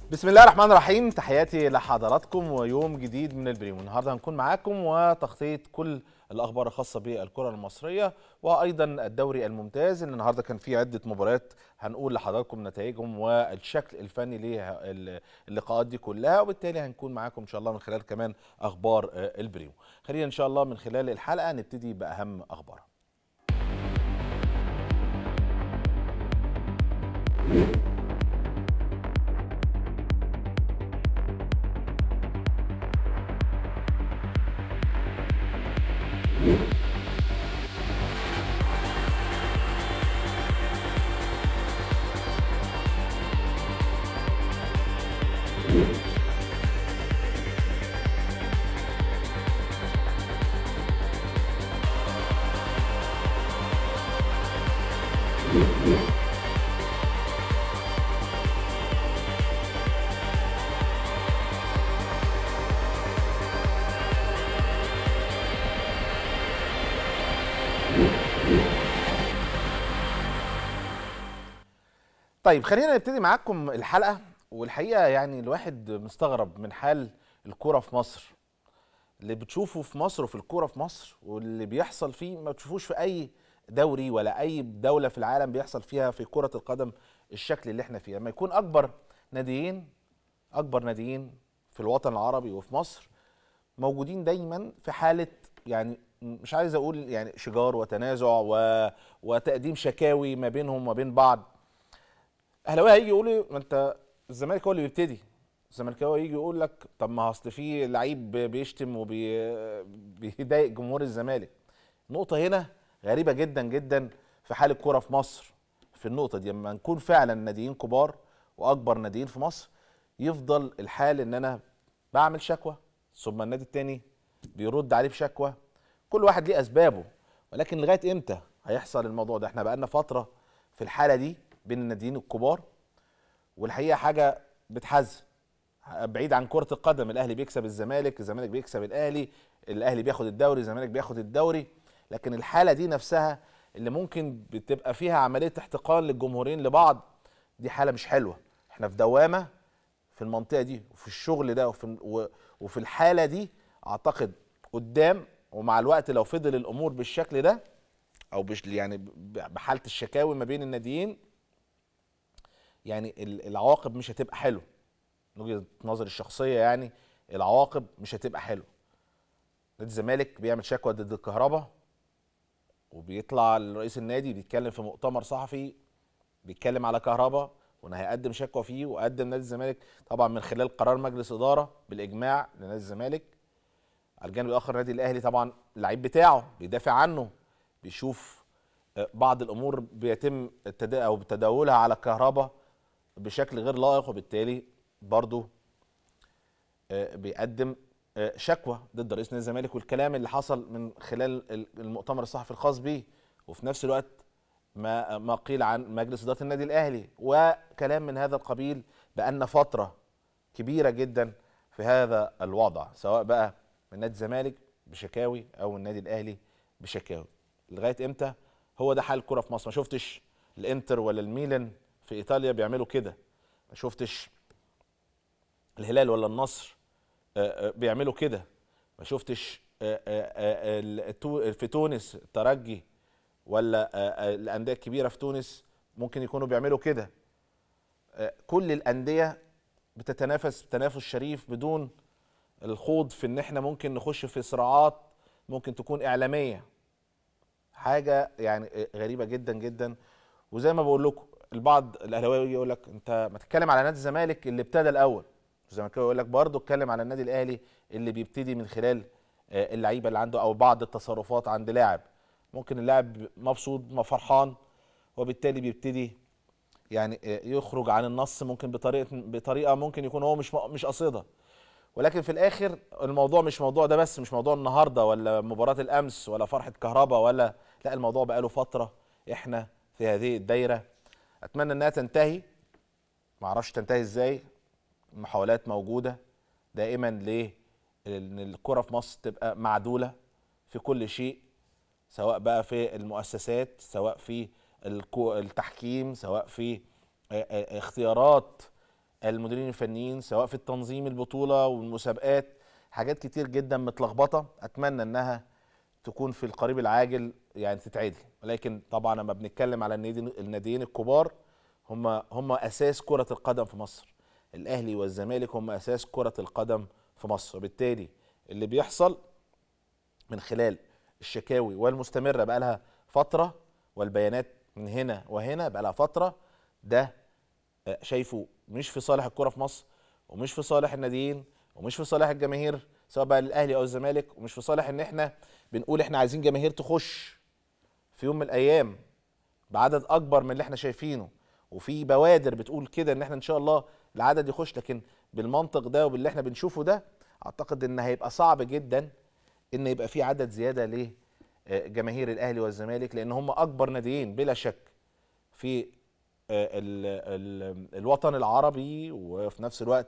بسم الله الرحمن الرحيم تحياتي لحضراتكم ويوم جديد من البريمو النهارده هنكون معاكم وتغطيه كل الاخبار الخاصه بالكره المصريه وايضا الدوري الممتاز اللي النهارده كان فيه عده مباريات هنقول لحضراتكم نتائجهم والشكل الفني للقاءات دي كلها وبالتالي هنكون معاكم ان شاء الله من خلال كمان اخبار البريمو خلينا ان شاء الله من خلال الحلقه نبتدي باهم اخبارها طيب خلينا نبتدي معاكم الحلقه والحقيقه يعني الواحد مستغرب من حال الكوره في مصر اللي بتشوفه في مصر وفي الكوره في مصر واللي بيحصل فيه ما تشوفوش في اي دوري ولا اي دوله في العالم بيحصل فيها في كره القدم الشكل اللي احنا فيه لما يكون اكبر ناديين اكبر ناديين في الوطن العربي وفي مصر موجودين دايما في حاله يعني مش عايز اقول يعني شجار وتنازع و... وتقديم شكاوي ما بينهم وما بين بعض اهلاويه هيجي يقول لي ما انت الزمالك هو اللي بيبتدي الزملكاوي يجي يقول لك طب ما اصل في لعيب بيشتم وبيضايق جمهور الزمالك نقطه هنا غريبه جدا جدا في حال الكوره في مصر في النقطه دي لما نكون فعلا ناديين كبار واكبر ناديين في مصر يفضل الحال ان انا بعمل شكوى ثم النادي التاني بيرد عليه بشكوى كل واحد ليه اسبابه ولكن لغايه امتى هيحصل الموضوع ده احنا بقالنا فتره في الحاله دي بين الناديين الكبار والحقيقه حاجه بتحزن بعيد عن كره القدم الاهلي بيكسب الزمالك الزمالك بيكسب الاهلي الاهلي بياخد الدوري الزمالك بياخد الدوري لكن الحاله دي نفسها اللي ممكن بتبقى فيها عمليه احتقان للجمهورين لبعض دي حاله مش حلوه احنا في دوامه في المنطقه دي وفي الشغل ده وفي وفي الحاله دي اعتقد قدام ومع الوقت لو فضل الامور بالشكل ده او بش يعني بحاله الشكاوي ما بين الناديين يعني العواقب مش هتبقى حلوه من وجهه نظري الشخصيه يعني العواقب مش هتبقى حلوه نادي الزمالك بيعمل شكوى ضد الكهرباء وبيطلع رئيس النادي بيتكلم في مؤتمر صحفي بيتكلم على كهرباء وان هيقدم شكوى فيه وقدم نادي الزمالك طبعا من خلال قرار مجلس اداره بالاجماع لنادي الزمالك على الجانب الاخر النادي الاهلي طبعا اللعيب بتاعه بيدافع عنه بيشوف بعض الامور بيتم التدا او تداولها على الكهرباء بشكل غير لائق وبالتالي برضه بيقدم شكوى ضد رئيس نادي الزمالك والكلام اللي حصل من خلال المؤتمر الصحفي الخاص بيه وفي نفس الوقت ما ما قيل عن مجلس اداره النادي الاهلي وكلام من هذا القبيل بان فتره كبيره جدا في هذا الوضع سواء بقى من نادي الزمالك بشكاوي او النادي الاهلي بشكاوي لغايه امتى هو ده حال الكره في مصر ما شفتش الانتر ولا الميلان في ايطاليا بيعملوا كده ما شفتش الهلال ولا النصر بيعملوا كده ما شفتش في تونس الترجي ولا الانديه الكبيره في تونس ممكن يكونوا بيعملوا كده كل الانديه بتتنافس تنافس شريف بدون الخوض في ان احنا ممكن نخش في صراعات ممكن تكون اعلاميه حاجه يعني غريبه جدا جدا وزي ما بقول لكم البعض الاهلاويه يجي يقول لك انت ما تتكلم على نادي الزمالك اللي ابتدى الاول الزمالكاوي يقول لك برضه اتكلم على النادي الاهلي اللي بيبتدي من خلال اللعيبه اللي عنده او بعض التصرفات عند لاعب ممكن اللاعب مبسوط ما فرحان وبالتالي بيبتدي يعني يخرج عن النص ممكن بطريقه بطريقه ممكن يكون هو مش مش قاصدها ولكن في الاخر الموضوع مش موضوع ده بس مش موضوع النهارده ولا مباراه الامس ولا فرحه كهرباء ولا لا الموضوع بقاله فتره احنا في هذه الدايره اتمنى انها تنتهي ما اعرفش تنتهي ازاي محاولات موجوده دائما ليه ان الكره في مصر تبقى معدوله في كل شيء سواء بقى في المؤسسات سواء في الكو- التحكيم سواء في آه، آه، اختيارات المديرين الفنيين سواء في التنظيم البطوله والمسابقات حاجات كتير جدا متلخبطه اتمنى انها تكون في القريب العاجل يعني تتعدل ولكن طبعا لما بنتكلم على النادي الناديين الكبار هم هم اساس كره القدم في مصر الاهلي والزمالك هم اساس كره القدم في مصر وبالتالي اللي بيحصل من خلال الشكاوي والمستمره بقى لها فتره والبيانات من هنا وهنا بقى لها فتره ده آه، شايفه مش في صالح الكره في مصر ومش في صالح الناديين ومش في صالح الجماهير سواء بقى الاهلي او الزمالك ومش في صالح ان احنا بنقول احنا عايزين جماهير تخش في يوم من الايام بعدد اكبر من اللي احنا شايفينه وفي بوادر بتقول كده ان احنا ان شاء الله العدد يخش لكن بالمنطق ده وباللي احنا بنشوفه ده اعتقد ان هيبقى صعب جدا ان يبقى في عدد زياده لجماهير الاهلي والزمالك لان هم اكبر ناديين بلا شك في آه، ال ال الوطن العربي وفي نفس الوقت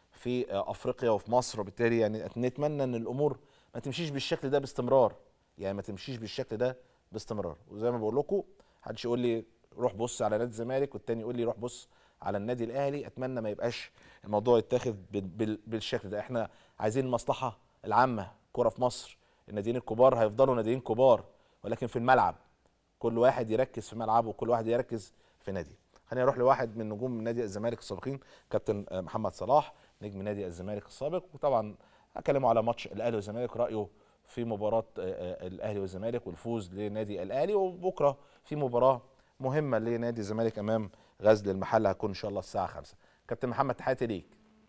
في آه، افريقيا وفي مصر وبالتالي يعني نتمنى ان الامور ما تمشيش بالشكل ده باستمرار يعني ما تمشيش بالشكل ده باستمرار وزي ما بقول لكم محدش يقول لي روح بص على نادي الزمالك والتاني يقول لي روح بص على النادي الاهلي اتمنى ما يبقاش الموضوع يتاخد بالشكل ده احنا عايزين المصلحه العامه كره في مصر الناديين الكبار هيفضلوا ناديين كبار ولكن في الملعب كل واحد يركز في ملعبه وكل واحد يركز في ناديه خلينا نروح لواحد من نجوم نادي الزمالك السابقين كابتن محمد صلاح نجم نادي الزمالك السابق وطبعا هكلمه على ماتش الاهلي والزمالك رايه في مباراه آه، آه، الاهلي والزمالك والفوز لنادي الاهلي وبكره في مباراه مهمه لنادي الزمالك امام غزل المحله هتكون ان شاء الله الساعه 5 كابتن محمد تحياتي ليك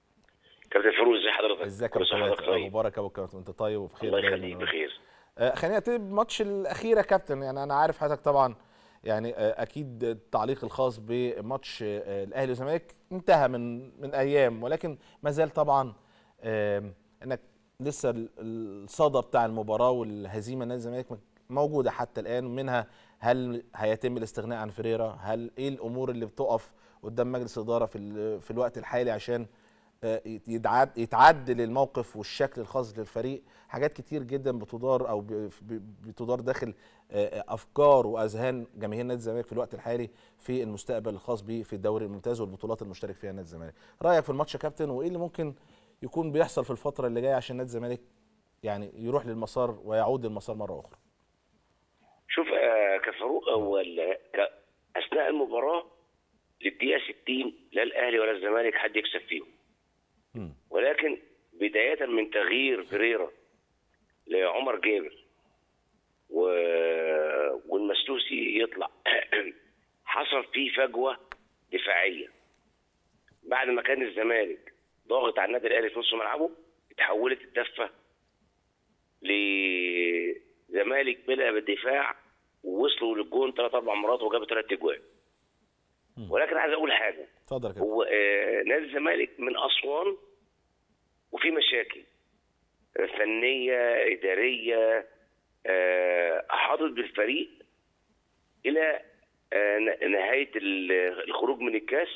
كابتن فاروق ازي حضرتك ازيك يا كابتن طيب. مبارك يا كابتن انت طيب وبخير الله يخليك بخير آه خلينا نبتدي بالماتش الاخير يا كابتن يعني انا عارف حضرتك طبعا يعني آه اكيد التعليق الخاص بماتش آه الاهلي والزمالك انتهى من من ايام ولكن ما زال طبعا آه انك لسه الصدى بتاع المباراه والهزيمه نادي الزمالك موجوده حتى الان منها هل هيتم الاستغناء عن فريرا هل ايه الامور اللي بتقف قدام مجلس الاداره في في الوقت الحالي عشان آه، يتعد يتعدل الموقف والشكل الخاص للفريق حاجات كتير جدا بتدار او بتدار داخل آه، افكار واذهان جماهير نادي الزمالك في الوقت الحالي في المستقبل الخاص به في الدوري الممتاز والبطولات المشترك فيها نادي الزمالك رايك في الماتش يا كابتن وايه اللي ممكن يكون بيحصل في الفتره اللي جايه عشان نادي الزمالك يعني يروح للمسار ويعود للمسار مره اخرى شوف آه كفاروق اول اثناء المباراه للدقيقه 60 لا الاهلي ولا الزمالك حد يكسب فيهم ولكن بدايه من تغيير فريرا لعمر جابر و... والمسلوسي يطلع حصل فيه فجوه دفاعيه بعد ما كان الزمالك ضاغط على النادي الاهلي في نص ملعبه اتحولت الدفه لزمالك بلا بالدفاع ووصلوا للجون ثلاث اربع مرات وجابوا ثلاث اجوان ولكن عايز اقول حاجه اتفضل كده هو آه نادي الزمالك من اسوان وفي مشاكل فنيه اداريه آه احاطت بالفريق الى آه نهايه الخروج من الكاس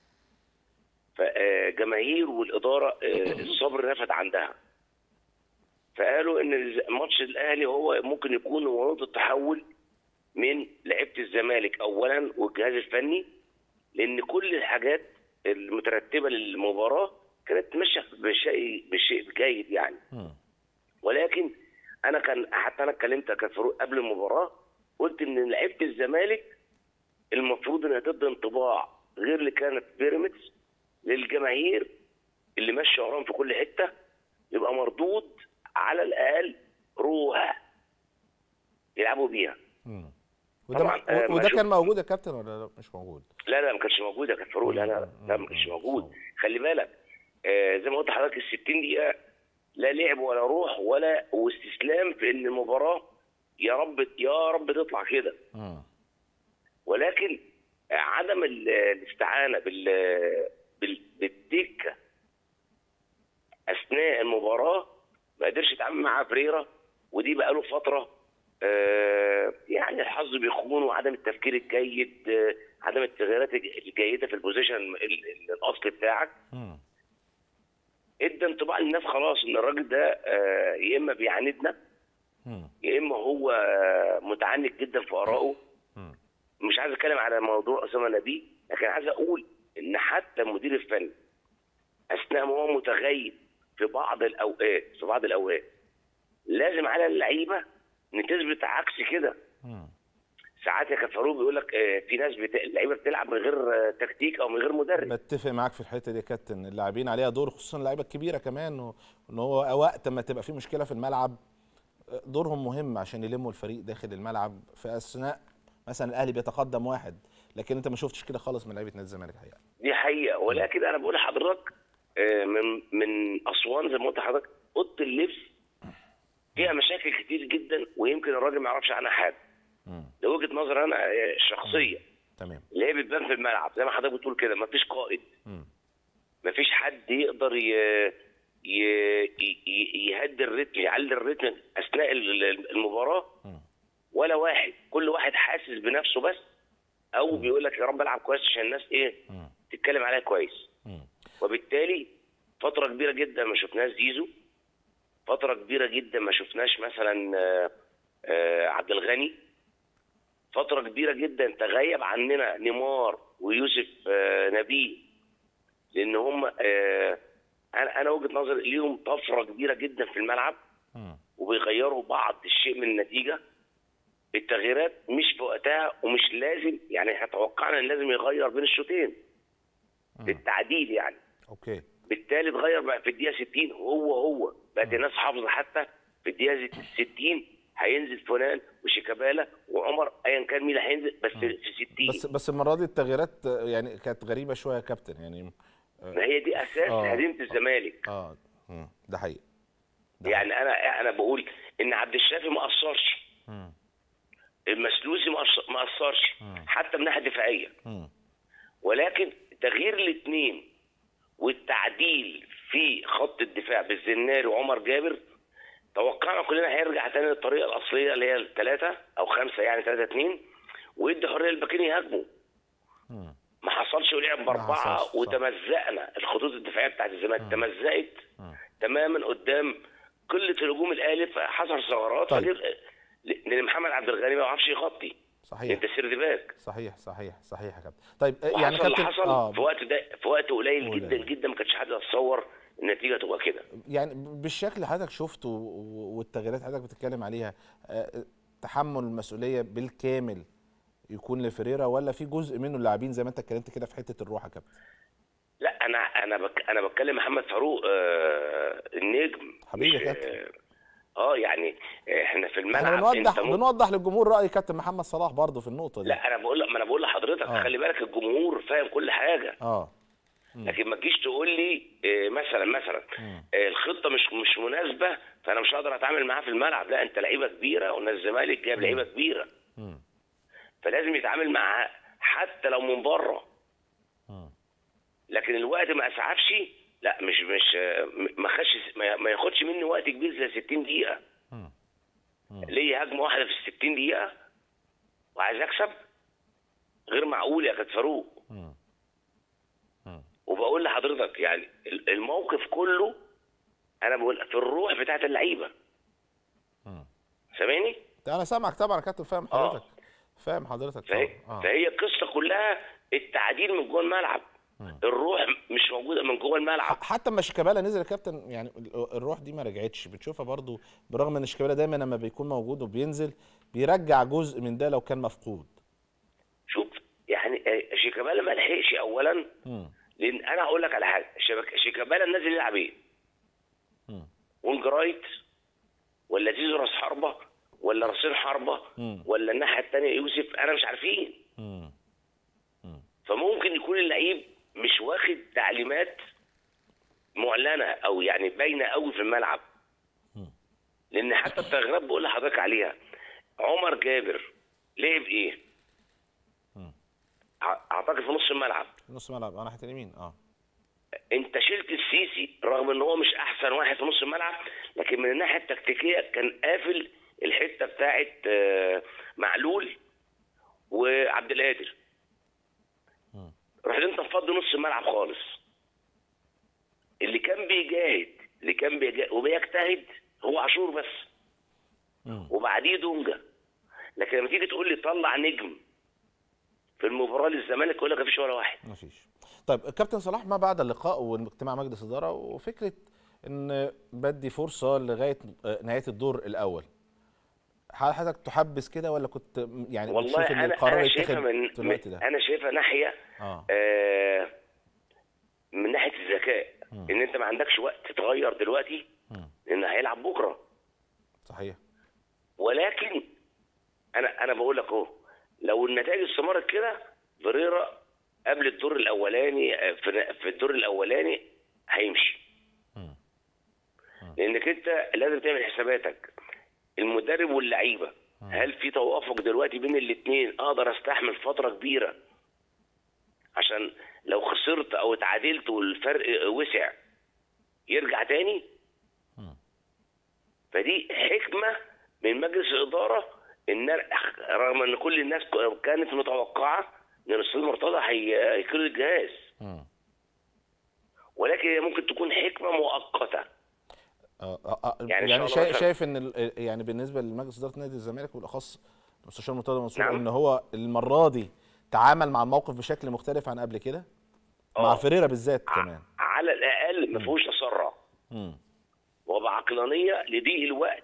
فجماهير والاداره آه، الصبر نفد عندها فقالوا ان ماتش الاهلي هو ممكن يكون هو نقطه تحول من لعيبه الزمالك اولا والجهاز الفني لان كل الحاجات المترتبه للمباراه كانت ماشيه بشيء بشيء جيد يعني ولكن انا كان حتى انا اتكلمت كفاروق قبل المباراه قلت ان لعيبه الزمالك المفروض انها تدي انطباع غير اللي كانت بيراميدز للجماهير اللي ماشيه وراهم في كل حته يبقى مردود على الاقل روح يلعبوا بيها وده آه وده كان موجود يا كابتن ولا مش موجود؟ لا لا ما كانش موجود يا كابتن فاروق لا لا لا ما كانش موجود خلي بالك آه زي ما قلت لحضرتك ال 60 دقيقه لا لعب ولا روح ولا واستسلام في ان المباراه يا رب يا رب تطلع كده ولكن عدم الاستعانه بال بالدكه اثناء المباراه ما قدرش يتعامل مع فريرا ودي بقى له فتره آه يعني الحظ بيخون وعدم التفكير الجيد آه عدم التغييرات الجيده في البوزيشن الاصلي بتاعك ادى انطباع للناس خلاص ان الراجل ده آه يا اما بيعاندنا يا اما هو متعنت جدا في ارائه مش عايز اتكلم على موضوع اسامه نبيه لكن عايز اقول ان حتى المدير الفني اثناء ما هو متغيب في بعض الاوقات في بعض الاوقات لازم على اللعيبه ان تثبت عكس كده مم. ساعات يا كابتن فاروق بيقول لك آه، في ناس بت... اللعيبه بتلعب من غير آه، تكتيك او من غير مدرب بتفق معاك في الحته دي يا كابتن اللاعبين عليها دور خصوصا اللعيبه الكبيره كمان و- وان هو وقت ما تبقى في مشكله في الملعب دورهم مهم عشان يلموا الفريق داخل الملعب في اثناء مثلا الاهلي بيتقدم واحد لكن انت ما شفتش كده خالص من لعيبه نادي الزمالك الحقيقه دي حقيقه ولكن انا بقول لحضرتك آه، من من اسوان زي ما قلت لحضرتك اوضه اللبس فيها مشاكل كتير جدا ويمكن الراجل ما يعرفش عنها حاجه مم. ده وجهه نظر انا آه، الشخصيه تمام اللي هي بتبان في الملعب زي ما حضرتك بتقول كده مفيش قائد مم. مفيش حد يقدر ي... ي... ي... يهدي الريتم يعلي الريتم اثناء ال- ال- المباراه مم. ولا واحد كل واحد حاسس بنفسه بس او بيقول لك يا رب العب كويس عشان الناس ايه مم. تتكلم عليا كويس مم. وبالتالي فتره كبيره جدا ما شفناش زيزو فتره كبيره جدا ما شفناش مثلا آه، آه، عبد الغني فتره كبيره جدا تغيب عننا نيمار ويوسف آه، نبيه لان هم آه، انا انا وجهه نظري ليهم طفره كبيره جدا في الملعب مم. وبيغيروا بعض الشيء من النتيجه التغييرات مش في وقتها ومش لازم يعني احنا توقعنا ان لازم يغير بين الشوطين بالتعديل يعني اوكي بالتالي اتغير بقى في الدقيقه 60 هو هو بقت الناس حافظه حتى في الدقيقه 60 هينزل فلان وشيكابالا وعمر ايا كان مين اللي هينزل بس في 60 بس بس المره دي التغييرات آه، يعني كانت غريبه شويه يا كابتن يعني ما هي دي اساس آه. هزيمه الزمالك اه مم. ده حقيقي يعني انا انا بقول ان عبد الشافي ما قصرش مم. المسلوسي ما قص- ما قصرش حتى من ناحيه دفاعيه مم. ولكن تغيير الاثنين والتعديل في خط الدفاع بالزناري وعمر جابر توقعنا كلنا هيرجع تاني للطريقه الاصليه اللي هي الثلاثه او خمسه يعني ثلاثه اثنين ويدي حريه للباكين يهاجموا مم. ما حصلش ولعب باربعه حصلش، صح. وتمزقنا الخطوط الدفاعيه بتاعت الزمالك تمزقت تماما قدام قله الهجوم الاهلي فحصل ثغرات طيب. فدي- لان محمد عبد الغني ما بيعرفش يغطي صحيح انت سيرد باك صحيح صحيح صحيح يا كابتن طيب آه، يعني يعني اللي كابتن حصل اه في وقت ده في وقت قليل قليل. جدا جدا ما كانش حد يتصور النتيجه تبقى كده يعني بالشكل اللي حضرتك شفته و- والتغييرات حضرتك بتتكلم عليها آه، تحمل المسؤوليه بالكامل يكون لفريرا ولا في جزء منه اللاعبين زي ما انت اتكلمت كده في حته الروح يا كابتن لا انا انا بك انا بتكلم محمد فاروق آه النجم حبيبي مش- يا كابتن. اه يعني احنا في الملعب احنا بنوضح انت ممكن- بنوضح للجمهور راي كابتن محمد صلاح برضه في النقطه دي لا انا بقول ما انا بقول لحضرتك آه. خلي بالك الجمهور فاهم كل حاجه اه لكن ما تجيش تقول لي آه، مثلا مثلا آه، الخطه مش مش مناسبه فانا مش هقدر اتعامل معاها في الملعب لا انت لعيبه كبيره ونادي الزمالك جايب لعيبه كبيره مم. فلازم يتعامل معاها حتى لو من بره مم. لكن الوقت ما اسعفش لا مش مش آه، ما خدش ما ما ياخدش مني وقت كبير زي 60 دقيقه مم. ليا هجمه واحده في ال 60 دقيقه وعايز اكسب غير معقول يا كابتن فاروق مم. مم. وبقول لحضرتك يعني الموقف كله انا بقول في الروح بتاعت اللعيبه مم. سامعني؟ انا سامعك طبعا يا كابتن فاهم آه. حضرتك فاهم حضرتك فهي, طبعا اه فهي القصه كلها التعديل من جوه الملعب الروح مش موجوده من جوه الملعب حتى اما شيكابالا نزل يا كابتن يعني ال- الروح دي ما رجعتش بتشوفها برضو برغم ان شيكابالا دايما لما بيكون موجود وبينزل بيرجع جزء من ده لو كان مفقود شوف يعني آه، شيكابالا ما لحقش اولا مم. لان انا هقول لك على حاجه شبك- شيكابالا نازل يلعب ايه؟ مم. وينج رايت ولا زيزو راس حربه ولا راسين حربه مم. ولا الناحيه الثانيه يوسف انا مش عارفين مم. فممكن يكون اللعيب مش واخد تعليمات معلنه او يعني باينه قوي في الملعب لان حتى التغييرات بقول لحضرتك عليها عمر جابر لعب ايه؟ ع- اعتقد في نص الملعب في نص ملعب اه ناحيه اليمين اه انت شلت السيسي رغم ان هو مش احسن واحد في نص الملعب لكن من الناحيه التكتيكيه كان قافل الحته بتاعت آه، معلول وعبد القادر رحت انت مفضي نص الملعب خالص اللي كان بيجاهد اللي كان بيجاهد وبيجتهد هو عاشور بس مم. وبعديه دونجا لكن لما تيجي تقول لي طلع نجم في المباراه للزمالك يقول لك مفيش ولا واحد مفيش طيب كابتن صلاح ما بعد اللقاء واجتماع مجلس اداره وفكره ان بدي فرصه لغايه آه، نهايه الدور الاول هل حضرتك تحبس كده ولا كنت يعني والله بتشوف ان انا القرار انا يتاخد شايفها من, في الوقت من ده انا شايفها ناحيه اه آه من ناحيه الذكاء ان انت ما عندكش وقت تغير دلوقتي مم. لان هيلعب بكره صحيح ولكن انا انا بقول لك اهو لو النتائج استمرت كده فريرا قبل الدور الاولاني آه، في في الدور الاولاني هيمشي مم. لانك انت لازم تعمل حساباتك المدرب واللعيبه هل في توافق دلوقتي بين الاثنين اقدر استحمل فتره كبيره عشان لو خسرت او اتعادلت والفرق وسع يرجع تاني مم. فدي حكمه من مجلس الاداره ان رغم ان كل الناس كانت متوقعه ان الاستاذ مرتضى هي- هيقيل الجهاز مم. ولكن هي ممكن تكون حكمه مؤقته آه آه آه يعني يعني, إن شاء الله شايف مثلاً- شايف ان ال- يعني بالنسبه لمجلس اداره نادي الزمالك بالاخص المستشار مرتضى منصور نعم. ان هو المره دي تعامل مع الموقف بشكل مختلف عن قبل كده مع آه. فيريرا بالذات كمان على الاقل ما فيهوش تسرع مم. وبعقلانيه لضيق الوقت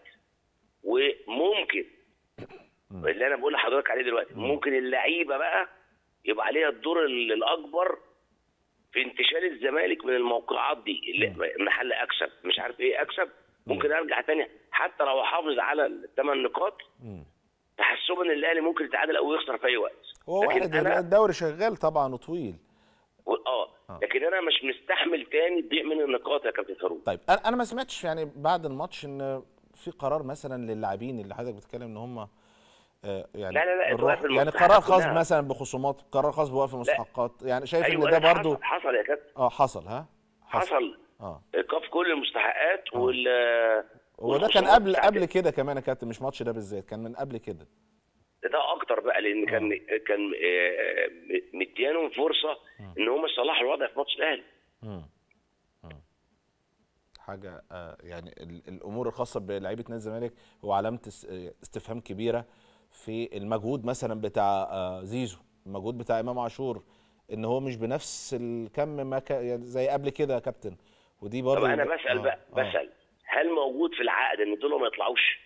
وممكن اللي انا بقول لحضرتك عليه دلوقتي ممكن اللعيبه بقى يبقى عليها الدور ال- الاكبر في انتشال الزمالك من الموقعات دي اللي محل اكسب مش عارف ايه اكسب ممكن ارجع تاني حتى لو احافظ على الثمان نقاط مم. تحسبا ان الاهلي ممكن يتعادل او يخسر في اي وقت هو لكن واحد انا الدوري شغال طبعا وطويل اه لكن انا مش مستحمل تاني تضيع من النقاط يا كابتن فاروق طيب انا انا ما سمعتش يعني بعد الماتش ان في قرار مثلا للاعبين اللي حضرتك بتتكلم ان هم آه، يعني لا، لا، لا، الروح اتوقف يعني المستحقات قرار خاص كلها. مثلا بخصومات قرار خاص بوقف المستحقات يعني شايف ايوه ان ده لا، برضو حصل, حصل يا كابتن اه حصل ها حصل اه ايقاف كل المستحقات وال هو ده كان والخصومات قبل بتاعت- قبل كده كمان يا كابتن مش ماتش ده بالذات كان من قبل كده ده اكتر بقى لان كان كان آه، م- مديانهم فرصه ان هم يصلحوا الوضع في ماتش الاهلي مم. مم. حاجه آه يعني ال- الامور الخاصه بلعيبه نادي الزمالك هو علامه اس- آه، استفهام كبيره في المجهود مثلا بتاع آه زيزو المجهود بتاع امام عاشور ان هو مش بنفس الكم ما كان يعني زي قبل كده يا كابتن ودي برضه طب انا بسال آه، بقى آه، بسال هل موجود في العقد ان دول ما يطلعوش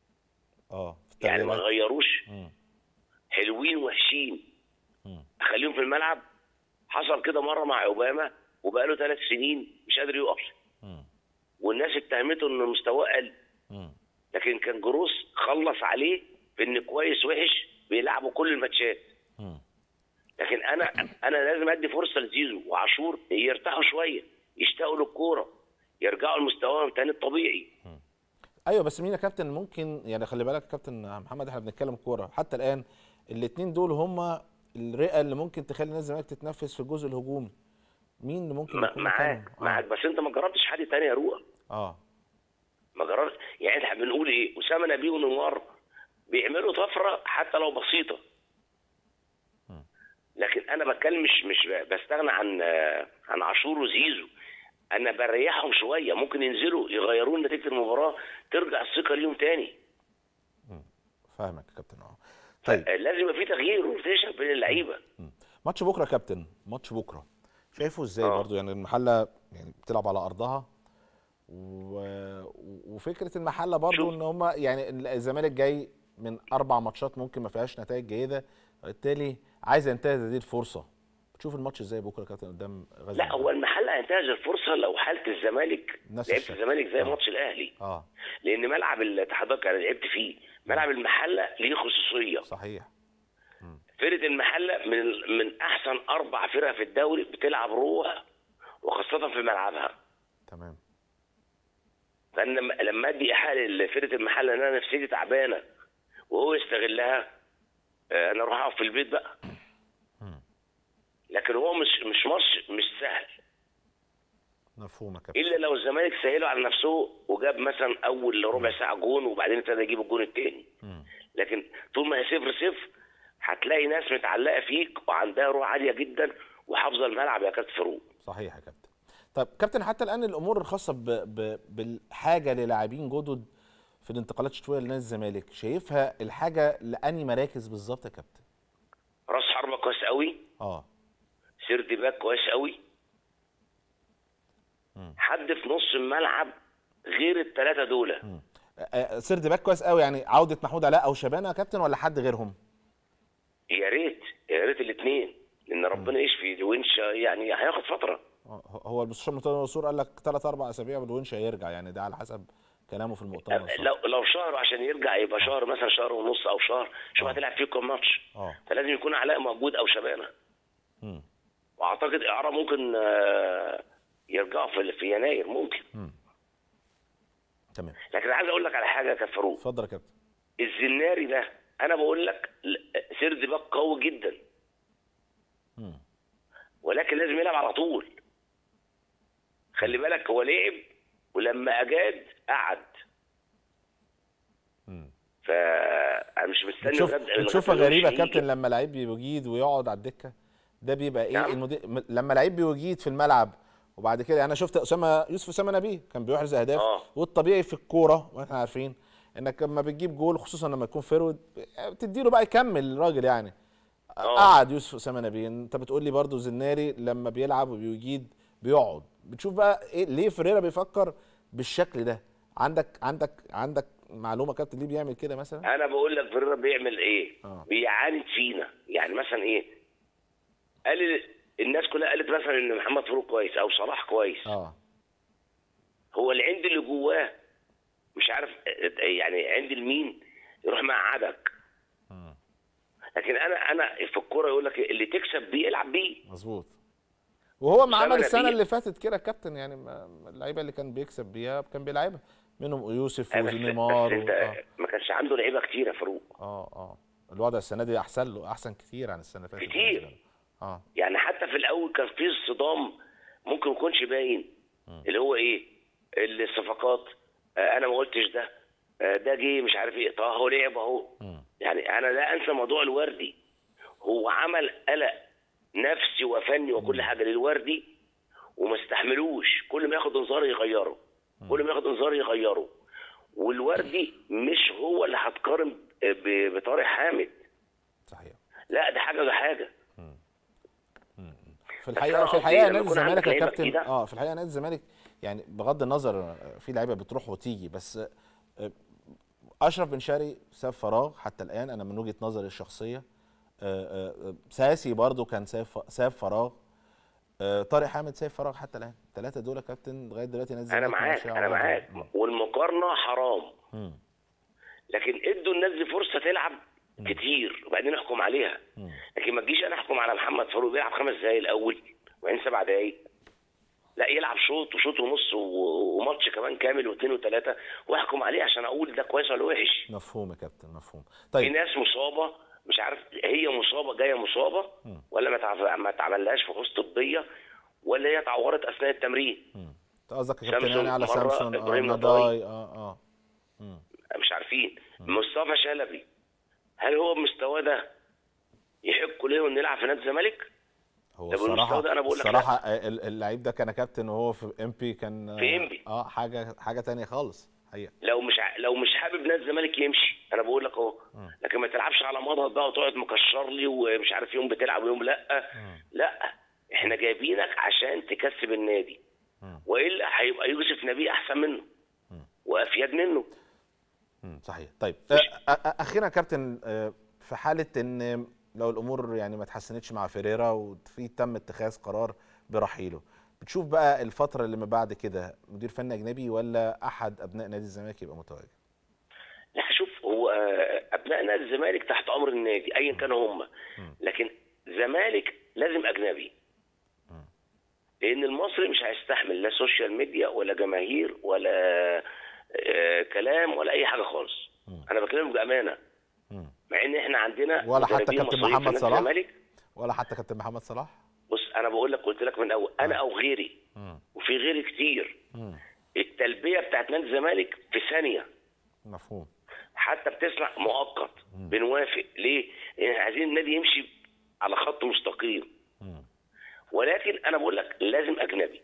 اه في يعني ما التغييرات. غيروش مم. حلوين وحشين مم. اخليهم في الملعب حصل كده مره مع اوباما وبقى له ثلاث سنين مش قادر يقف مم. والناس اتهمته ان مستواه قل مم. لكن كان جروس خلص عليه في ان كويس وحش بيلعبوا كل الماتشات مم. لكن انا انا لازم ادي فرصه لزيزو وعاشور يرتاحوا شويه يشتاقوا للكوره يرجعوا لمستواهم تاني الطبيعي ايوه بس مين يا كابتن ممكن يعني خلي بالك يا كابتن محمد احنا بنتكلم كوره حتى الان الاثنين دول هم الرئه اللي ممكن تخلي نادي الزمالك تتنفس في الجزء الهجومي مين اللي ممكن م- يكون معاك مكانهم؟ معاك بس انت ما جربتش حد تاني يا روح اه ما جربت يعني احنا بنقول ايه اسامه نبيه ونوار بيعملوا طفره حتى لو بسيطه لكن انا بتكلم مش مش بستغنى عن عن عاشور وزيزو انا بريحهم شويه ممكن ينزلوا يغيروا لنا نتيجه المباراه ترجع الثقه ليهم تاني فاهمك يا كابتن اه طيب لازم يبقى في تغيير روتيشن بين اللعيبه مم. ماتش بكره يا كابتن ماتش بكره شايفه ازاي آه. برضو يعني المحله يعني بتلعب على ارضها و... وفكره المحله برضو شوف. ان هم يعني الزمالك جاي من اربع ماتشات ممكن ما فيهاش نتائج جيده وبالتالي عايز ينتهز هذه الفرصه بتشوف الماتش ازاي بكره يا كابتن قدام غزه لا هو المحل هينتهز الفرصه لو حاله الزمالك نفس لعبت الشكل. الزمالك زي آه. ماتش الاهلي اه لان ملعب الاتحاد انا لعبت فيه ملعب المحله ليه خصوصيه صحيح فرقه المحله من ال- من احسن اربع فرق في الدوري بتلعب روح وخاصه في ملعبها تمام فانا لما- لما ادي ايحاء لفرقه المحله ان انا نفسيتي تعبانه وهو يستغلها آه، انا اروح اقعد في البيت بقى لكن هو مش مش ماتش مش سهل مفهوم يا كابتن الا لو الزمالك سهله على نفسه وجاب مثلا اول ربع ساعه جون وبعدين ابتدى يجيب الجون الثاني لكن طول ما هي صفر صفر هتلاقي ناس متعلقه فيك وعندها روح عاليه جدا وحافظه الملعب يا كابتن فاروق صحيح يا كابتن طيب كابتن حتى الان الامور الخاصه ب... ب... بالحاجه للاعبين جدد في الانتقالات الشتويه لنادي الزمالك شايفها الحاجه لاني مراكز بالظبط يا كابتن راس حربه كويس قوي اه سيرد باك كويس قوي حد في نص الملعب غير الثلاثه دول آه، آه، سيرد باك كويس قوي يعني عوده محمود علاء او شبانه يا كابتن ولا حد غيرهم يا ريت يا ريت الاثنين لان ربنا يشفي الونش يعني هياخد فتره آه، هو المستشار مرتضى منصور قال لك ثلاث اربع اسابيع والونش هيرجع يعني ده على حسب كلامه في المؤتمر الصحفي. لو لو شهر عشان يرجع يبقى شهر مثلا شهر ونص او شهر شوف هتلعب فيه كام ماتش اه فلازم يكون علاء موجود او شبانه مم. واعتقد اعاره ممكن آه، يرجعوا في في يناير ممكن تمام لكن عايز اقول لك على حاجه يا كابتن فاروق اتفضل يا كابتن الزناري ده انا بقول لك ل- سيرد باك قوي جدا مم. ولكن لازم يلعب على طول خلي بالك هو لعب ولما اجاد قعد مم. فانا مش مستني بتشوف لغاية- لغاية بتشوفها الونش غريبه يا يجي. كابتن لما لعيب بيجيد ويقعد على الدكه ده بيبقى ايه نعم. المدير م- لما لعيب بيجيد في الملعب وبعد كده انا شفت اسامه يوسف اسامه نبيه كان بيحرز اهداف آه. والطبيعي في الكوره واحنا عارفين انك لما بتجيب جول خصوصا لما يكون فيرود بتديله بقى يكمل الراجل يعني آه. قعد يوسف اسامه نبيه انت بتقول لي برضو زناري لما بيلعب وبيجيد بيقعد بتشوف بقى إيه ليه فريرا بيفكر بالشكل ده عندك عندك عندك معلومه كابتن ليه بيعمل كده مثلا انا بقول لك فيريرا بيعمل ايه آه. بيعاند فينا يعني مثلا ايه قال ال- الناس كلها قالت مثلا ان محمد فاروق كويس او صلاح كويس اه هو العند اللي جواه مش عارف آه، يعني عند المين يروح مقعدك لكن انا انا في الكوره يقول لك اللي تكسب بيه العب بيه مظبوط وهو ما أسامة عمل السنه نبيل. اللي فاتت كده كابتن يعني ما- ما اللعيبه اللي كان بيكسب بيها كان بيلعبها منهم يوسف آه، بس, ونيمار بس انت و... اه ما كانش عنده لعيبه كتير يا فاروق اه اه الوضع السنه دي احسن له احسن كتير عن السنه اللي فاتت كتير. اه يعني حتى في الاول كان في صدام ممكن ما يكونش باين اللي هو ايه الصفقات آه انا ما قلتش ده آه ده جه مش عارف ايه طه هو لعب اهو يعني انا لا انسى موضوع الوردي هو عمل قلق نفسي وفني وكل حاجه للوردي وما استحملوش كل ما ياخد انذار يغيره كل ما ياخد انذار يغيره والوردي مش هو اللي هتقارن ب- بطارق حامد صحيح لا ده حاجه ده حاجه في بس الحقيقه أنا في قصدي الحقيقه لما نادي يكون عندك الزمالك يا لعيبة كابتن جديدة. اه في الحقيقه نادي الزمالك يعني بغض النظر آه، في لعيبه بتروح وتيجي بس آه، اشرف بن شرقي ساب فراغ حتى الان انا من وجهه نظري الشخصيه آه، آه، ساسي برضو كان ساب ف- ساب فراغ آه، طارق حامد ساب فراغ حتى الان الثلاثه دول يا كابتن لغايه دلوقتي نادي انا الزمالك معاك ماشي انا على معاك وضعه. والمقارنه حرام مم. لكن ادوا الناس دي فرصه تلعب كتير وبعدين احكم عليها لكن ما تجيش انا احكم على محمد فاروق بيلعب خمس دقايق الاول وبعدين سبع دقايق لا يلعب شوط وشوط ونص و- وماتش كمان كامل واثنين وثلاثه واحكم عليه عشان اقول ده كويس ولا وحش مفهوم يا كابتن مفهوم في طيب ناس مصابه مش عارف هي مصابه جايه مصابه ولا ما تعف- ما تعملهاش فحوص طبيه ولا هي اتعورت اثناء التمرين انت قصدك يا كابتن سامسون يعني على مرة، سامسون اه إبراهيم نضاي نضاي. اه اه مش عارفين مصطفى شلبي هل هو بمستواه ده يحق له انه يلعب في نادي الزمالك؟ هو ده بالمستوى الصراحه ده أنا بقول لك لا. الصراحه ال- اللعيب ده كان كابتن وهو في ام بي كان في إمبي. اه حاجه حاجه تانية خالص حقيقه لو مش ع... لو مش حابب نادي الزمالك يمشي انا بقول لك اهو لكن ما تلعبش على مضض بقى وتقعد مكشر لي ومش عارف يوم بتلعب ويوم لا لا احنا جايبينك عشان تكسب النادي والا هيبقى يوسف نبيه احسن منه وافيد منه مم، صحيح طيب آه، آه، آه، اخيرا يا كابتن آه، في حاله ان لو الامور يعني ما اتحسنتش مع فيريرا وفي تم اتخاذ قرار برحيله بتشوف بقى الفتره اللي ما بعد كده مدير فني اجنبي ولا احد ابناء نادي الزمالك يبقى متواجد لا شوف هو آه، ابناء نادي الزمالك تحت امر النادي ايا كانوا هم لكن زمالك لازم اجنبي لان المصري مش هيستحمل لا سوشيال ميديا ولا جماهير ولا آه، كلام ولا اي حاجه خالص انا بكلمك بامانه مم. مع ان احنا عندنا ولا حتى مدربين كابتن مصريين في محمد نادي صلاح؟ الزمالك ولا حتى كابتن محمد صلاح بص انا بقول لك قلت لك من الاول انا او غيري مم. وفي غيري كتير مم. التلبيه بتاعت نادي الزمالك في ثانيه مفهوم حتى بتسمع مؤقت بنوافق ليه؟ لان عايزين النادي يمشي على خط مستقيم مم. ولكن انا بقول لك لازم اجنبي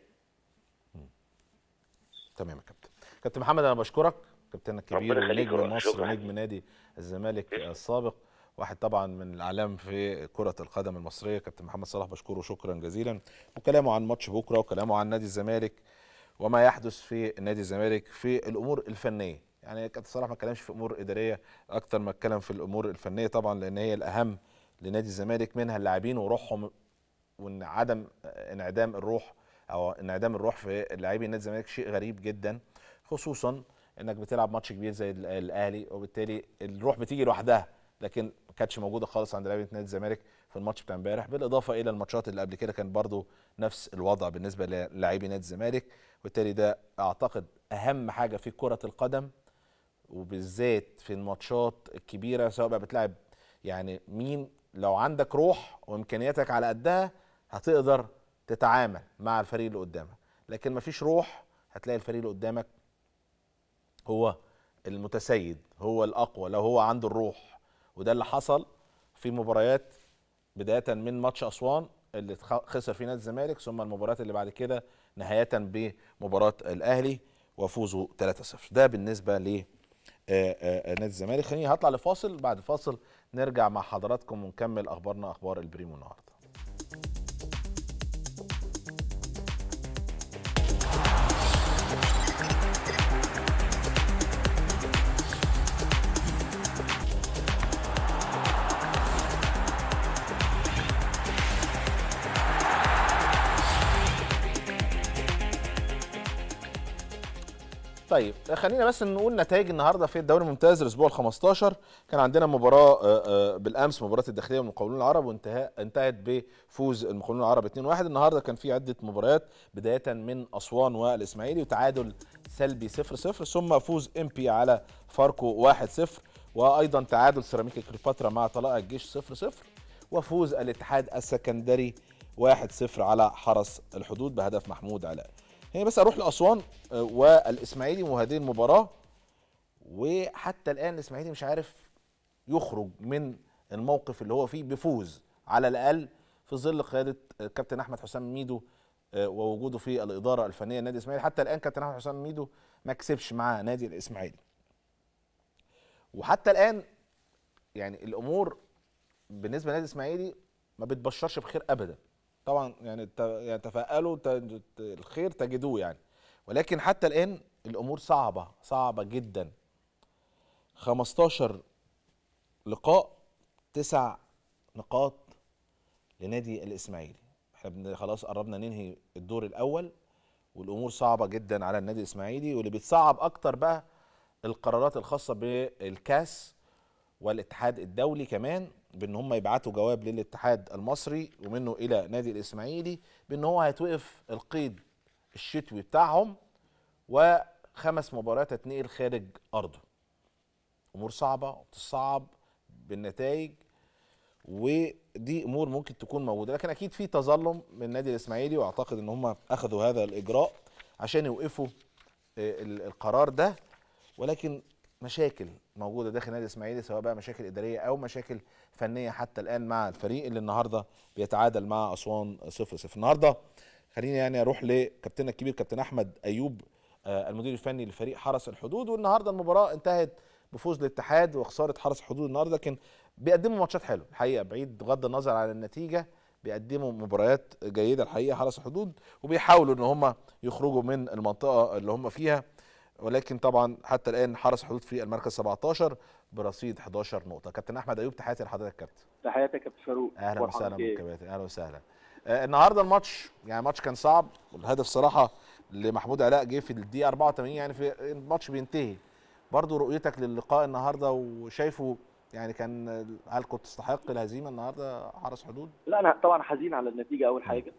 تمام يا كابتن كابتن محمد انا بشكرك كابتن الكبير ربنا يخليك ونجم يا رب. مصر شكراً. ونجم نادي الزمالك السابق واحد طبعا من الاعلام في كره القدم المصريه كابتن محمد صلاح بشكره شكرا جزيلا وكلامه عن ماتش بكره وكلامه عن نادي الزمالك وما يحدث في نادي الزمالك في الامور الفنيه يعني كابتن صلاح ما اتكلمش في امور اداريه اكتر ما اتكلم في الامور الفنيه طبعا لان هي الاهم لنادي الزمالك منها اللاعبين وروحهم وان عدم انعدام الروح او انعدام الروح في لاعبي نادي الزمالك شيء غريب جدا خصوصا انك بتلعب ماتش كبير زي ال- الاهلي وبالتالي الروح بتيجي لوحدها لكن ما كانتش موجوده خالص عند لعيبه نادي الزمالك في الماتش بتاع امبارح بالاضافه الى الماتشات اللي قبل كده كان برضو نفس الوضع بالنسبه للاعبي نادي الزمالك وبالتالي ده اعتقد اهم حاجه في كره القدم وبالذات في الماتشات الكبيره سواء بقى بتلعب يعني مين لو عندك روح وامكانياتك على قدها هتقدر تتعامل مع الفريق اللي قدامك لكن مفيش روح هتلاقي الفريق اللي قدامك هو المتسيد هو الاقوى لو هو عنده الروح وده اللي حصل في مباريات بدايه من ماتش اسوان اللي اتخ- خسر فيه نادي الزمالك ثم المباريات اللي بعد كده نهايه بمباراه الاهلي وفوزه 3-0 ده بالنسبه ل آه، آه، نادي الزمالك خليني هطلع لفاصل بعد فاصل نرجع مع حضراتكم ونكمل اخبارنا اخبار البريمو النهارده طيب خلينا بس نقول نتائج النهارده في الدوري الممتاز الاسبوع ال 15 كان عندنا مباراه آه، آه، بالامس مباراه الداخليه والمقاولون العرب وانتهاء انتهت بفوز المقاولون العرب 2-1 النهارده كان في عده مباريات بدايه من اسوان والاسماعيلي وتعادل سلبي 0-0 ثم فوز امبي على فاركو 1-0 وايضا تعادل سيراميكا كليوباترا مع طلائع الجيش 0-0 وفوز الاتحاد السكندري 1-0 على حرس الحدود بهدف محمود علاء هي بس اروح لاسوان آه، والاسماعيلي وهذه المباراه وحتى الان الاسماعيلي مش عارف يخرج من الموقف اللي هو فيه بفوز على الاقل في ظل قياده الكابتن احمد حسام ميدو آه، ووجوده في الاداره الفنيه لنادي الاسماعيلي حتى الان كابتن احمد حسام ميدو ما كسبش مع نادي الاسماعيلي وحتى الان يعني الامور بالنسبه لنادي الاسماعيلي ما بتبشرش بخير ابدا طبعا يعني ت- يعني تفائلوا ت- ت- الخير تجدوه يعني ولكن حتى الان الامور صعبه صعبه جدا 15 لقاء تسع نقاط لنادي الاسماعيلي احنا بن- خلاص قربنا ننهي الدور الاول والامور صعبه جدا على النادي الاسماعيلي واللي بيتصعب اكتر بقى القرارات الخاصه بالكاس والاتحاد الدولي كمان بان هم يبعتوا جواب للاتحاد المصري ومنه الى نادي الاسماعيلي بان هو هيتوقف القيد الشتوي بتاعهم وخمس مباريات هتنقل خارج ارضه امور صعبه وبتصعب بالنتائج ودي امور ممكن تكون موجوده لكن اكيد في تظلم من النادي الاسماعيلي واعتقد ان هم اخذوا هذا الاجراء عشان يوقفوا آه، ال- القرار ده ولكن مشاكل موجوده داخل النادي الاسماعيلي سواء بقى مشاكل اداريه او مشاكل فنيه حتى الان مع الفريق اللي النهارده بيتعادل مع اسوان 0 0 النهارده خليني يعني اروح لكابتننا الكبير كابتن احمد ايوب آه، المدير الفني لفريق حرس الحدود والنهارده المباراه انتهت بفوز الاتحاد وخساره حرس الحدود النهارده لكن بيقدموا ماتشات حلوه الحقيقه بعيد بغض النظر عن النتيجه بيقدموا مباريات جيده الحقيقه حرس الحدود وبيحاولوا ان هم يخرجوا من المنطقه اللي هم فيها ولكن طبعا حتى الان حرس الحدود في المركز 17 برصيد 11 نقطه كابتن احمد ايوب تحياتي لحضرتك كابتن تحياتي يا كابتن فاروق اهلا مرحبا وسهلا بك. بك يا كابتن اهلا وسهلا آه النهارده الماتش يعني ماتش كان صعب والهدف صراحه لمحمود علاء جه في الدقيقه 84 يعني في الماتش بينتهي برضو رؤيتك للقاء النهارده وشايفه يعني كان هل كنت تستحق الهزيمه النهارده حرس حدود؟ لا انا طبعا حزين على النتيجه اول حاجه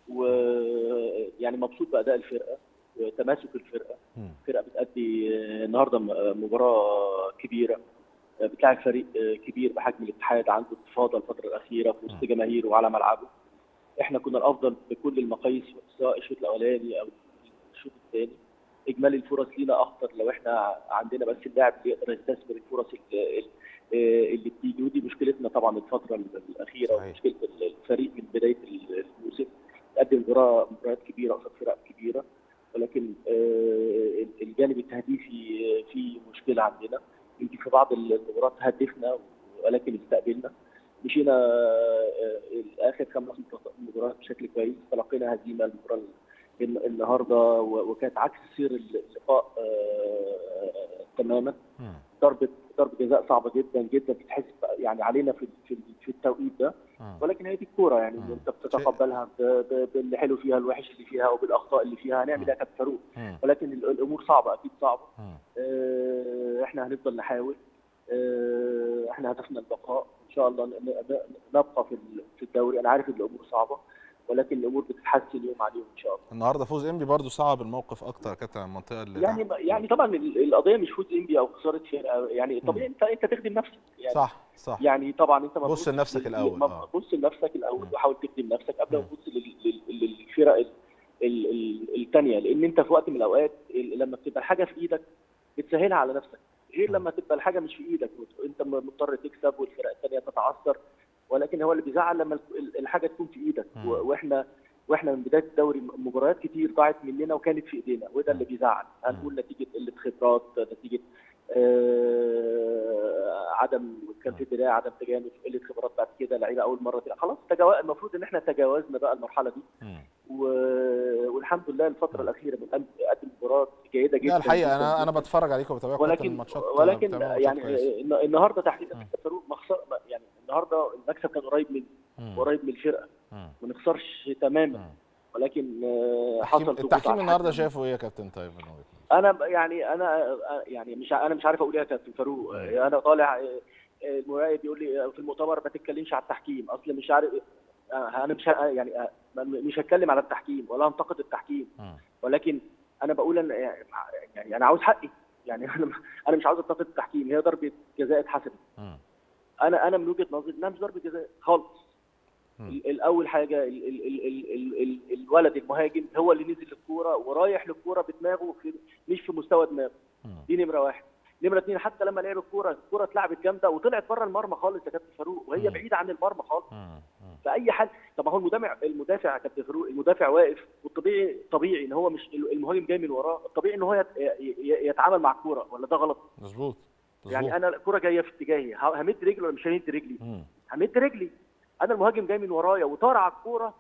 ويعني مبسوط باداء الفرقه وتماسك الفرقه مم. الفرقه بتأدي آه، النهارده م- مباراه كبيره آه، بتلاعب فريق آه، كبير بحجم الاتحاد عنده انتفاضه الفتره الاخيره في وسط جماهيره وعلى ملعبه احنا كنا الافضل بكل المقاييس سواء الشوط الاولاني او الشوط الثاني اجمالي الفرص لينا اخطر لو احنا عندنا بس اللاعب اللي يقدر يستثمر الفرص اللي, اللي بتيجي ودي مشكلتنا طبعا الفتره الاخيره صحيح. ومشكله الفريق من بدايه الموسم قدم مباراه مباريات كبيره قصاد فرق كبيره ولكن آه، الجانب التهديفي آه، فيه مشكله عندنا يمكن في بعض المباريات هدفنا ولكن استقبلنا مشينا آه، اخر خمس مباريات بشكل كويس تلقينا هزيمه المباراه الن- النهارده و- وكانت عكس سير اللقاء آه، تماما مم. ضربه ضربه جزاء صعبه جدا جدا بتتحسب يعني علينا في في في التوقيت ده مم. ولكن هي دي الكوره يعني مم. انت بتتقبلها ب- ب- باللي حلو فيها الوحش اللي فيها وبالاخطاء اللي فيها هنعمل ايه يا كابتن فاروق مم. ولكن ال- الامور صعبه اكيد صعبه مم. آه، احنا هنفضل نحاول آه، احنا هدفنا البقاء ان شاء الله ن- ن- نبقى في ال- في الدوري انا عارف ان الامور صعبه ولكن الامور بتتحسن يوم عن يوم ان شاء الله النهارده فوز انبي برضو صعب الموقف اكتر يا كابتن على المنطقه اللي يعني تحت. يعني طبعا ال- القضيه مش فوز انبي او خساره فرقه يعني طبيعي انت انت تخدم نفسك يعني صح صح يعني طبعا انت ما بص تبص لنفسك لل- الأول، ما آه. بص لنفسك الاول مم. وحاول تخدم نفسك قبل ما مم. تبص لل- لل- للفرق ال- ال- ال- التانية لان انت في وقت من الاوقات ال- لما بتبقى الحاجه في ايدك بتسهلها على نفسك غير مم. لما تبقى الحاجه مش في ايدك وت- انت م- مضطر تكسب والفرق التانية تتعثر ولكن هو اللي بيزعل لما ال- الحاجه تكون في ايدك مم. و- واحنا واحنا من بدايه الدوري مباريات كتير ضاعت مننا وكانت في ايدينا وده اللي بيزعل هنقول نتيجه قله خبرات نتيجه آه عدم كان في بدايه عدم تجانس قله خبرات بعد كده لعيبه اول مره تلعب. خلاص تجاوز المفروض ان احنا تجاوزنا بقى المرحله دي مم. و... والحمد لله الفتره الاخيره بنقدم مباراه جيده جدا لا الحقيقه جداً انا جداً. انا بتفرج عليكم وبتابعكم كابتن ولكن الماتشات ولكن بتعملوا ماتشات يعني كويسة. الن- النهارده تحديدا مم. فاروق مخسر يعني النهارده المكسب كان قريب من مم. قريب من الفرقه مم. ما نخسرش تماما مم. ولكن آه، التحكيم- حصل ضغوط التحكيم على النهارده الحكم. شايفه ايه يا كابتن طيب من وجهة نظرك؟ انا ب- يعني انا يعني مش ع- انا مش عارف اقول ايه يا كابتن فاروق مم. انا طالع آه، آه، المراقب بيقول لي في المؤتمر ما تتكلمش على التحكيم اصل مش عارف آه، انا مش ه- يعني آه، م- مش هتكلم على التحكيم ولا هنتقد التحكيم مم. ولكن انا بقول ان يعني انا عاوز حقي يعني انا انا مش عاوز انتقد التحكيم هي ضربه جزاء اتحسبت مم. انا انا من وجهه نظري انها مش ضربه جزاء خالص مم. ال- الاول حاجه ال ال ال ال ال ال الولد المهاجم هو اللي نزل للكوره ورايح للكوره بدماغه في مش في مستوى دماغه مم. دي نمره واحد نمره اثنين حتى لما لعب الكوره الكوره اتلعبت جامده وطلعت بره المرمى خالص يا كابتن فاروق وهي مم. بعيده عن المرمى خالص مم. مم. في اي حال طب ما هو المدافع المدافع يا كابتن فاروق المدافع واقف والطبيعي طبيعي ان هو مش المهاجم جاي من وراه الطبيعي ان هو يت- ي- يتعامل مع الكوره ولا ده غلط مظبوط مظبوط. يعني انا الكوره جايه في اتجاهي ه- همد رجلي ولا مش همد رجلي مم. همد رجلي انا المهاجم جاي من ورايا وطار على الكوره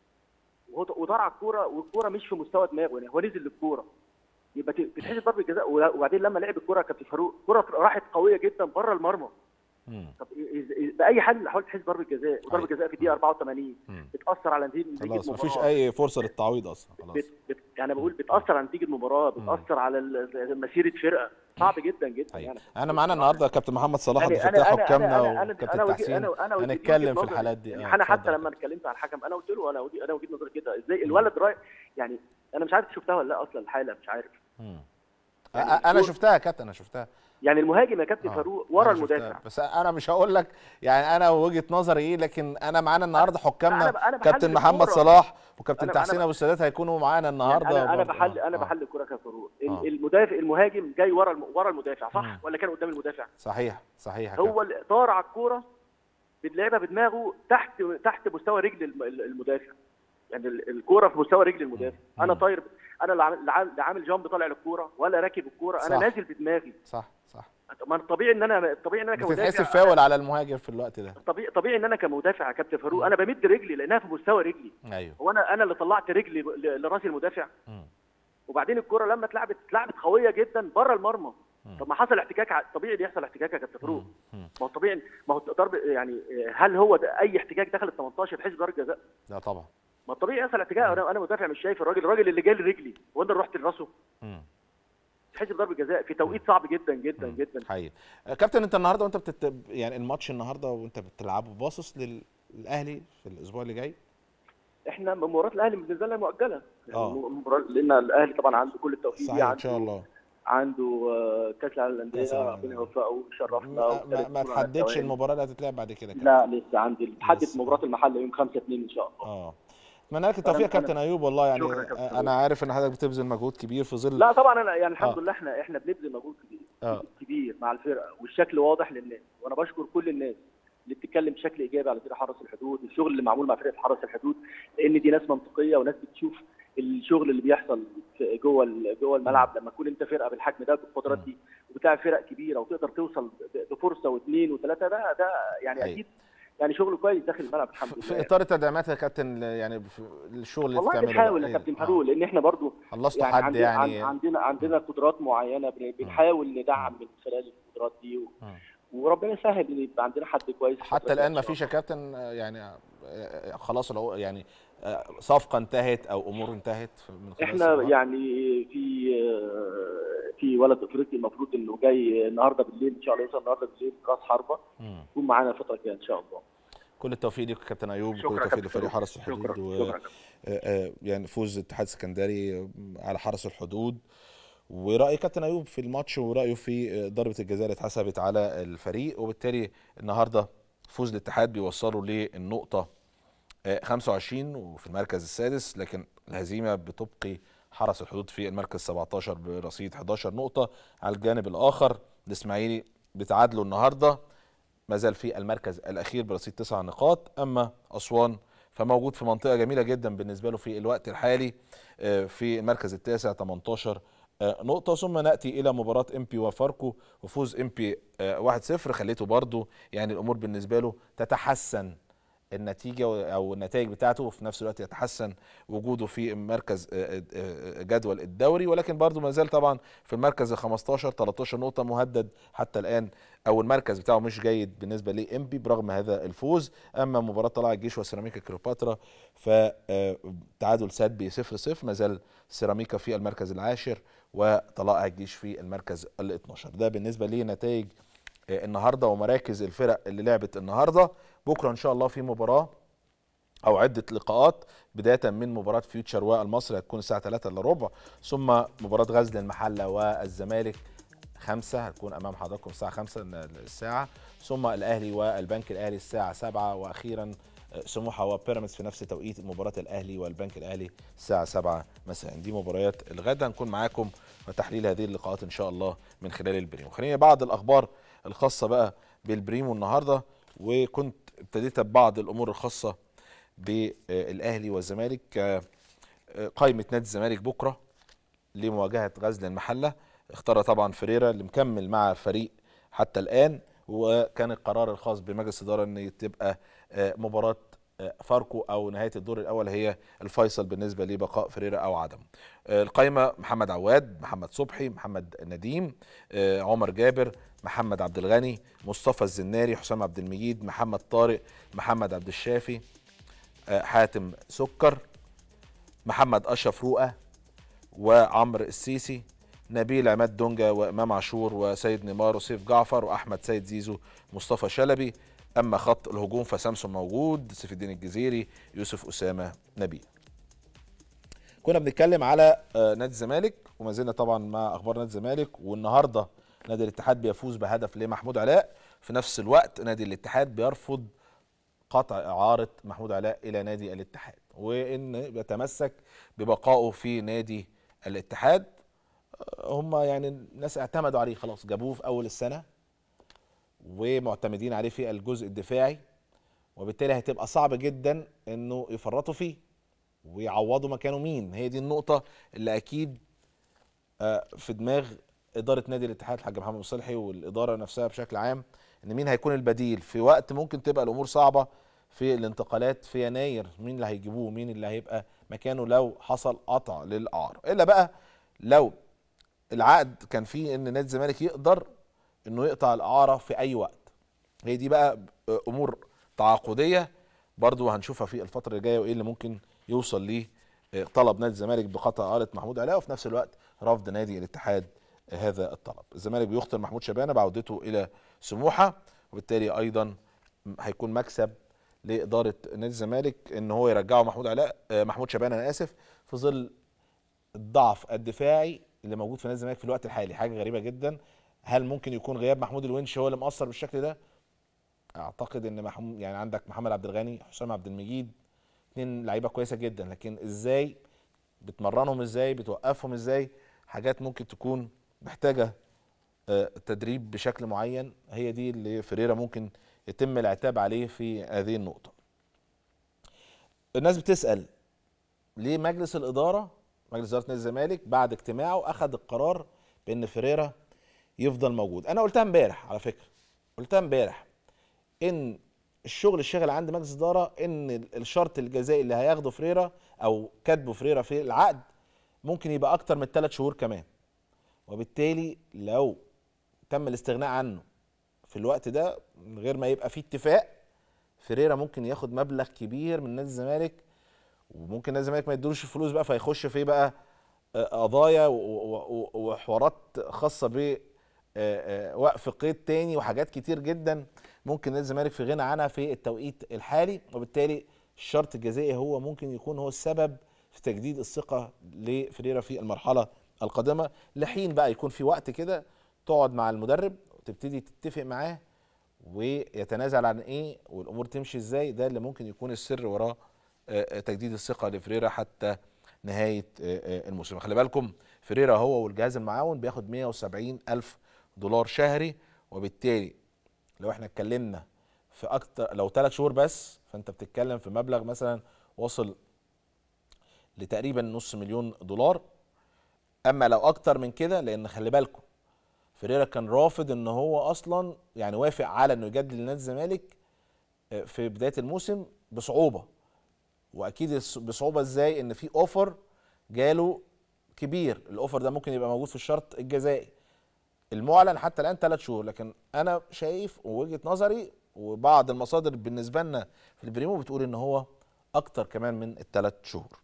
وهو- وطار على الكوره والكوره مش في مستوى دماغه يعني هو نزل للكوره يبقى ت- تتحسب ضربه جزاء ولا- وبعدين لما لعب الكوره يا كابتن فاروق الكوره راحت قويه جدا بره المرمى مم. طب إز- إز- باي حال من الاحوال تحسب ضربه جزاء وضربه أيوة. جزاء في الدقيقه 84 مم. بتاثر على نتيجه نتيجة خلاص مفيش المباراة. اي فرصه للتعويض اصلا خلاص بت بت يعني بقول بتاثر على نتيجه المباراه بتاثر على ال- مسيره فرقه صعب جدا جدا طيب يعني انا معانا النهارده كابتن محمد صلاح عبد يعني الفتاح انا حكامنا انا انا وكابتن انا وجه- تحسين انا انا وجه- هنتكلم وجهة في نظري. الحالات دي يعني آه، انا حتى اتفضل. لما اتكلمت على الحكم انا قلت له انا وجه- انا وجهه نظري كده ازاي الولد رايح يعني انا مش عارف شفتها ولا لا اصلا الحاله مش عارف مم. يعني أ- انا الكورة- شفتها يا كابتن انا شفتها يعني المهاجم يا كابتن آه، فاروق ورا أنا شفتها. المدافع بس انا مش هقول لك يعني انا وجهه نظري ايه لكن انا معانا النهارده حكامنا أنا- أنا كابتن بحلل محمد الكورة. صلاح وكابتن أنا- تحسين أنا- ابو السادات هيكونوا معانا يعني النهارده انا انا برضه. بحل آه، انا آه. بحل الكوره يا فاروق ال- آه. المدافع المهاجم جاي ورا الم- ورا المدافع صح مم. ولا كان قدام المدافع صحيح صحيح يا هو كابتن. اللي طار على الكوره بتلعبها بدماغه تحت تحت مستوى رجل الم- المدافع يعني ال- الكوره في مستوى رجل المدافع مم. انا طاير انا اللي عامل- اللي عامل- اللي عامل جامب طالع للكوره ولا راكب الكوره انا صح. نازل بدماغي صح صح ما الطبيعي ان انا الطبيعي ان انا بتتحسب كمدافع فاول على المهاجم في الوقت ده طبيعي طبيعي ان انا كمدافع يا كابتن فاروق انا بمد رجلي لانها في مستوى رجلي ايوه هو انا انا اللي طلعت رجلي ل- لراس المدافع مم. وبعدين الكره لما اتلعبت اتلعبت قويه جدا بره المرمى مم. طب ما حصل احتكاك ع- طبيعي اللي يحصل احتكاك يا كابتن فاروق مم. ما هو طبيعي ما هو ضرب يعني هل هو ده اي احتكاك دخل ال 18 تحس ضربه جزاء لا طبعا ما الطبيعي يحصل احتكاك انا انا مدافع مش شايف الراجل الراجل اللي جاي لرجلي وانا اللي رحت لراسه مم. تحس بضربه جزاء في توقيت صعب جدا جدا جدا حقيقي آه، كابتن انت النهارده وانت بتت... يعني الماتش النهارده وانت بتلعبه باصص لل- للاهلي في الاسبوع اللي جاي احنا مباراه الاهلي بالنسبه لنا مؤجله يعني آه. مباراة- لان الاهلي طبعا عنده كل التوفيق صحيح ليه ان عنده شاء الله عنده آه، كاس العالم كأس للانديه العالم ربنا للأندية. يوفقه ويشرفنا ما, ما, وثالث ما بطولة على تحددش التوالي. المباراه اللي هتتلعب بعد كده كده لا لسه عندي تحدد لسه. مباراه المحل يوم 5 2 ان شاء الله اه اتمنى لك التوفيق يا أنا- كابتن ايوب والله يعني شكرا يا كابتن آه، انا عارف ان حضرتك بتبذل مجهود كبير في ظل لا طبعا انا يعني الحمد آه. لله احنا احنا بنبذل مجهود كبير آه. كبير مع الفرقه والشكل واضح للناس وانا بشكر كل الناس اللي بتتكلم بشكل ايجابي على فرقه حرس الحدود الشغل اللي معمول مع فرقه حرس الحدود لان دي ناس منطقيه وناس بتشوف الشغل اللي بيحصل في جوه ال- جوه الملعب لما تكون انت فرقه بالحجم ده بالقدرات دي وبتلعب فرق كبيره وتقدر توصل ب- بفرصه واثنين وثلاثه ده ده يعني أيوة. اكيد يعني شغل كويس داخل الملعب الحمد في لله اطار التدعيمات يا كابتن يعني في الشغل اللي والله بتعمله بنحاول بقى. يا كابتن آه. فاروق لان احنا برضو خلصتوا يعني حد عندنا يعني عن- عندنا عندنا قدرات معينه بن- بنحاول ندعم من خلال القدرات دي و- مم. وربنا يسهل ان يبقى عندنا حد كويس حتى الان ما فيش يا كابتن آه، يعني آه، آه، خلاص العو- يعني آه، صفقه انتهت او امور انتهت في- من خلال احنا الصفقات؟ يعني في آه، في ولد افريقي المفروض انه جاي النهارده بالليل ان شاء الله يوصل النهارده بالليل راس حربه مم. يكون معانا الفتره الجايه ان شاء الله كل التوفيق ليك يا كابتن ايوب كل شكرا التوفيق كابتن لفريق فاروق. حرس الحدود شكرا و... شكرا آه، آه، يعني فوز اتحاد اسكندري على حرس الحدود وراي كابتن ايوب في الماتش ورايه في آه، ضربه الجزاء اللي اتحسبت على الفريق وبالتالي النهارده فوز الاتحاد بيوصله للنقطه آه، 25 وفي المركز السادس لكن الهزيمه بتبقي حرس الحدود في المركز 17 برصيد 11 نقطه على الجانب الاخر الاسماعيلي بتعادلوا النهارده ما زال في المركز الاخير برصيد تسع نقاط اما اسوان فموجود في منطقه جميله جدا بالنسبه له في الوقت الحالي آه، في المركز التاسع 18 آه، نقطه ثم ناتي الى مباراه امبي وفاركو وفوز امبي 1-0 خليته برضو يعني الامور بالنسبه له تتحسن النتيجه و- او النتائج بتاعته وفي نفس الوقت يتحسن وجوده في مركز آه، آه، جدول الدوري ولكن برضه ما زال طبعا في المركز ال 15 13 نقطه مهدد حتى الان او المركز بتاعه مش جيد بالنسبه لامبي برغم هذا الفوز اما مباراه طلائع الجيش وسيراميكا كليوباترا فتعادل سلبي 0 0 ما زال سيراميكا في المركز العاشر وطلائع الجيش في المركز ال 12 ده بالنسبه لنتائج آه، النهارده ومراكز الفرق اللي لعبت النهارده بكره ان شاء الله في مباراه او عده لقاءات بدايه من مباراه فيوتشر والمصري هتكون الساعه 3 الا ربع ثم مباراه غزل المحله والزمالك خمسة هتكون امام حضراتكم الساعه 5 الساعه ثم الاهلي والبنك الاهلي الساعه 7 واخيرا آه، سموحه وبيراميدز في نفس توقيت مباراه الاهلي والبنك الاهلي الساعه 7 مساء دي مباريات الغد هنكون معاكم وتحليل هذه اللقاءات ان شاء الله من خلال البريمو خلينا بعض الاخبار الخاصه بقى بالبريمو النهارده وكنت ابتديت ببعض الامور الخاصه بالاهلي والزمالك آه، آه، قائمه نادي الزمالك بكره لمواجهه غزل المحله اختار طبعا فريرا اللي مكمل مع فريق حتى الان وكان القرار الخاص بمجلس الاداره ان تبقى آه، مباراه آه، فاركو او نهايه الدور الاول هي الفيصل بالنسبه لبقاء فريرا او عدمه. آه، القائمه محمد عواد، محمد صبحي، محمد نديم، آه، عمر جابر، محمد عبد الغني، مصطفى الزناري، حسام عبد المجيد، محمد طارق، محمد عبد الشافي، آه، حاتم سكر، محمد اشرف رؤى وعمرو السيسي نبيل عماد دونجا وامام عاشور وسيد نيمار وسيف جعفر واحمد سيد زيزو مصطفى شلبي اما خط الهجوم فسامسون موجود سيف الدين الجزيري يوسف اسامه نبيل كنا بنتكلم على آه، نادي الزمالك وما زلنا طبعا مع اخبار نادي الزمالك والنهارده نادي الاتحاد بيفوز بهدف لمحمود علاء في نفس الوقت نادي الاتحاد بيرفض قطع اعاره محمود علاء الى نادي الاتحاد وان يتمسك ببقائه في نادي الاتحاد هم يعني الناس اعتمدوا عليه خلاص جابوه في اول السنه ومعتمدين عليه في الجزء الدفاعي وبالتالي هتبقى صعب جدا انه يفرطوا فيه ويعوضوا مكانه مين هي دي النقطه اللي اكيد آه، في دماغ اداره نادي الاتحاد الحاج محمد صلحي والاداره نفسها بشكل عام ان مين هيكون البديل في وقت ممكن تبقى الامور صعبه في الانتقالات في يناير مين اللي هيجيبوه مين اللي هيبقى مكانه لو حصل قطع للاعاره الا بقى لو العقد كان فيه ان نادي الزمالك يقدر انه يقطع الاعاره في اي وقت هي دي بقى امور تعاقديه برضو هنشوفها في الفتره اللي جايه وايه اللي ممكن يوصل ليه طلب نادي الزمالك بقطع اعاره محمود علاء وفي نفس الوقت رفض نادي الاتحاد هذا الطلب الزمالك بيخطر محمود شبانه بعودته الى سموحه وبالتالي ايضا هيكون مكسب لاداره نادي الزمالك ان هو يرجعه محمود علاء آه، محمود شبانه انا اسف في ظل الضعف الدفاعي اللي موجود في نادي الزمالك في الوقت الحالي حاجه غريبه جدا هل ممكن يكون غياب محمود الونش هو اللي مأثر بالشكل ده اعتقد ان محمود يعني عندك محمد عبد الغني حسام عبد المجيد اتنين لعيبه كويسه جدا لكن ازاي بتمرنهم ازاي بتوقفهم ازاي حاجات ممكن تكون محتاجه آه، تدريب بشكل معين هي دي اللي فريرا ممكن يتم العتاب عليه في هذه النقطه الناس بتسال ليه مجلس الاداره مجلس اداره نادي الزمالك بعد اجتماعه اخذ القرار بان فيريرا يفضل موجود انا قلتها امبارح على فكره قلتها امبارح ان الشغل الشاغل عند مجلس الاداره ان الشرط الجزائي اللي هياخده فريرا او كاتبه فريرا في العقد ممكن يبقى اكتر من ثلاث شهور كمان وبالتالي لو تم الاستغناء عنه في الوقت ده من غير ما يبقى فيه اتفاق فريرا ممكن ياخد مبلغ كبير من نادي الزمالك وممكن نادي الزمالك ما يدوش الفلوس بقى فيخش في بقى آه، قضايا و- و- و- وحوارات خاصه ب آه، آه، وقف قيد تاني وحاجات كتير جدا ممكن نادي الزمالك في غنى عنها في التوقيت الحالي وبالتالي الشرط الجزائي هو ممكن يكون هو السبب في تجديد الثقه لفريرا في المرحله القادمه لحين بقى يكون في وقت كده تقعد مع المدرب وتبتدي تتفق معاه ويتنازل عن ايه والامور تمشي ازاي ده اللي ممكن يكون السر وراه آه، آه، تجديد الثقه لفريرا حتى نهايه آه، آه، الموسم خلي بالكم فريرا هو والجهاز المعاون بياخد 170 الف دولار شهري وبالتالي لو احنا اتكلمنا في اكتر لو ثلاث شهور بس فانت بتتكلم في مبلغ مثلا وصل لتقريبا نص مليون دولار اما لو اكتر من كده لان خلي بالكم فريرا كان رافض ان هو اصلا يعني وافق على انه يجدد لنادي الزمالك آه، في بدايه الموسم بصعوبه واكيد الس- بصعوبه ازاي ان في اوفر جاله كبير الاوفر ده ممكن يبقى موجود في الشرط الجزائي المعلن حتى الان ثلاث شهور لكن انا شايف ووجهه نظري وبعض المصادر بالنسبه لنا في البريمو بتقول ان هو اكتر كمان من الثلاث شهور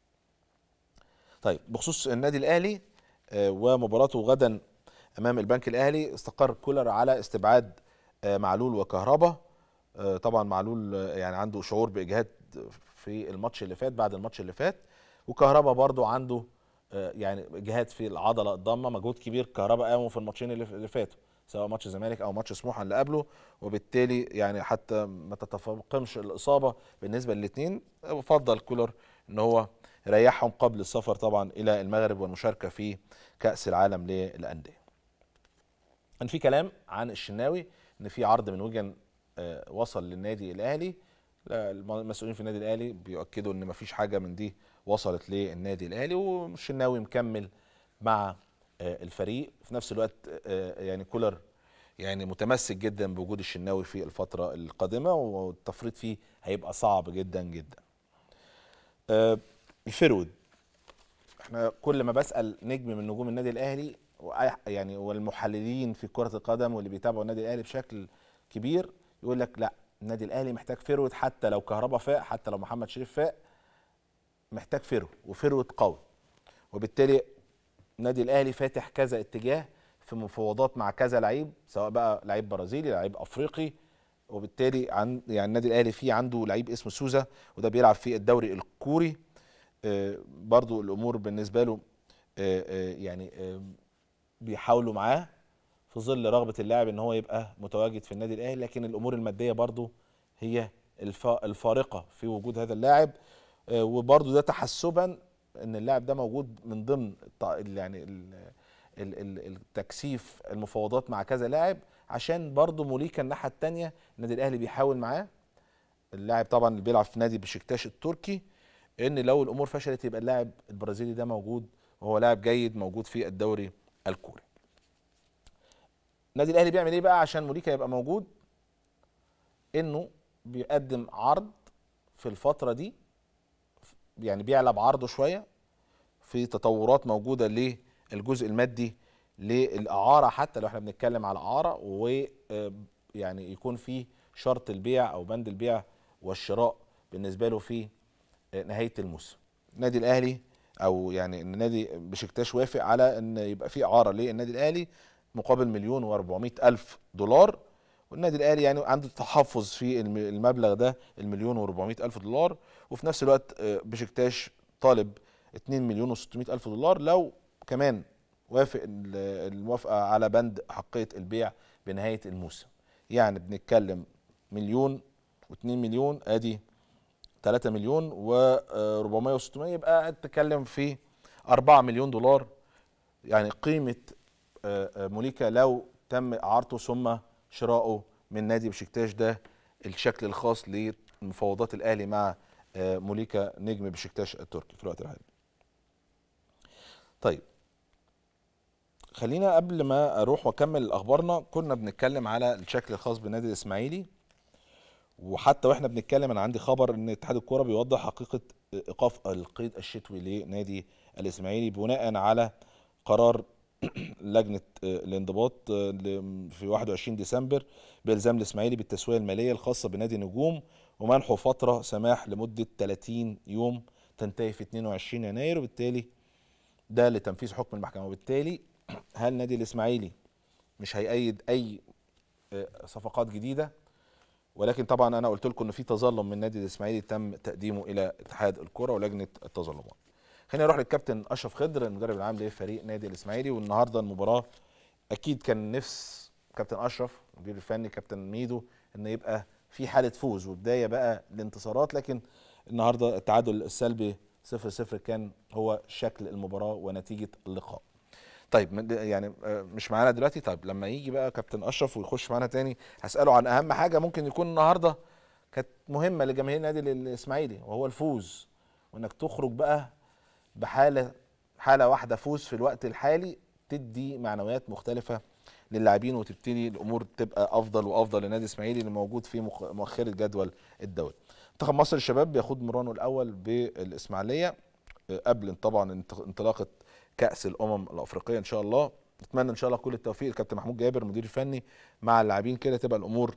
طيب بخصوص النادي الاهلي آه، ومباراته غدا امام البنك الاهلي استقر كولر على استبعاد آه، معلول وكهربا آه، طبعا معلول آه، يعني عنده شعور باجهاد في الماتش اللي فات بعد الماتش اللي فات وكهربا برضو عنده آه، يعني اجهاد في العضله الضامه مجهود كبير كهربا قاموا في الماتشين اللي اللي فاتوا سواء ماتش الزمالك او ماتش سموحه اللي قبله وبالتالي يعني حتى ما تتفاقمش الاصابه بالنسبه للاثنين فضل كولر ان هو ريحهم قبل السفر طبعا الى المغرب والمشاركه في كاس العالم للانديه. كان في كلام عن الشناوي ان في عرض من وجن آه، وصل للنادي الاهلي لا، المسؤولين في النادي الاهلي بيؤكدوا ان مفيش حاجه من دي وصلت للنادي الاهلي والشناوي مكمل مع آه، الفريق في نفس الوقت آه، يعني كولر يعني متمسك جدا بوجود الشناوي في الفتره القادمه والتفريط فيه هيبقى صعب جدا جدا. آه، الفرود احنا كل ما بسال نجم من نجوم النادي الاهلي وأي- يعني والمحللين في كره القدم واللي بيتابعوا النادي الاهلي بشكل كبير يقول لك لا النادي الاهلي محتاج فرود حتى لو كهربا فاق حتى لو محمد شريف فاق محتاج فرود وفرود قوي وبالتالي النادي الاهلي فاتح كذا اتجاه في مفاوضات مع كذا لعيب سواء بقى لعيب برازيلي لعيب افريقي وبالتالي عن يعني النادي الاهلي فيه عنده لعيب اسمه سوزا وده بيلعب في الدوري الكوري آه، برضو الامور بالنسبه له آه، آه، يعني آه، بيحاولوا معاه في ظل رغبه اللاعب ان هو يبقى متواجد في النادي الاهلي لكن الامور الماديه برضو هي الف- الفارقه في وجود هذا اللاعب آه، وبرضو ده تحسبا ان اللاعب ده موجود من ضمن الط- ال- يعني ال- ال- ال- التكثيف المفاوضات مع كذا لاعب عشان برضو موليكا الناحيه الثانيه النادي الاهلي بيحاول معاه اللاعب طبعا اللي بيلعب في نادي بشكتاش التركي ان لو الامور فشلت يبقى اللاعب البرازيلي ده موجود وهو لاعب جيد موجود في الدوري الكوري النادي الاهلي بيعمل ايه بقى عشان موليكا يبقى موجود انه بيقدم عرض في الفتره دي يعني بيعلى بعرضه شويه في تطورات موجوده للجزء المادي للاعاره حتى لو احنا بنتكلم على اعاره ويعني يكون في شرط البيع او بند البيع والشراء بالنسبه له في نهايه الموسم النادي الاهلي او يعني ان نادي بشكتاش وافق على ان يبقى في اعاره للنادي الاهلي مقابل مليون و400 الف دولار والنادي الاهلي يعني عنده تحفظ في الم- المبلغ ده المليون و400 الف دولار وفي نفس الوقت آه، بشكتاش طالب 2 مليون و600 الف دولار لو كمان وافق ال- الموافقه على بند حقيه البيع بنهايه الموسم يعني بنتكلم مليون و2 مليون ادي 3 مليون و400 و600 يبقى تتكلم في 4 مليون دولار يعني قيمه آه، آه، موليكا لو تم اعارته ثم شراؤه من نادي بشكتاش ده الشكل الخاص لمفاوضات الاهلي مع آه، موليكا نجم بشكتاش التركي في الوقت الحالي طيب خلينا قبل ما اروح واكمل اخبارنا كنا بنتكلم على الشكل الخاص بالنادي الاسماعيلي وحتى واحنا بنتكلم انا عندي خبر ان اتحاد الكوره بيوضح حقيقه ايقاف القيد الشتوي لنادي الاسماعيلي بناء على قرار لجنه الانضباط في 21 ديسمبر بالزام الاسماعيلي بالتسويه الماليه الخاصه بنادي النجوم ومنحه فتره سماح لمده 30 يوم تنتهي في 22 يناير وبالتالي ده لتنفيذ حكم المحكمه وبالتالي هل نادي الاسماعيلي مش هيأيد اي صفقات جديده ولكن طبعا انا قلت لكم ان في تظلم من نادي الاسماعيلي تم تقديمه الى اتحاد الكره ولجنه التظلمات خلينا نروح للكابتن اشرف خضر المدرب العام لفريق نادي الاسماعيلي والنهارده المباراه اكيد كان نفس كابتن اشرف المدير الفني كابتن ميدو ان يبقى في حاله فوز وبدايه بقى لانتصارات لكن النهارده التعادل السلبي 0 0 كان هو شكل المباراه ونتيجه اللقاء طيب يعني مش معانا دلوقتي طيب لما يجي بقى كابتن اشرف ويخش معانا تاني هساله عن اهم حاجه ممكن يكون النهارده كانت مهمه لجماهير النادي الاسماعيلي وهو الفوز وانك تخرج بقى بحاله حاله واحده فوز في الوقت الحالي تدي معنويات مختلفه للاعبين وتبتدي الامور تبقى افضل وافضل للنادي الاسماعيلي اللي موجود في مؤخره جدول الدوري. منتخب مصر الشباب بياخد مرانه الاول بالاسماعيليه قبل طبعا انطلاقه كاس الامم الافريقيه ان شاء الله نتمنى ان شاء الله كل التوفيق للكابتن محمود جابر المدير الفني مع اللاعبين كده تبقى الامور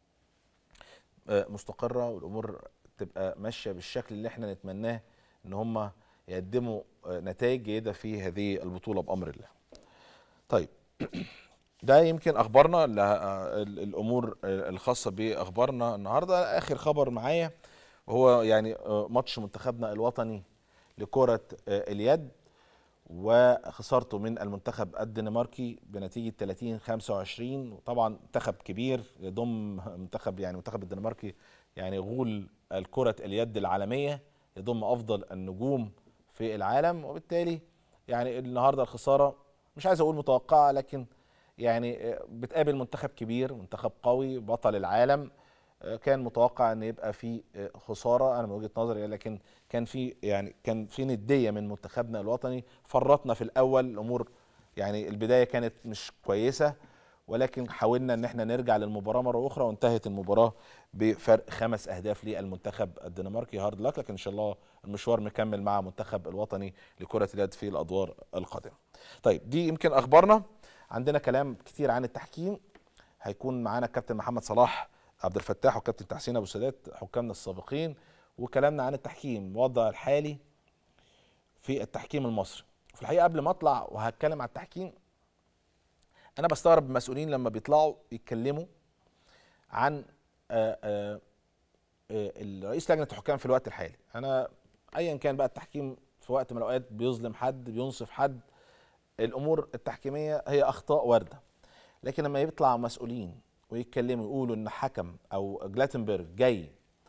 مستقره والامور تبقى ماشيه بالشكل اللي احنا نتمناه ان هم يقدموا نتائج جيده في هذه البطوله بامر الله. طيب ده يمكن اخبارنا الامور الخاصه باخبارنا النهارده اخر خبر معايا وهو يعني ماتش منتخبنا الوطني لكره اليد وخسارته من المنتخب الدنماركي بنتيجه 30 25 وطبعا منتخب كبير يضم منتخب يعني منتخب الدنماركي يعني غول الكره اليد العالميه يضم افضل النجوم في العالم وبالتالي يعني النهارده الخساره مش عايز اقول متوقعه لكن يعني بتقابل منتخب كبير منتخب قوي بطل العالم كان متوقع ان يبقى في خساره انا من وجهه نظري لكن كان في يعني كان في نديه من منتخبنا الوطني فرطنا في الاول الامور يعني البدايه كانت مش كويسه ولكن حاولنا ان احنا نرجع للمباراه مره اخرى وانتهت المباراه بفرق خمس اهداف للمنتخب الدنماركي هارد لك لكن ان شاء الله المشوار مكمل مع منتخب الوطني لكره اليد في الادوار القادمه. طيب دي يمكن اخبارنا عندنا كلام كتير عن التحكيم هيكون معانا الكابتن محمد صلاح عبد الفتاح وكابتن تحسين ابو سادات حكامنا السابقين وكلامنا عن التحكيم الوضع الحالي في التحكيم المصري في الحقيقه قبل ما اطلع وهتكلم عن التحكيم انا بستغرب المسؤولين لما بيطلعوا يتكلموا عن آآ آآ الرئيس لجنه الحكام في الوقت الحالي انا ايا كان بقى التحكيم في وقت من الاوقات بيظلم حد بينصف حد الامور التحكيميه هي اخطاء وارده لكن لما يطلع مسؤولين ويتكلموا يقولوا ان حكم او جلاتنبرج جاي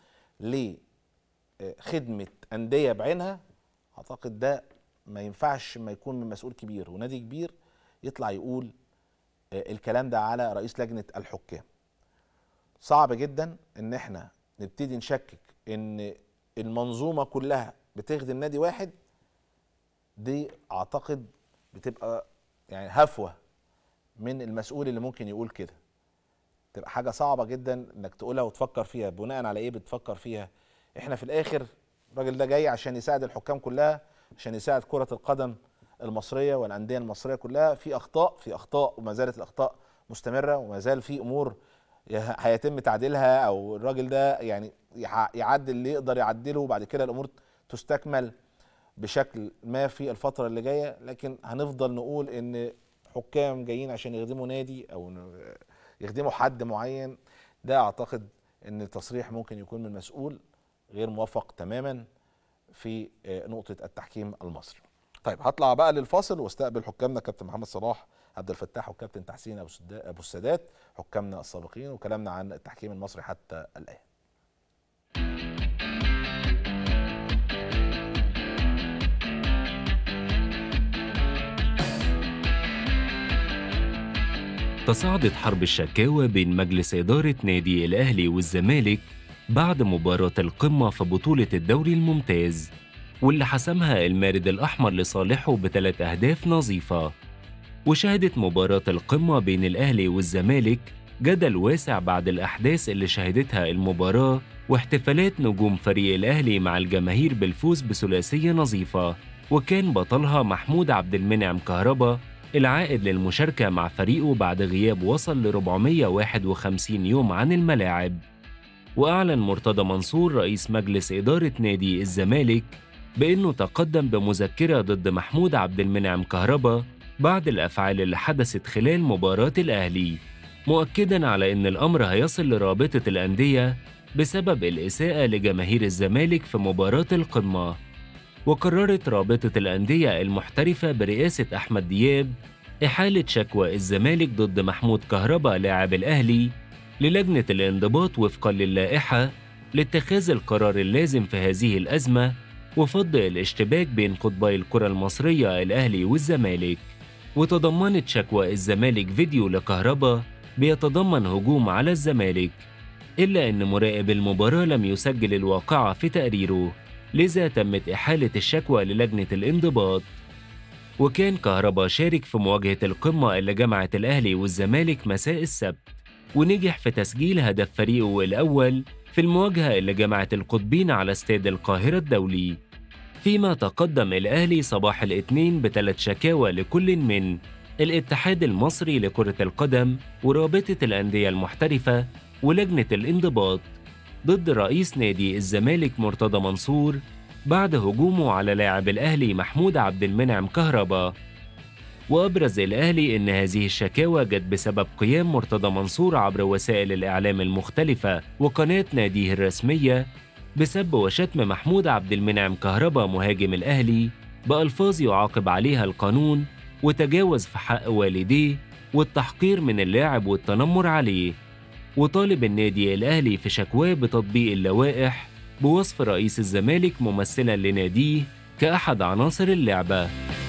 لخدمه انديه بعينها اعتقد ده ما ينفعش ما يكون من مسؤول كبير ونادي كبير يطلع يقول الكلام ده على رئيس لجنه الحكام صعب جدا ان احنا نبتدي نشكك ان المنظومه كلها بتخدم نادي واحد دي اعتقد بتبقى يعني هفوه من المسؤول اللي ممكن يقول كده تبقى حاجه صعبه جدا انك تقولها وتفكر فيها بناء على ايه بتفكر فيها احنا في الاخر الراجل ده جاي عشان يساعد الحكام كلها عشان يساعد كره القدم المصريه والانديه المصريه كلها في اخطاء في اخطاء وما زالت الاخطاء مستمره وما زال في امور هيتم تعديلها او الراجل ده يعني يعدل اللي يقدر يعدله وبعد كده الامور تستكمل بشكل ما في الفتره اللي جايه لكن هنفضل نقول ان حكام جايين عشان يخدموا نادي او يخدموا حد معين ده اعتقد ان التصريح ممكن يكون من مسؤول غير موفق تماما في نقطه التحكيم المصري. طيب هطلع بقى للفاصل واستقبل حكامنا كابتن محمد صلاح عبد الفتاح وكابتن تحسين ابو ابو السادات حكامنا السابقين وكلامنا عن التحكيم المصري حتى الان. تصاعدت حرب الشكاوى بين مجلس إدارة نادي الأهلي والزمالك بعد مباراة القمة في بطولة الدوري الممتاز واللي حسمها المارد الأحمر لصالحه بثلاث أهداف نظيفة وشهدت مباراة القمة بين الأهلي والزمالك جدل واسع بعد الأحداث اللي شهدتها المباراة واحتفالات نجوم فريق الأهلي مع الجماهير بالفوز بثلاثية نظيفة وكان بطلها محمود عبد المنعم كهربا العائد للمشاركة مع فريقه بعد غياب وصل ل 451 يوم عن الملاعب وأعلن مرتضى منصور رئيس مجلس إدارة نادي الزمالك بأنه تقدم بمذكرة ضد محمود عبد المنعم كهربا بعد الأفعال اللي حدثت خلال مباراة الأهلي مؤكدا على أن الأمر هيصل لرابطة الأندية بسبب الإساءة لجماهير الزمالك في مباراة القمة وقررت رابطة الأندية المحترفة برئاسة أحمد دياب إحالة شكوى الزمالك ضد محمود كهربا لاعب الأهلي للجنة الانضباط وفقا للائحة لاتخاذ القرار اللازم في هذه الأزمة وفض الاشتباك بين قطبي الكرة المصرية الأهلي والزمالك وتضمنت شكوى الزمالك فيديو لكهربا بيتضمن هجوم على الزمالك إلا أن مراقب المباراة لم يسجل الواقعة في تقريره لذا تمت إحالة الشكوى للجنة الانضباط وكان كهربا شارك في مواجهة القمة اللي جمعت الأهلي والزمالك مساء السبت ونجح في تسجيل هدف فريقه الأول في المواجهة اللي جمعت القطبين على استاد القاهرة الدولي فيما تقدم الأهلي صباح الاثنين بثلاث شكاوى لكل من الاتحاد المصري لكرة القدم ورابطة الأندية المحترفة ولجنة الانضباط ضد رئيس نادي الزمالك مرتضى منصور بعد هجومه على لاعب الأهلي محمود عبد المنعم كهربا وأبرز الأهلي أن هذه الشكاوى جت بسبب قيام مرتضى منصور عبر وسائل الإعلام المختلفة وقناة ناديه الرسمية بسب وشتم محمود عبد المنعم كهربا مهاجم الأهلي بألفاظ يعاقب عليها القانون وتجاوز في حق والديه والتحقير من اللاعب والتنمر عليه وطالب النادي الأهلي في شكواه بتطبيق اللوائح بوصف رئيس الزمالك ممثلا لناديه كأحد عناصر اللعبة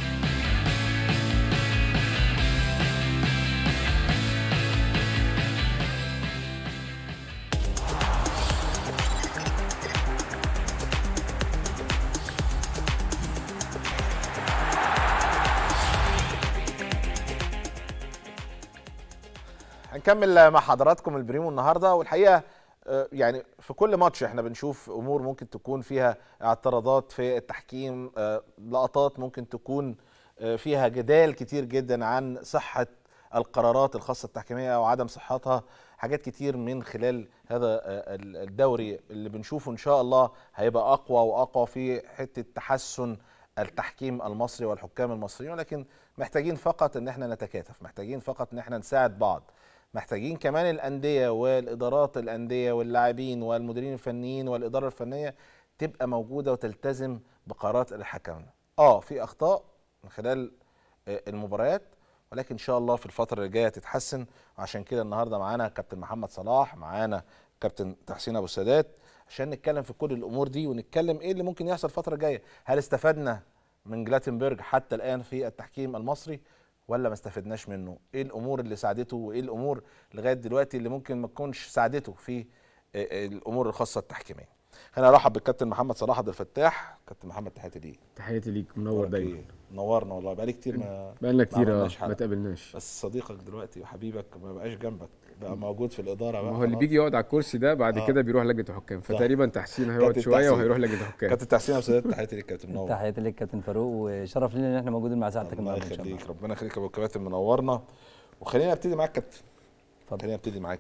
هنكمل مع حضراتكم البريمو النهارده والحقيقه آه، يعني في كل ماتش احنا بنشوف امور ممكن تكون فيها اعتراضات في التحكيم آه، لقطات ممكن تكون آه، فيها جدال كتير جدا عن صحه القرارات الخاصه التحكيميه او عدم صحتها حاجات كتير من خلال هذا آه، ال- الدوري اللي بنشوفه ان شاء الله هيبقى اقوى واقوى في حته تحسن التحكيم المصري والحكام المصريين ولكن محتاجين فقط ان احنا نتكاتف محتاجين فقط ان احنا نساعد بعض محتاجين كمان الأندية والإدارات الأندية واللاعبين والمديرين الفنيين والإدارة الفنية تبقى موجودة وتلتزم بقرارات الحكم اه في أخطاء من خلال آه، المباريات ولكن إن شاء الله في الفترة اللي جاية تتحسن وعشان كده النهاردة معانا كابتن محمد صلاح معانا كابتن تحسين أبو السادات عشان نتكلم في كل الأمور دي ونتكلم إيه اللي ممكن يحصل الفترة الجاية هل استفدنا من جلاتنبرج حتى الآن في التحكيم المصري ولا ما استفدناش منه ايه الامور اللي ساعدته وايه الامور لغايه دلوقتي اللي ممكن ما تكونش ساعدته في آه، آه، الامور الخاصه التحكيميه خلينا ارحب بالكابتن محمد صلاح عبد الفتاح كابتن محمد تحياتي ليك تحياتي ليك منور دايما إيه؟ نورنا والله بقالي كتير ما بقالنا كتير عملناش آه، حلقة. ما تقابلناش بس صديقك دلوقتي وحبيبك ما بقاش جنبك بقى موجود في الاداره بقى ما هو اللي خلاص. بيجي يقعد على الكرسي ده بعد آه. كده بيروح لجنه الحكام صح. فتقريبا تحسين هيقعد كابتن شويه تحسين. وهيروح لجنه الحكام كابتن تحسين ابو سادات تحياتي ليك كابتن منور تحياتي لك كابتن فاروق وشرف لينا ان احنا موجودين مع سعادتك الله النهارده ان شاء الله يخليك ربنا يخليك يا ابو كباتن منورنا وخلينا ابتدي معاك كابتن اتفضل. خلينا ابتدي معاك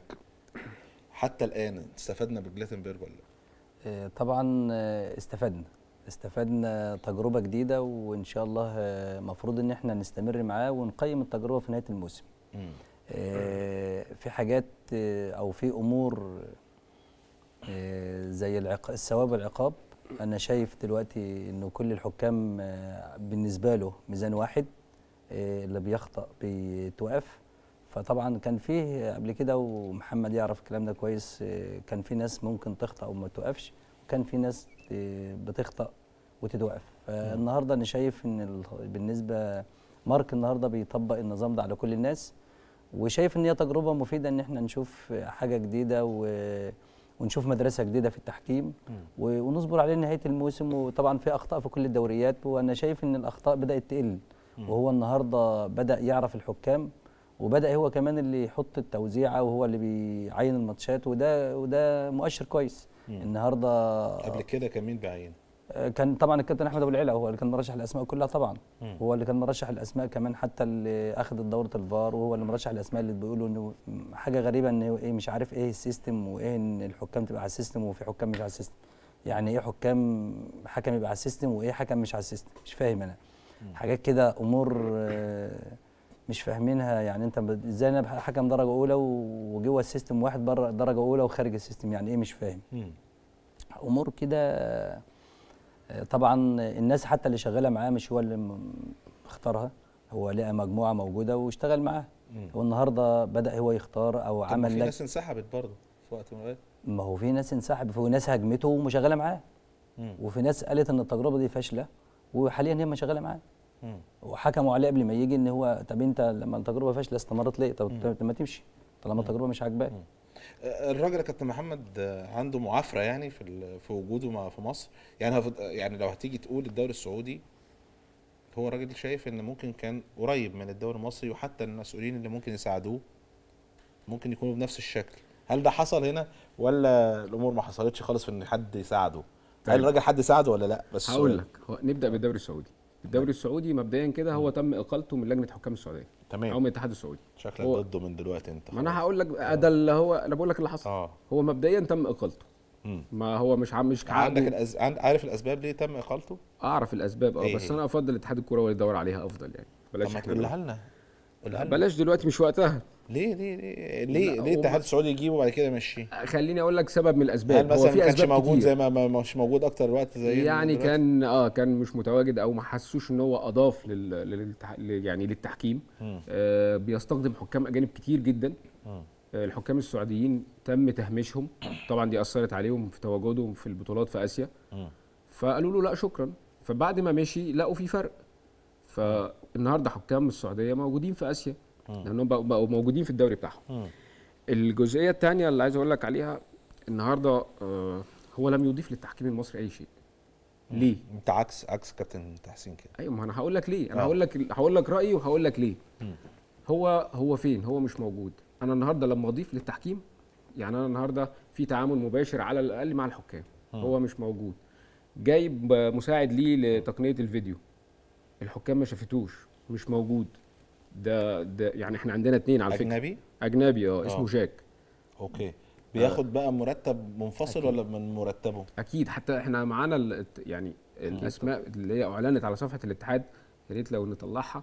حتى الان استفدنا بجلاتنبرج ولا آه، طبعا آه، استفدنا استفدنا تجربه جديده وان شاء الله المفروض ان احنا نستمر معاه ونقيم التجربه في نهايه الموسم مم. آه، في حاجات آه، او في امور آه، زي العق... الثواب والعقاب انا شايف دلوقتي انه كل الحكام آه، بالنسبه له ميزان واحد آه، اللي بيخطأ بيتوقف فطبعا كان فيه قبل كده ومحمد يعرف الكلام ده كويس آه، كان في ناس ممكن تخطأ وما توقفش وكان في ناس آه، بتخطأ وتتوقف فالنهارده انا شايف ان ال- بالنسبه مارك النهارده بيطبق النظام ده على كل الناس وشايف ان هي تجربه مفيده ان احنا نشوف حاجه جديده و... ونشوف مدرسه جديده في التحكيم و- ونصبر عليه نهايه الموسم وطبعا في اخطاء في كل الدوريات وانا شايف ان الاخطاء بدات تقل وهو النهارده بدا يعرف الحكام وبدا هو كمان اللي يحط التوزيعه وهو اللي بيعين الماتشات وده وده مؤشر كويس النهارده قبل كده كان مين بعين آه، كان طبعا الكابتن احمد ابو العلا هو اللي كان مرشح الاسماء كلها طبعا هو اللي كان مرشح الاسماء كمان حتى اللي اخذ دوره الفار وهو اللي مرشح الاسماء اللي بيقولوا انه حاجه غريبه ان هو ايه مش عارف ايه السيستم وايه ان الحكام تبقى على السيستم وفي حكام مش على السيستم يعني ايه حكام حكم يبقى على السيستم وايه حكم مش على السيستم مش فاهم انا حاجات كده امور آه، مش فاهمينها يعني انت ب- ازاي انا أبقى حكم درجه اولى و- وجوه السيستم واحد بره درجه اولى وخارج السيستم يعني ايه مش فاهم امور كده آه، طبعا الناس حتى اللي شغاله معاه مش هو اللي م- اختارها هو لقى مجموعه موجوده واشتغل معاها هو النهارده بدا هو يختار او طب ما عمل في لك ناس انسحبت برضه في وقت من الاوقات ما هو في ناس انسحب في ناس هاجمته ومشغله معاه وفي ناس قالت ان التجربه دي فاشله وحاليا هي مشغله معاه وحكموا عليه قبل ما يجي ان هو طب انت لما التجربه فاشله استمرت ليه طب طب ما تمشي طالما التجربه مش عاجباك آه، الراجل يا كابتن محمد آه، عنده معافره يعني في ال- في وجوده مع في مصر يعني هف- يعني لو هتيجي تقول الدوري السعودي هو راجل شايف ان ممكن كان قريب من الدوري المصري وحتى المسؤولين اللي ممكن يساعدوه ممكن يكونوا بنفس الشكل هل ده حصل هنا ولا الامور ما حصلتش خالص في ان حد يساعده هل طيب. الراجل حد ساعده ولا لا بس هقول لك هو نبدا بالدوري السعودي الدوري السعودي مبدئيا كده هو تم اقالته من لجنه حكام السعوديه او تمام من الاتحاد السعودي شكلك هو- ضده من دلوقتي انت ما انا خلاص. هقول لك ده اللي هو انا بقول لك اللي حصل اه هو مبدئيا تم اقالته مم. ما هو مش عم مش عندك عقده- الأز... عند... عارف الاسباب ليه تم اقالته؟ اعرف الاسباب اه إيه بس هي؟ انا افضل اتحاد الكوره هو اللي يدور عليها افضل يعني طب بلاش ما احنا تقولها لنا قولها لنا بلاش دلوقتي مش وقتها ليه ليه ليه ليه, لا، ليه الاتحاد وما- السعودي يجيبه وبعد كده يمشيه؟ خليني اقول لك سبب من هل الاسباب مثلا هو في ما كانش اسباب موجود كتير. زي ما ما مش موجود اكتر وقت زي يعني دلوقتي؟ كان اه كان مش متواجد او ما حسوش ان هو اضاف لل... للتح... ل- يعني للتحكيم مم. آه بيستخدم حكام اجانب كتير جدا مم. آه الحكام السعوديين تم تهميشهم طبعا دي اثرت عليهم في تواجدهم في البطولات في اسيا مم. فقالوا له لا شكرا فبعد ما مشي لقوا في فرق فالنهارده حكام السعوديه موجودين في اسيا لانهم بقوا بقوا موجودين في الدوري بتاعهم مم. الجزئيه الثانيه اللي عايز اقول لك عليها النهارده آه هو لم يضيف للتحكيم المصري اي شيء ليه انت عكس عكس كابتن تحسين كده ايوه ما انا هقول لك ليه انا آه. هقول لك هقول لك رايي وهقول لك ليه هو هو فين هو مش موجود انا النهارده لما اضيف للتحكيم يعني انا النهارده في تعامل مباشر على الاقل مع الحكام هو مش موجود جايب مساعد ليه لتقنيه الفيديو الحكام ما شافتوش مش موجود ده ده يعني احنا عندنا اتنين على فكره اجنبي اجنبي اه اسمه آه. جاك اوكي بياخد بقى مرتب منفصل ولا من مرتبه؟ اكيد حتى احنا معانا ال- يعني الاسماء اللي هي اعلنت على صفحه الاتحاد يا ريت لو نطلعها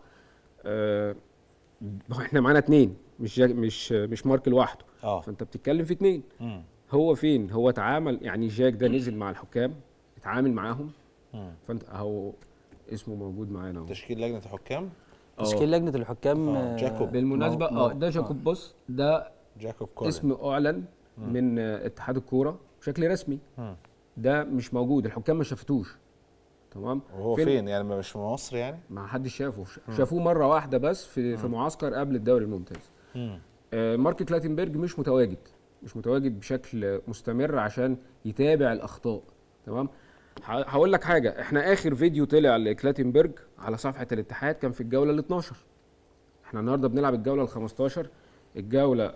آه هو احنا معانا اتنين مش جاك مش مش مارك لوحده اه فانت بتتكلم في اتنين مم. هو فين هو تعامل يعني جاك ده نزل مع الحكام اتعامل معاهم مم. فانت اهو اسمه موجود معانا اهو تشكيل لجنه الحكام آه. تشكيل لجنه الحكام آه، آه، جاكوب. بالمناسبه مو- اه ده جاكوب بص ده جاكوب كولين اسم اعلن من آه، اتحاد الكوره بشكل رسمي مم. ده مش موجود الحكام ما شافتوش تمام وهو فين, يعني مش في مصر يعني؟ ما حدش شافه ش- شافوه مره واحده بس في في معسكر قبل الدوري الممتاز مم. آه، مارك كلاتنبرج مش متواجد مش متواجد بشكل مستمر عشان يتابع الاخطاء تمام ه- هقول لك حاجه احنا اخر فيديو طلع لكلاتنبرج على صفحه الاتحاد كان في الجوله ال 12 احنا النهارده بنلعب الجوله ال 15 الجوله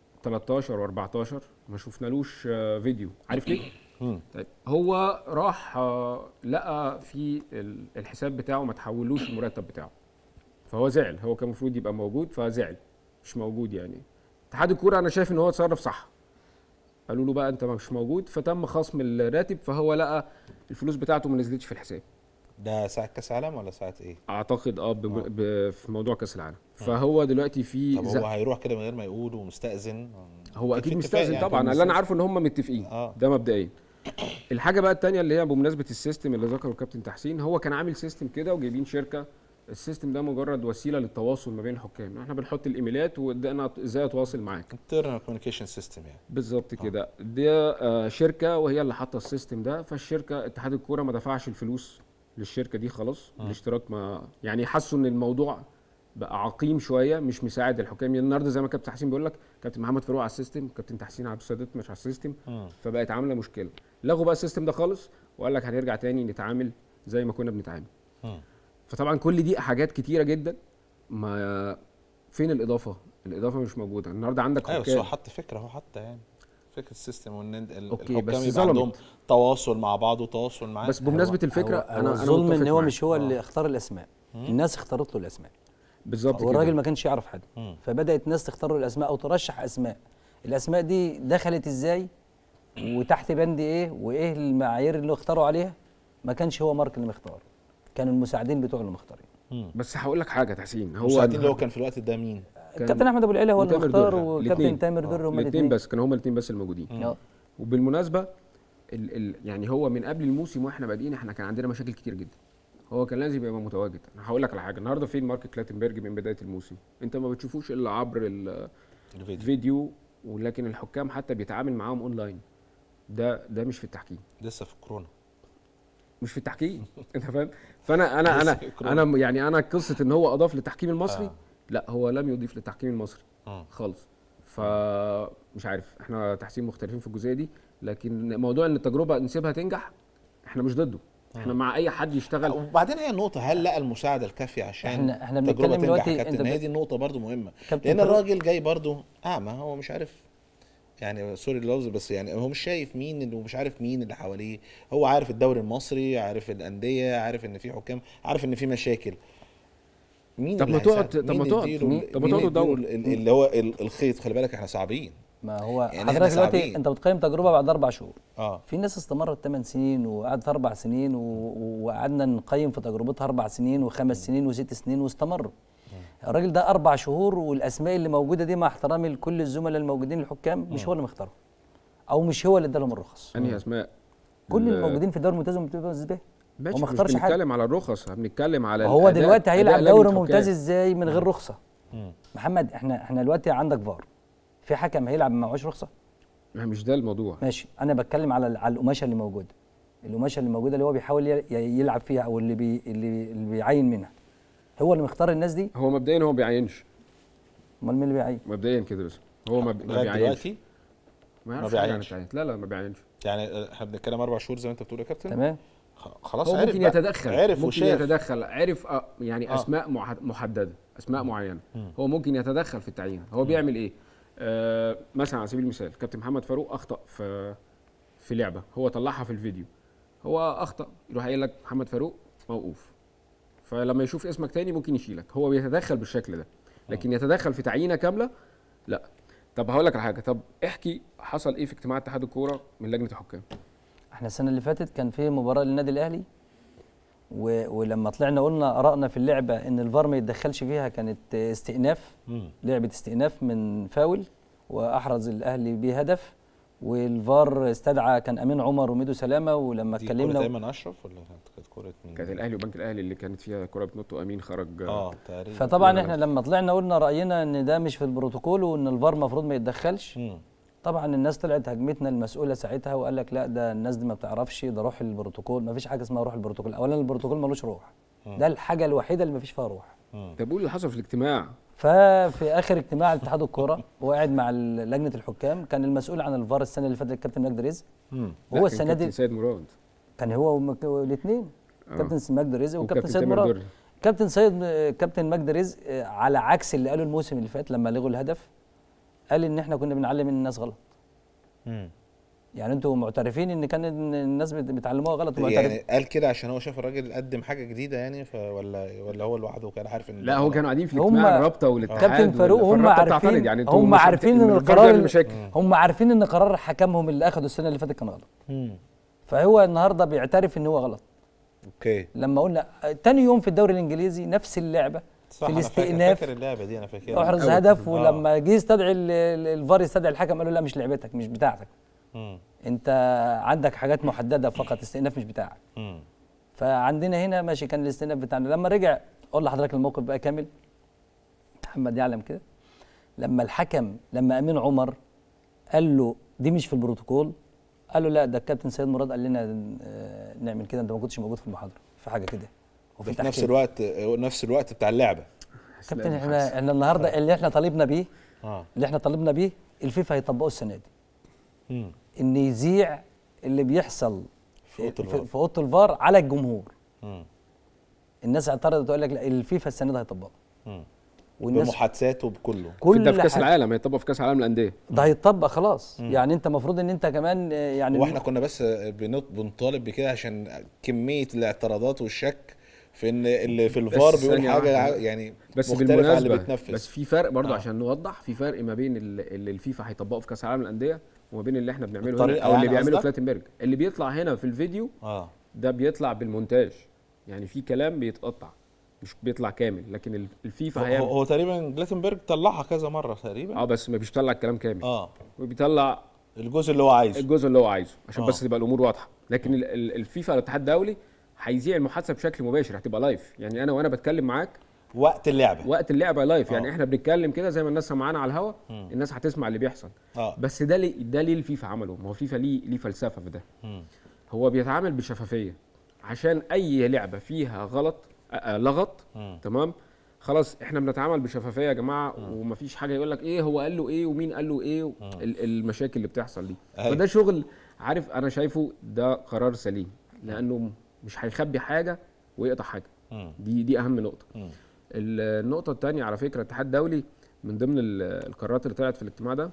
13 و14 ما شفنالوش آه، فيديو عارف ليه مم. طيب هو راح آه، لقى في ال- الحساب بتاعه ما تحولوش المرتب بتاعه فهو زعل هو كان المفروض يبقى موجود فزعل مش موجود يعني اتحاد الكوره انا شايف ان هو اتصرف صح قالوا له بقى انت مش موجود فتم خصم الراتب فهو لقى الفلوس بتاعته ما نزلتش في الحساب ده ساعه كاس عالم ولا ساعه ايه؟ اعتقد اه بم- ب- في موضوع كاس العالم فهو دلوقتي في طب زق- هو هيروح كده من غير ما يقول ومستأذن هو في اكيد اتفاق مستأذن يعني، طبعا أكيد اللي انا مستأذن. عارفه ان هم متفقين اه ده مبدئيا الحاجه بقى التانية اللي هي بمناسبه السيستم اللي ذكره الكابتن تحسين هو كان عامل سيستم كده وجايبين شركه السيستم ده مجرد وسيله للتواصل ما بين الحكام احنا بنحط الايميلات وادانا ازاي اتواصل معاك انترنال كوميونيكيشن سيستم يعني بالظبط كده دي آه، شركه وهي اللي حاطه السيستم ده فالشركه اتحاد الكوره ما دفعش الفلوس للشركه دي خلاص الاشتراك ما يعني حسوا ان الموضوع بقى عقيم شويه مش مساعد الحكام يعني النهارده زي ما كابتن حسين بيقول لك كابتن محمد فاروق على السيستم كابتن تحسين عبد السادات مش على السيستم فبقت عامله مشكله لغوا بقى السيستم ده خالص وقال لك هنرجع تاني نتعامل زي ما كنا بنتعامل فطبعا كل دي حاجات كتيره جدا ما فين الاضافه الاضافه مش موجوده النهارده عندك ايوه بس حكام هو حط فكره هو حتى يعني فكره السيستم وان ال- ال- أوكي، الحكام بس يبقى ظلمت. عندهم تواصل مع بعض وتواصل معاه بس بمناسبه الفكره هو انا انا الظلم متفق ان هو معاك. مش هو اللي اختار الاسماء الناس اختارت له الاسماء بالظبط والراجل كده ما كانش يعرف حد فبدات ناس تختار له الاسماء او ترشح اسماء الاسماء دي دخلت ازاي وتحت بند ايه وايه المعايير اللي اختاروا عليها ما كانش هو مارك اللي مختار كانوا المساعدين بتوعه اللي مختارين بس هقول لك حاجه تحسين هو المساعدين اللي هو كان في الوقت ده مين؟ كان- كابتن احمد ابو العلا هو اللي وتامر مختار درة. وكابتن الاتنين. تامر در هما الاثنين الاثنين بس كانوا هما الاثنين بس الموجودين وبالمناسبه ال ال يعني هو من قبل الموسم واحنا بادئين احنا كان عندنا مشاكل كتير جدا هو كان لازم يبقى متواجد انا هقول لك على حاجه النهارده فين مارك كلاتنبرج من بدايه الموسم انت ما بتشوفوش الا عبر ال- الفيديو الفيديو ولكن الحكام حتى بيتعامل معاهم اونلاين ده ده مش في التحكيم لسه في كورونا مش في التحكيم انت فاهم فانا انا انا انا يعني انا قصه ان هو اضاف للتحكيم المصري آه. لا هو لم يضيف للتحكيم المصري مم. خالص فمش عارف احنا تحسين مختلفين في الجزئيه دي لكن موضوع ان التجربه نسيبها تنجح احنا مش ضده احنا مع اي حد يشتغل وبعدين هي النقطة هل لقى المساعدة الكافية عشان إحنا- إحنا التجربة بنتكلم تنجح دلوقتي يا أنت كابتن بت- هي دي النقطة برضو مهمة كابتن لأن فاروق- الراجل جاي برضو أعمى هو مش عارف يعني سوري اللفظ بس يعني هو مش شايف مين اللي ومش عارف مين اللي حواليه هو عارف الدوري المصري عارف الأندية عارف إن في حكام عارف إن في مشاكل مين طب اللي ما تقعد- هيساعد؟ طب ما مين تقعد- يديله- مين- طب ما مين تقعد يديله تدور. ال- اللي هو ال- الخيط خلي بالك احنا صعبين ما هو يعني إحنا حضرتك دلوقتي صعبين. انت بتقيم تجربه بعد اربع شهور اه في ناس استمرت 8 سنين وقعدت اربع سنين و- وقعدنا نقيم في تجربتها اربع سنين وخمس سنين وست سنين واستمروا الراجل ده اربع شهور والاسماء اللي موجوده دي مع احترامي لكل الزملاء الموجودين الحكام مش هو اللي مختارهم او مش هو اللي ادالهم الرخص انهي اسماء كل ال- الموجودين في الدوري الممتاز والممتاز به ماشي هو ما مش اختارش حاجه بنتكلم على الرخص بنتكلم على هو الأداء- دلوقتي هيلعب أداء لجنة دوري الحكام. ممتاز ازاي من غير رخصه محمد احنا احنا دلوقتي عندك فار في حكم هيلعب ما معهوش رخصه ما مش ده الموضوع ماشي انا بتكلم على على القماشه اللي موجوده القماشه اللي موجوده اللي هو بيحاول ي- يلعب فيها او اللي بي اللي, اللي بيعين منها هو اللي مختار الناس دي هو مبدئيا هو ما بيعينش امال مين اللي بيعين مبدئيا كده بس هو ما, بي- ما لغايه بيعينش دلوقتي ما ما يعرفش حاجة عن بيعينش. التعيين. لا لا ما بيعينش يعني احنا بنتكلم اربع شهور زي ما انت بتقول يا كابتن تمام خ- خلاص هو عرف ممكن بقى. يتدخل عرف ممكن وشاف يتدخل عرف آه، يعني آه. آه. اسماء محد- محدده اسماء معينه هو ممكن يتدخل في التعيين هو بيعمل ايه آه مثلا على سبيل المثال كابتن محمد فاروق اخطا في في لعبه هو طلعها في الفيديو هو اخطا يروح قايل لك محمد فاروق موقوف فلما يشوف اسمك تاني ممكن يشيلك هو بيتدخل بالشكل ده لكن يتدخل في تعيينه كامله لا طب هقول لك على حاجه طب احكي حصل ايه في اجتماع اتحاد الكوره من لجنه الحكام احنا السنه اللي فاتت كان في مباراه للنادي الاهلي و... ولما طلعنا قلنا ارائنا في اللعبه ان الفار ما يتدخلش فيها كانت استئناف مم. لعبه استئناف من فاول واحرز الاهلي بيه هدف والفار استدعى كان امين عمر وميدو سلامه ولما دي كرة اتكلمنا ايمن اشرف ولا كانت كانت كرة مين؟ كانت الاهلي وبنك الاهلي اللي كانت فيها كره بتنط وامين خرج اه تقريبا فطبعا احنا لما طلعنا قلنا راينا ان ده مش في البروتوكول وان الفار المفروض ما يتدخلش مم. طبعا الناس طلعت هجمتنا المسؤوله ساعتها وقال لك لا ده الناس دي ما بتعرفش ده روح البروتوكول ما فيش حاجه اسمها روح البروتوكول اولا البروتوكول ملوش روح ده الحاجه الوحيده اللي ما فيش فيها روح طب قول اللي حصل في الاجتماع ففي اخر اجتماع اتحاد الكوره وقاعد مع ال- لجنه الحكام كان المسؤول عن الفار السنه اللي فاتت الكابتن مجدي رزق مم. لا، وهو كان السنه كابتن دي سيد مراد كان هو الاثنين كابتن مجدي رزق وكابتن وكابتن سيد تامر مراد دري. كابتن سيد كابتن مجدي رزق آه، على عكس اللي قاله الموسم اللي فات لما لغوا الهدف قال ان احنا كنا بنعلم الناس غلط مم. يعني انتوا معترفين ان كان إن الناس بت- بتعلموها غلط ومعترف يعني قال كده عشان هو شاف الراجل قدم حاجة جديدة يعني ف ولا ولا هو لوحده كان عارف ان لا ده هو غلط؟ كانوا قاعدين في هم- الاجتماع الرابطه والاتحاد كابتن فاروق وال- هم فالرابطة بتعترض، عارفين يعني انتوا هم مش- عارفين ان من الفار القرار بيعمل مشاكل هم عارفين ان قرار حكمهم اللي اخده السنه اللي فاتت كان غلط مم. فهو النهارده بيعترف ان هو غلط اوكي لما قلنا تاني يوم في الدوري الانجليزي نفس اللعبه صح في أنا فاكر- الاستئناف فاكر اللعبة دي انا فاكرها احرز أول. هدف آه. ولما جه يستدعي ال- ال- الفار يستدعي الحكم قال له لا مش لعبتك مش بتاعتك مم. انت عندك حاجات محدده فقط استئناف مش بتاعك مم. فعندنا هنا ماشي كان الاستئناف بتاعنا لما رجع اقول لحضرتك الموقف بقى كامل محمد يعلم كده لما الحكم لما امين عمر قال له دي مش في البروتوكول قال له لا ده الكابتن سيد مراد قال لنا آه، نعمل كده انت ما كنتش موجود في المحاضره في حاجه كده وفي في نفس تحكيم. الوقت نفس الوقت بتاع اللعبة كابتن احنا احنا النهارده اللي احنا طالبنا بيه اه اللي احنا طالبنا بيه الفيفا هيطبقه السنه دي مم. ان يذيع اللي بيحصل في أوضة في, الفار. في اوضه الفار على الجمهور مم. الناس اعترضت تقول لك لا الفيفا السنه دي هيطبقه مم. والناس بمحادثاته بكله كل ده في كاس حاجة- العالم هيطبق في كاس العالم للانديه ده هيطبق خلاص يعني انت المفروض ان انت كمان آه، يعني واحنا كنا بس بنط- بنطالب بكده عشان كميه الاعتراضات والشك في ان اللي في الفار بس بيقول ثانية حاجه واحدة. يعني بس مختلفه عن اللي بالمناسبه بيتنفذ بس في فرق برضه آه. عشان نوضح في فرق ما بين ال- اللي الفيفا هيطبقه في كاس العالم للانديه وما بين اللي احنا بنعمله هنا الطريقة او اللي يعني بيعمله قصدك؟ فلاتنبرج اللي بيطلع هنا في الفيديو اه ده بيطلع بالمونتاج يعني في كلام بيتقطع مش بيطلع كامل لكن ال- الفيفا هو, هيعمل هو تقريبا جلاتنبرج طلعها كذا مره تقريبا اه بس ما بيطلع الكلام كامل اه وبيطلع الجزء اللي هو عايزه الجزء اللي هو عايزه عشان آه. بس تبقى الامور واضحه لكن ال- ال- الفيفا الاتحاد الدولي هيذيع المحادثه بشكل مباشر هتبقى لايف يعني انا وانا بتكلم معاك وقت اللعبه وقت اللعبه لايف يعني آه. احنا بنتكلم كده زي ما الناس سمعانا على الهوا الناس هتسمع اللي بيحصل اه بس ده ليه ده ليه الفيفا عمله ما هو الفيفا ليه ليه فلسفه في ده مم. هو بيتعامل بشفافيه عشان اي لعبه فيها غلط آه، آه، لغط مم. تمام خلاص احنا بنتعامل بشفافيه يا جماعه ومفيش حاجه يقول لك ايه هو قال له ايه ومين قال له ايه ال- المشاكل اللي بتحصل دي أيوة. فده شغل عارف انا شايفه ده قرار سليم لانه مش هيخبي حاجه ويقطع حاجه مم. دي دي اهم نقطه مم. ال- النقطه الثانيه على فكره الاتحاد الدولي من ضمن ال- القرارات اللي طلعت في الاجتماع ده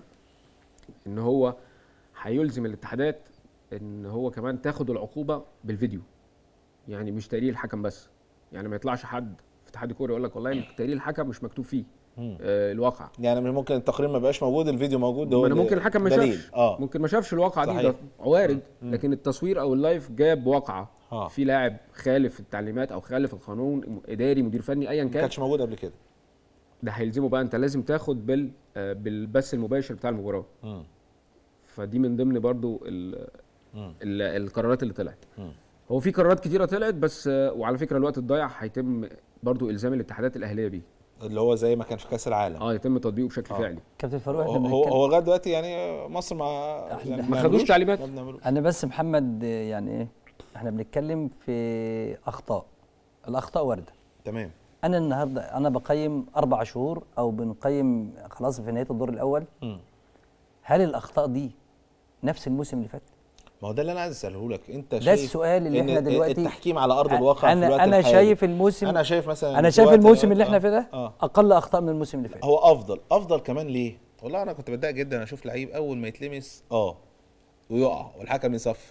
ان هو هيلزم الاتحادات ان هو كمان تاخد العقوبه بالفيديو يعني مش تقرير الحكم بس يعني ما يطلعش حد في اتحاد الكوره يقول لك والله تقرير الحكم مش مكتوب فيه مم. آه الواقع يعني من ممكن التقرير ما بقاش موجود الفيديو موجود ده هو ما انا اللي- ممكن الحكم ما دليل. شافش اه ممكن ما شافش الواقعه دي صحيح. ده وارد لكن التصوير او اللايف جاب واقعه آه. في لاعب خالف التعليمات او خالف القانون اداري مدير فني ايا ما كان كانش موجود قبل كده ده هيلزمه بقى انت لازم تاخد بال آه، بالبث المباشر بتاع المباراه مم. فدي من ضمن برضو ال مم. ال القرارات اللي طلعت مم. هو في قرارات كتيره طلعت بس آه، وعلى فكره الوقت الضايع هيتم برضو الزام الاتحادات الاهليه بيه اللي هو زي ما كان في كاس العالم اه يتم تطبيقه بشكل آه. فعلي كابتن فاروق هو احنا هو بنتكلم هو لغايه دلوقتي يعني مصر ما يعني ما خدوش بنعملوش- تعليمات. ما بنعملوش. انا بس محمد آه، يعني ايه احنا بنتكلم في اخطاء الاخطاء وارده تمام انا النهارده انا بقيم اربع شهور او بنقيم خلاص في نهايه الدور الاول مم. هل الاخطاء دي نفس الموسم اللي فات ما هو ده اللي انا عايز اساله لك انت ده شايف السؤال اللي إن احنا دلوقتي التحكيم على ارض الواقع في انا الوقت انا الحالي. شايف الموسم انا شايف مثلا انا في شايف وقت الموسم الوقت- اللي احنا آه. فيه ده اه اقل اخطاء من الموسم اللي فات هو افضل افضل كمان ليه والله انا كنت بتضايق جدا اشوف لعيب اول ما يتلمس اه ويقع والحكم يصفر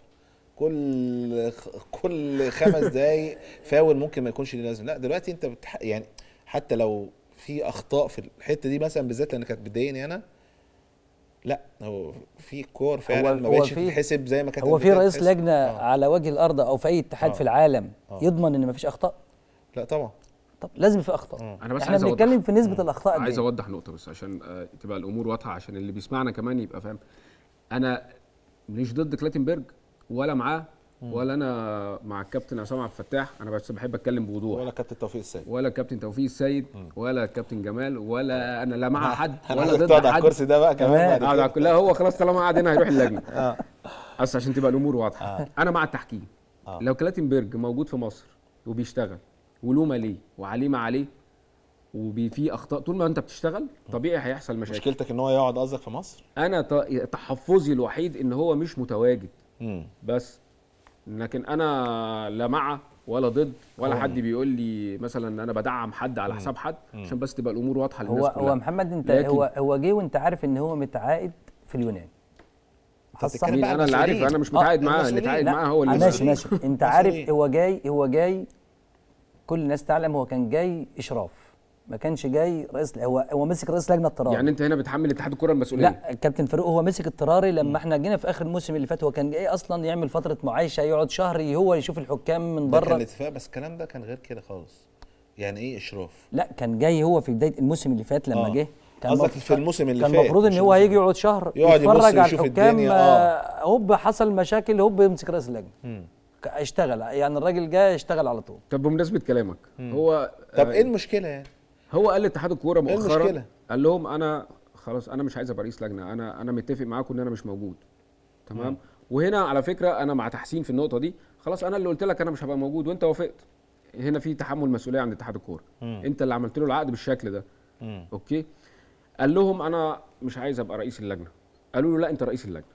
كل كل خمس دقايق فاول ممكن ما يكونش ليه لازم لا دلوقتي انت بتح... يعني حتى لو في اخطاء في الحته دي مثلا بالذات لان كانت بتضايقني انا لا هو في كور فعلا ما هو بقتش في- تتحسب زي ما كانت هو قبل في كده رئيس تتحسب. لجنه آه. على وجه الارض او في اي اتحاد آه. في العالم آه. يضمن ان مفيش اخطاء لا طبعا طب لازم في اخطاء انا بس احنا عايز أوضح. بنتكلم في نسبه الاخطاء قد عايز إيه؟ اوضح نقطه بس عشان آه، تبقى الامور واضحه عشان اللي بيسمعنا كمان يبقى فاهم انا مش ضد كلاتنبرج ولا معاه ولا انا مع الكابتن عصام عبد الفتاح انا بس بحب اتكلم بوضوح ولا كابتن توفيق السيد ولا الكابتن توفيق السيد ولا الكابتن جمال ولا انا لا مع حد انا ولا عايزك ضد تقعد على حد الكرسي ده بقى كمان كمان. بعد قاعد كده. على كلها هو خلاص طالما قاعد هنا هيروح اللجنه بس عشان تبقى الامور واضحه انا مع التحكيم آه. لو كلاتنبرج موجود في مصر وبيشتغل وله ما ليه وعليه ما عليه وفي اخطاء طول ما انت بتشتغل طبيعي هيحصل مشاكل مشكلتك ان هو يقعد قصدك في مصر انا ت- تحفظي الوحيد ان هو مش متواجد امم بس لكن انا لا مع ولا ضد ولا حد بيقول لي مثلا ان انا بدعم حد على حساب حد عشان بس تبقى الامور واضحه للناس هو كلها هو محمد انت لكن- هو هو جه وانت عارف ان هو متعاقد في اليونان حصل بتتكلم مين بقى انا اللي عارف المسؤولين. انا مش آه، متعاقد معاه اللي المسؤولين. اتعاقد لا، معاه هو اللي آه، ماشي مسؤول. ماشي انت مسؤولين. عارف هو جاي هو جاي كل الناس تعلم هو كان جاي اشراف ما كانش جاي رئيس هو هو مسك رئيس لجنه اضطراري يعني انت هنا بتحمل اتحاد الكره المسؤوليه لا كابتن فاروق هو مسك اضطراري لما احنا جينا في اخر الموسم اللي فات هو كان جاي اصلا يعمل فتره معايشه يقعد شهر هو يشوف الحكام من ده كان بره الاتفاق بس الكلام ده كان غير كده خالص يعني ايه اشراف لا كان جاي هو في بدايه الموسم اللي فات لما آه. جه كان قصدك مف- في الموسم اللي كان فات، المفروض ان مش هو الموسم- هيجي يقعد شهر يقعد يبص يتفرج على ويشوف الحكام الدنيا، آه، هوب حصل مشاكل هوب يمسك رئيس اللجنه مم. ك- اشتغل يعني الراجل جاي اشتغل على طول طب بمناسبه كلامك هو طب آه، ايه المشكله يعني هو قال لاتحاد الكوره إيه مؤخرا المشكلة؟ قال لهم انا خلاص انا مش عايز ابقى رئيس لجنه انا انا متفق معاكم ان انا مش موجود تمام وهنا على فكره انا مع تحسين في النقطه دي خلاص انا اللي قلت لك انا مش هبقى موجود وانت وافقت هنا في تحمل مسؤوليه عند اتحاد الكوره مم. انت اللي عملت له العقد بالشكل ده مم. اوكي قال لهم انا مش عايز ابقى رئيس اللجنه قالوا له لا انت رئيس اللجنه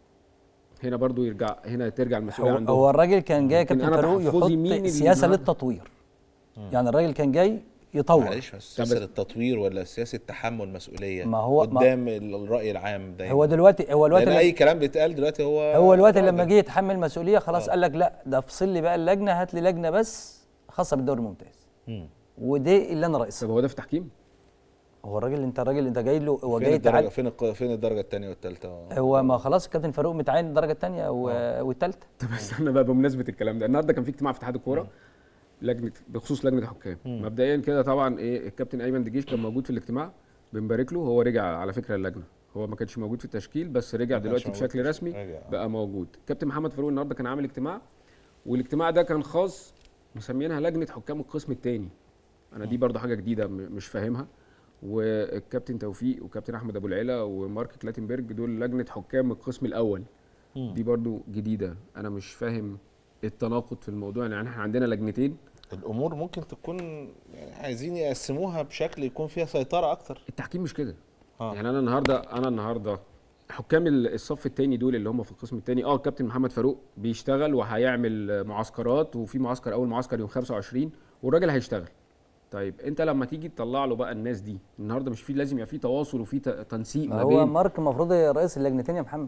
هنا برضو يرجع هنا ترجع المسؤوليه هو, عندهم هو الراجل كان جاي يا لكن كابتن أنا فاروق تحفظي مين يحط اللي سياسه النهاردة- للتطوير يعني الراجل كان جاي يطور معلش بس سياسه التطوير ولا سياسه تحمل مسؤوليه ما هو- ما- قدام الراي العام دايما هو دلوقتي هو الوقت لان اللي اي كلام بيتقال دلوقتي هو هو الوقت لما راجل. جه يتحمل مسؤوليه خلاص قال لك لا ده افصل لي بقى اللجنه هات لي لجنه بس خاصه بالدوري الممتاز مم. ودي اللي انا رئيسها طب هو ده في تحكيم هو الراجل انت الراجل انت جاي له هو فين جاي الدرجه يتعاد فين الق- فين الدرجه الثانيه والثالثه هو ما خلاص الكابتن فاروق متعين الدرجه الثانيه والثالثه طب استنى بقى بمناسبه الكلام ده النهارده كان في اجتماع في اتحاد الكوره لجنه بخصوص لجنه الحكام مبدئيا كده طبعا ايه الكابتن ايمن دجيش كان موجود في الاجتماع بنبارك له هو رجع على فكره اللجنه هو ما كانش موجود في التشكيل بس رجع ما كانش دلوقتي موجود في بشكل التشكيل. رسمي رجع. بقى موجود كابتن محمد فاروق النهارده كان عامل اجتماع والاجتماع ده كان خاص مسمينها لجنه حكام القسم الثاني انا دي برضه حاجه جديده م- مش فاهمها والكابتن توفيق وكابتن احمد ابو العلا ومارك كلاتنبرج دول لجنه حكام القسم الاول دي برضو جديده انا مش فاهم التناقض في الموضوع يعني احنا عندنا لجنتين الامور ممكن تكون يعني عايزين يقسموها بشكل يكون فيها سيطره اكتر التحكيم مش كده آه. يعني انا النهارده انا النهارده حكام ال- الصف الثاني دول اللي هم في القسم الثاني اه الكابتن محمد فاروق بيشتغل وهيعمل معسكرات وفي معسكر اول معسكر يوم 25 والراجل هيشتغل طيب انت لما تيجي تطلع له بقى الناس دي النهارده مش في لازم يبقى في تواصل وفي ت- تنسيق ما هو بين مارك المفروض رئيس اللجنتين يا محمد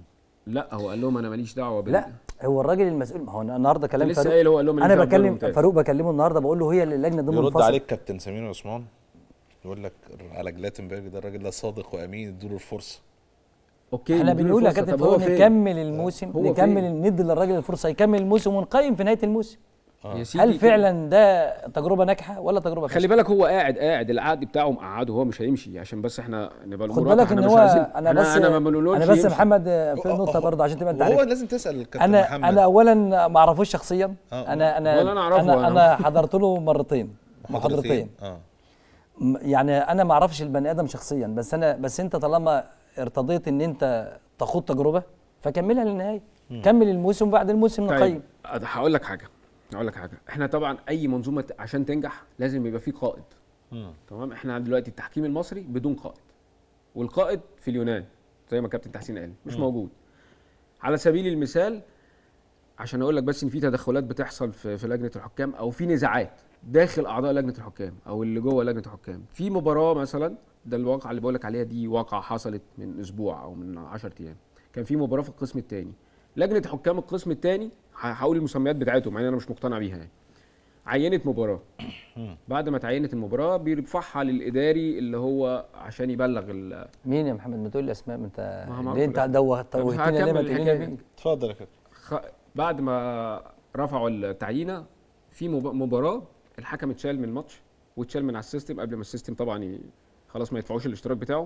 لا هو قال لهم انا ماليش دعوه بال لا هو الراجل المسؤول ما هو النهارده كلام لسه فاروق قايل هو قال لهم انا ماليش دعوة بالدوري بكلم الممتاز. فاروق بكلمه النهارده بقول له هي اللجنه دي يرد منفصله عليك كابتن سمير عثمان يقول لك على جلاتنبرج ده الراجل ده صادق وامين اديله الفرصه اوكي احنا نديله بنقول يا الفرصة. كابتن طب هو فاروق فين؟ نكمل الموسم هو نكمل فين؟ ندي للراجل الفرصه يكمل الموسم ونقيم في نهايه الموسم يا سيدي هل كده. فعلا ده تجربه ناجحه ولا تجربه خلي فاشله بالك هو قاعد قاعد العقد بتاعه مقعده هو مش هيمشي عشان بس احنا نبقى خد الأمور بالك واضحة، ان احنا هو مش عايزين انا بس انا ما بنقولوش انا بس يمشي. محمد في نقطه برضه عشان تبقى انت وهو عارف لازم تسال الكابتن انا محمد انا اولا ما اعرفوش شخصيا آه. انا انا ولا أنا أعرفه انا أنا. انا حضرت له مرتين محاضرتين اه م- يعني انا ما اعرفش البني ادم شخصيا بس انا بس انت طالما ارتضيت ان انت تخوض تجربه فكملها للنهايه كمل الموسم وبعد الموسم طيب نقيم أد- هقول لك حاجه هقول لك حاجه احنا طبعا اي منظومه ت- عشان تنجح لازم يبقى في قائد تمام احنا دلوقتي التحكيم المصري بدون قائد والقائد في اليونان زي ما كابتن تحسين قال مش موجود على سبيل المثال عشان اقول لك بس ان في تدخلات بتحصل في في لجنه الحكام او في نزاعات داخل اعضاء لجنه الحكام او اللي جوه لجنه الحكام في مباراه مثلا ده الواقعه اللي بقول لك عليها دي واقعه حصلت من اسبوع او من 10 ايام كان في مباراه في القسم الثاني لجنه حكام القسم الثاني هقول المسميات بتاعتهم مع ان انا مش مقتنع بيها يعني عينت مباراه بعد ما تعينت المباراه بيرفعها للاداري اللي هو عشان يبلغ ال- مين يا محمد ما تقول لي اسماء ما انت ما هو ليه انت معروف دوه توهتنا ليه ما هكمل تقولينا الحكاية. مين اتفضل يا كابتن خ... بعد ما رفعوا التعيينه في مب... مباراه الحكم اتشال من الماتش واتشال من على السيستم قبل ما السيستم طبعا ي... خلاص ما يدفعوش الاشتراك بتاعه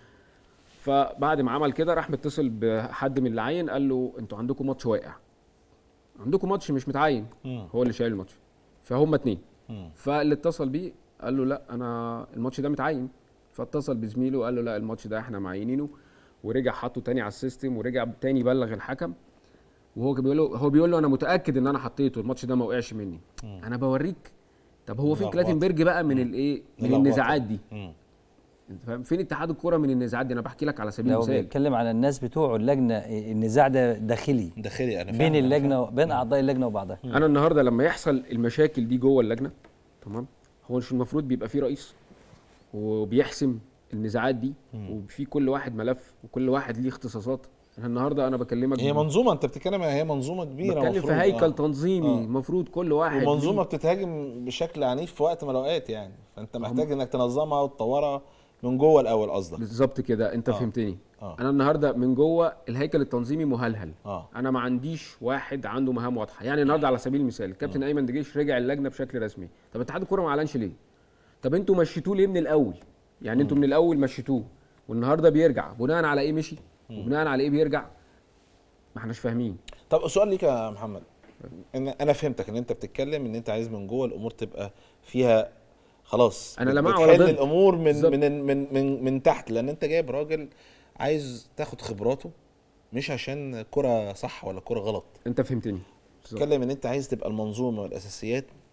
فبعد ما عمل كده راح متصل بحد من اللي عين قال له انتوا عندكم ماتش واقع عندكم ماتش مش متعين هو اللي شايل الماتش فهم اتنين فاللي اتصل بيه قال له لا انا الماتش ده متعين فاتصل بزميله قال له لا الماتش ده احنا معينينه ورجع حطه تاني على السيستم ورجع تاني بلغ الحكم وهو بيقول له هو بيقول له انا متاكد ان انا حطيته الماتش ده ما وقعش مني انا بوريك طب هو فين لخبطة. كلاتنبرج بقى من الايه من لخبطة. النزاعات دي مم. انت فاهم فين اتحاد الكوره من النزاعات دي انا بحكي لك على سبيل لو المثال بيتكلم على الناس بتوعه اللجنه النزاع ده داخلي داخلي انا فاهم بين أنا اللجنه بين اعضاء اللجنه وبعضها انا النهارده لما يحصل المشاكل دي جوه اللجنه تمام هو مش المفروض بيبقى فيه رئيس وبيحسم النزاعات دي وفي كل واحد ملف وكل واحد ليه اختصاصات انا النهارده انا بكلمك هي منظومه انت بتتكلم هي منظومه كبيره بتكلم مفروض، في هيكل آه. تنظيمي آه. المفروض كل واحد ومنظومه ليه- بتتهاجم بشكل عنيف في وقت من الاوقات يعني فانت محتاج انك تنظمها وتطورها من جوه الاول قصدك بالظبط كده انت آه. فهمتني آه. انا النهارده من جوه الهيكل التنظيمي مهلهل اه انا ما عنديش واحد عنده مهام واضحه يعني النهارده على سبيل المثال الكابتن ايمن دجيش رجع اللجنه بشكل رسمي طب اتحاد الكوره ما اعلنش ليه طب انتوا مشيتوه ليه من الاول يعني انتوا من الاول مشيتوه والنهارده بيرجع بناء على ايه مشي وبناء على ايه بيرجع ما احناش فاهمين طب سؤال ليك يا محمد ان انا فهمتك ان انت بتتكلم ان انت عايز من جوه الامور تبقى فيها خلاص أنا بت- لا مع ولا بتحل ضد. الامور من بالظبط. من من من من تحت لان انت جايب راجل عايز تاخد خبراته مش عشان كرة صح ولا كرة غلط انت فهمتني بالظبط. تتكلم ان انت عايز تبقى المنظومه والاساسيات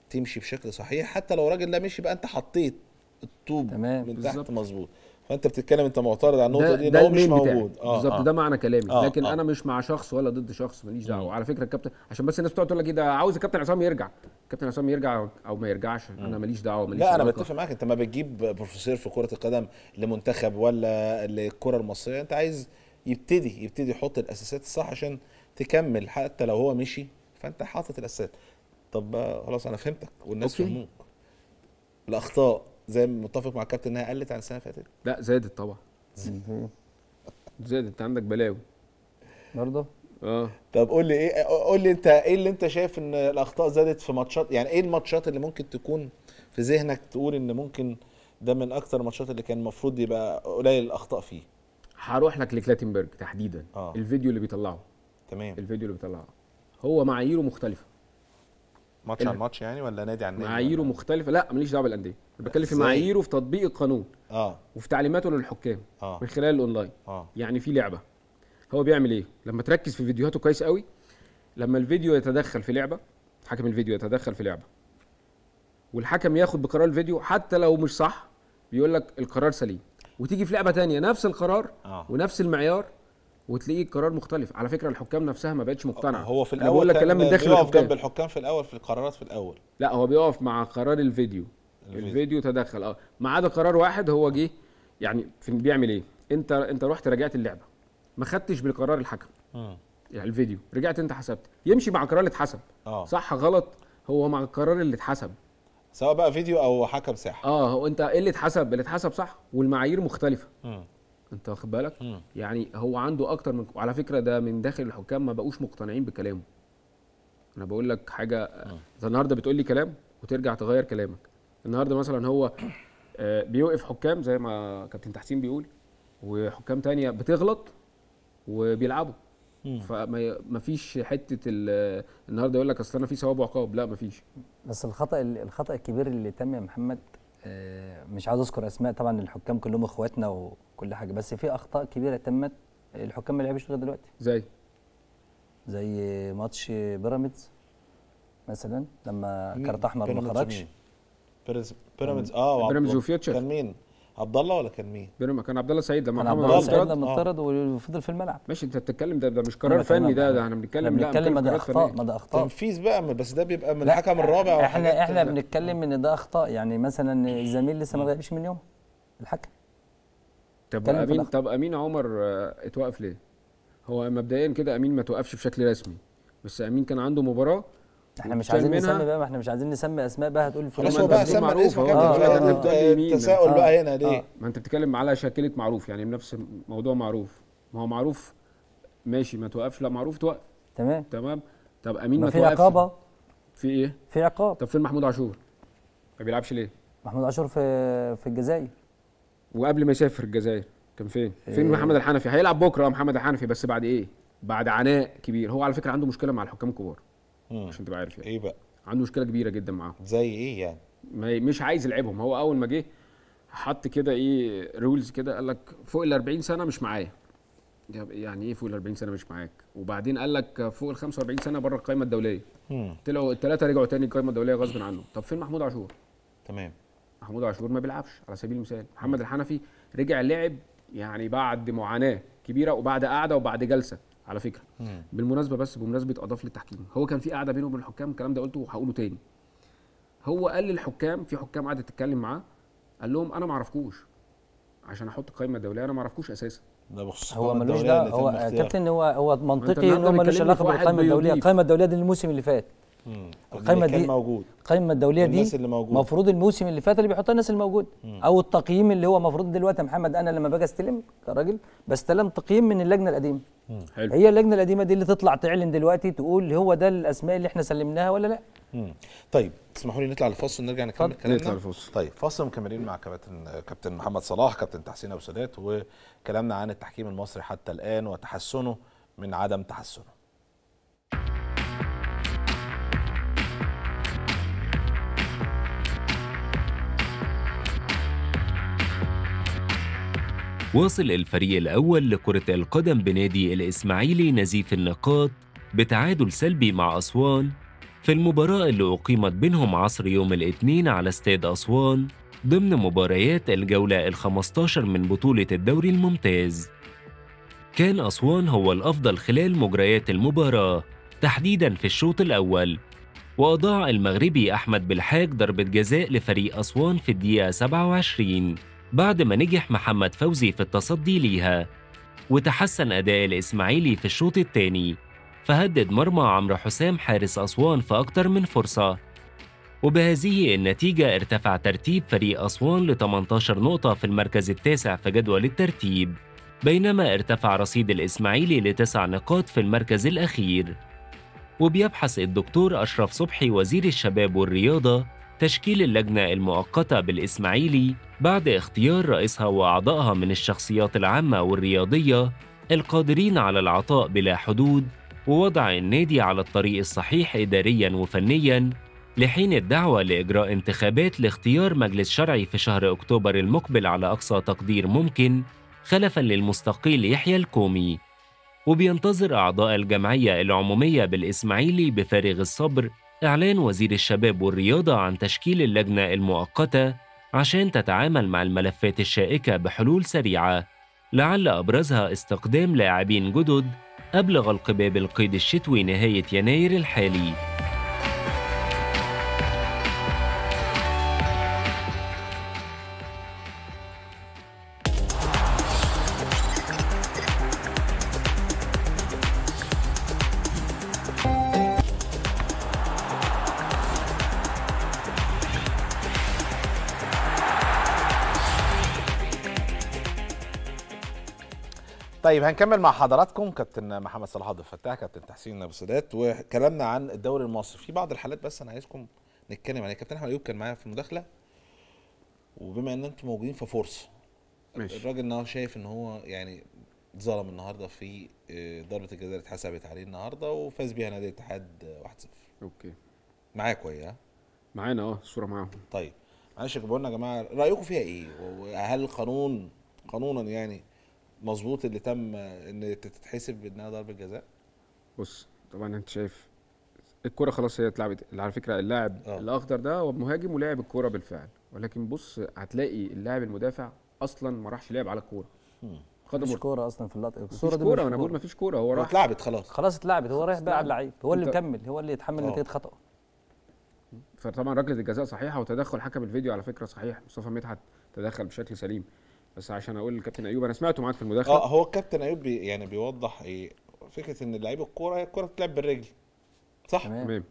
تمشي بشكل صحيح حتى لو الراجل ده مشي بقى انت حطيت الطوب تمام. من بالظبط. تحت مظبوط فانت بتتكلم انت معترض على النقطه ده دي ان ده هو مش المين بتاعي. موجود بالظبط ده معنى كلامي آه، لكن آه. انا مش مع شخص ولا ضد شخص ماليش دعوه وعلى فكره الكابتن عشان بس الناس بتقعد تقول لك ايه ده عاوز الكابتن عصام يرجع الكابتن عصام يرجع او ما يرجعش انا ماليش دعوه ماليش لا انا علاقة. بتفق معاك انت ما بتجيب بروفيسور في كره القدم لمنتخب ولا للكره المصريه انت عايز يبتدي يبتدي يحط الاساسات الصح عشان تكمل حتى لو هو مشي فانت حاطط الاساسات طب آه، خلاص انا فهمتك والناس أوكي. فهموك الاخطاء زي ما متفق مع الكابتن انها قلت عن السنه اللي فاتت لا زادت طبعا زادت انت عندك بلاوي برضه اه طب قول لي ايه قول لي انت ايه اللي انت شايف ان الاخطاء زادت في ماتشات يعني ايه الماتشات اللي ممكن تكون في ذهنك تقول ان ممكن ده من اكتر الماتشات اللي كان المفروض يبقى قليل الاخطاء فيه هروح لك لكلاتنبرج تحديدا آه. الفيديو اللي بيطلعه تمام الفيديو اللي بيطلعه هو معاييره مختلفه ماتش عن ماتش يعني ولا نادي عن نادي معاييره ولا- مختلفه لا ماليش دعوه بالانديه انا بتكلم في إزاي؟ معاييره في تطبيق القانون اه وفي تعليماته للحكام اه من خلال الاونلاين اه يعني في لعبه هو بيعمل ايه لما تركز في فيديوهاته كويس قوي لما الفيديو يتدخل في لعبه حكم الفيديو يتدخل في لعبه والحكم ياخد بقرار الفيديو حتى لو مش صح بيقول لك القرار سليم وتيجي في لعبه تانية نفس القرار اه ونفس المعيار وتلاقيه القرار مختلف على فكره الحكام نفسها ما بقتش مقتنعه هو في أنا الاول بقول لك كان كلام من داخل بيقف الحكام جنب الحكام في الاول في القرارات في الاول لا هو بيقف مع قرار الفيديو الفيديو. الفيديو تدخل اه ما عدا قرار واحد هو جه يعني في بيعمل ايه انت انت رحت راجعت اللعبه ما خدتش بالقرار الحكم مم. يعني الفيديو رجعت انت حسبت يمشي مع القرار اللي اتحسب اه صح غلط هو مع القرار اللي اتحسب سواء بقى فيديو او حكم ساحه اه هو انت ايه اللي اتحسب اللي اتحسب صح والمعايير مختلفه مم. انت واخد بالك مم. يعني هو عنده اكتر من وعلى فكره ده من داخل الحكام ما بقوش مقتنعين بكلامه انا بقول لك حاجه انت النهارده بتقول لي كلام وترجع تغير كلامك النهارده مثلا هو آه، بيوقف حكام زي ما كابتن تحسين بيقول وحكام تانية بتغلط وبيلعبوا مم. فما ما فيش حته ال- النهارده يقول لك اصل انا في ثواب وعقاب لا ما فيش بس الخطا الخطا الكبير اللي تم يا محمد آه، مش عاوز اذكر اسماء طبعا الحكام كلهم اخواتنا وكل حاجه بس في اخطاء كبيره تمت الحكام ما لعبوش لغايه دلوقتي زي زي ماتش بيراميدز مثلا لما مين؟ كارت احمر ما بيراميدز خرجش مين؟ بيراميدز بيراميدز اه وعبد بيراميدز الله. وفيوتشر. كان مين؟ عبد الله ولا كان مين؟ بيراميدز كان عبد الله سعيد لما كان محمد عبد الله عبد سعيد الله لما آه. اتطرد وفضل في الملعب ماشي انت بتتكلم ده ده مش قرار أنا بكلمك فني ده عن- ده احنا بنتكلم احنا لا بنتكلم ما ده قرارات اخطاء فنية. ما ده اخطاء تنفيذ بقى بس ده بيبقى من لا، الحكم الرابع وحاجات- احنا احنا بنتكلم ان ده اخطاء يعني مثلا الزميل لسه ما غابش من يوم الحكم طب اتكلم في امين الأخطاء. طب امين عمر آه، اتوقف ليه؟ هو مبدئيا كده امين ما توقفش بشكل رسمي بس امين كان عنده مباراه احنا مش وشال عايزين منها- نسمي بقى ما احنا مش عايزين نسمي اسماء بقى هتقول خلاص ما هو انت بقى بتقول سمى معروف الاسم أهو. كابتن آه، فؤاد. آه، الت- آه. مين؟ التساؤل آه. بقى هنا ليه؟ آه. ما انت بتتكلم على شكلة معروف يعني بنفس موضوع معروف ما هو معروف ماشي ما توقفش لا معروف توقف تمام تمام طب امين ما ما في توقفش عقابه في ايه؟ في عقاب طب فين محمود عاشور؟ ما بيلعبش ليه؟ محمود عاشور في في الجزائر وقبل ما يسافر الجزائر كان فين؟ فين إيه. محمد الحنفي؟ هيلعب بكره محمد الحنفي بس بعد ايه؟ بعد عناء كبير هو على فكره عنده مشكله مع الحكام الكبار مم. عشان تبقى عارف يعني ايه بقى؟ عنده مشكله كبيره جدا معاهم زي ايه يعني؟ ما مش عايز يلعبهم هو اول ما جه حط كده ايه رولز كده قال لك فوق ال 40 سنه مش معايا يعني ايه فوق ال 40 سنه مش معاك وبعدين قال لك فوق ال 45 سنه بره القائمه الدوليه مم. طلعوا الثلاثه رجعوا تاني القائمه الدوليه غصب عنه طب فين محمود عاشور تمام محمود عاشور ما بيلعبش على سبيل المثال محمد الحنفي رجع لعب يعني بعد معاناه كبيره وبعد قعده وبعد جلسه على فكره مم. بالمناسبه بس بمناسبه اضاف للتحكيم هو كان في قعده بينه وبين الحكام الكلام ده قلته وهقوله تاني هو قال للحكام في حكام قعدت تتكلم معاه قال لهم انا ما اعرفكوش عشان احط القائمه الدوليه انا ما اعرفكوش اساسا ده بخصوص هو القائمة ملوش الدولية دعوه اللي هو تم يا اختيارها. كابتن هو هو منطقي ان النهاردة هو ملوش بيكلمني علاقه في واحد بالقائمه الدوليه بيضيف. القائمه الدوليه دي الموسم اللي فات مم. القائمة اللي كان دي- موجود القائمه الدوليه دي الناس اللي موجودة. المفروض الموسم اللي فات اللي بيحطها الناس الموجوده او التقييم اللي هو المفروض دلوقتي يا محمد انا لما باجي استلم كراجل بستلم تقييم من اللجنه القديمه حلو هي اللجنه القديمه دي اللي تطلع تعلن دلوقتي تقول هو ده الاسماء اللي احنا سلمناها ولا لا مم. طيب تسمحوا لي نطلع لفاصل ونرجع نكمل اتفضل. كلامنا نطلع لفاصل. طيب فاصل مكملين مع كابتن كابتن محمد صلاح كابتن تحسين ابو سادات وكلامنا عن التحكيم المصري حتى الان وتحسنه من عدم تحسنه واصل الفريق الأول لكرة القدم بنادي الإسماعيلي نزيف النقاط بتعادل سلبي مع أسوان في المباراة اللي أقيمت بينهم عصر يوم الاثنين على استاد أسوان ضمن مباريات الجولة ال 15 من بطولة الدوري الممتاز كان أسوان هو الأفضل خلال مجريات المباراة تحديداً في الشوط الأول وأضاع المغربي أحمد بالحاج ضربة جزاء لفريق أسوان في الدقيقة 27 بعد ما نجح محمد فوزي في التصدي ليها وتحسن أداء الإسماعيلي في الشوط الثاني فهدد مرمى عمرو حسام حارس أسوان في أكتر من فرصة وبهذه النتيجة ارتفع ترتيب فريق أسوان ل 18 نقطة في المركز التاسع في جدول الترتيب بينما ارتفع رصيد الإسماعيلي لتسع نقاط في المركز الأخير وبيبحث الدكتور أشرف صبحي وزير الشباب والرياضة تشكيل اللجنة المؤقتة بالإسماعيلي بعد اختيار رئيسها وأعضائها من الشخصيات العامة والرياضية القادرين على العطاء بلا حدود ووضع النادي على الطريق الصحيح إدارياً وفنياً لحين الدعوة لإجراء انتخابات لاختيار مجلس شرعي في شهر أكتوبر المقبل على أقصى تقدير ممكن خلفاً للمستقيل يحيى الكومي وبينتظر أعضاء الجمعية العمومية بالإسماعيلي بفارغ الصبر إعلان وزير الشباب والرياضة عن تشكيل اللجنة المؤقتة عشان تتعامل مع الملفات الشائكة بحلول سريعة لعل أبرزها استقدام لاعبين جدد قبل غلق باب القيد الشتوي نهاية يناير الحالي طيب هنكمل مع حضراتكم كابتن محمد صلاح عبد الفتاح كابتن تحسين ابو سادات وكلامنا عن الدوري المصري في بعض الحالات بس انا عايزكم نتكلم عليها كابتن احمد ايوب كان معايا في المداخله وبما ان انتم موجودين في فرصه ماشي الراجل ان هو شايف ان هو يعني اتظلم النهارده في آه، ضربه الجزاء اللي اتحسبت عليه النهارده وفاز بيها نادي الاتحاد آه، 1-0 اوكي معاكوا ايه ها؟ معانا اه الصوره معاهم طيب معلش يا لنا يا جماعه رايكم فيها ايه وهل القانون قانونا يعني مظبوط اللي تم ان تتحسب انها ضربه جزاء بص طبعا انت شايف الكرة خلاص هي اتلعبت على فكرة اللاعب آه. الأخضر ده هو مهاجم ولعب الكرة بالفعل ولكن بص هتلاقي اللاعب المدافع أصلا ما راحش لعب على الكورة خد مفيش مر- كوره اصلا في اللقطه مفيش الصوره دي كورة مش أنا بقول كورة. مفيش كورة هو راح اتلعبت خلاص خلاص اتلعبت هو رايح بقى على اللعيب هو اللي أنت- مكمل هو اللي يتحمل آه. نتيجه خطأ فطبعا ركله الجزاء صحيحه وتدخل حكم الفيديو على فكره صحيح مصطفى مدحت تدخل بشكل سليم بس عشان اقول للكابتن ايوب انا سمعته معاك في المداخله اه هو الكابتن ايوب بي يعني بيوضح ايه فكره ان اللعيب الكوره هي الكوره بتلعب بالرجل صح تمام تمام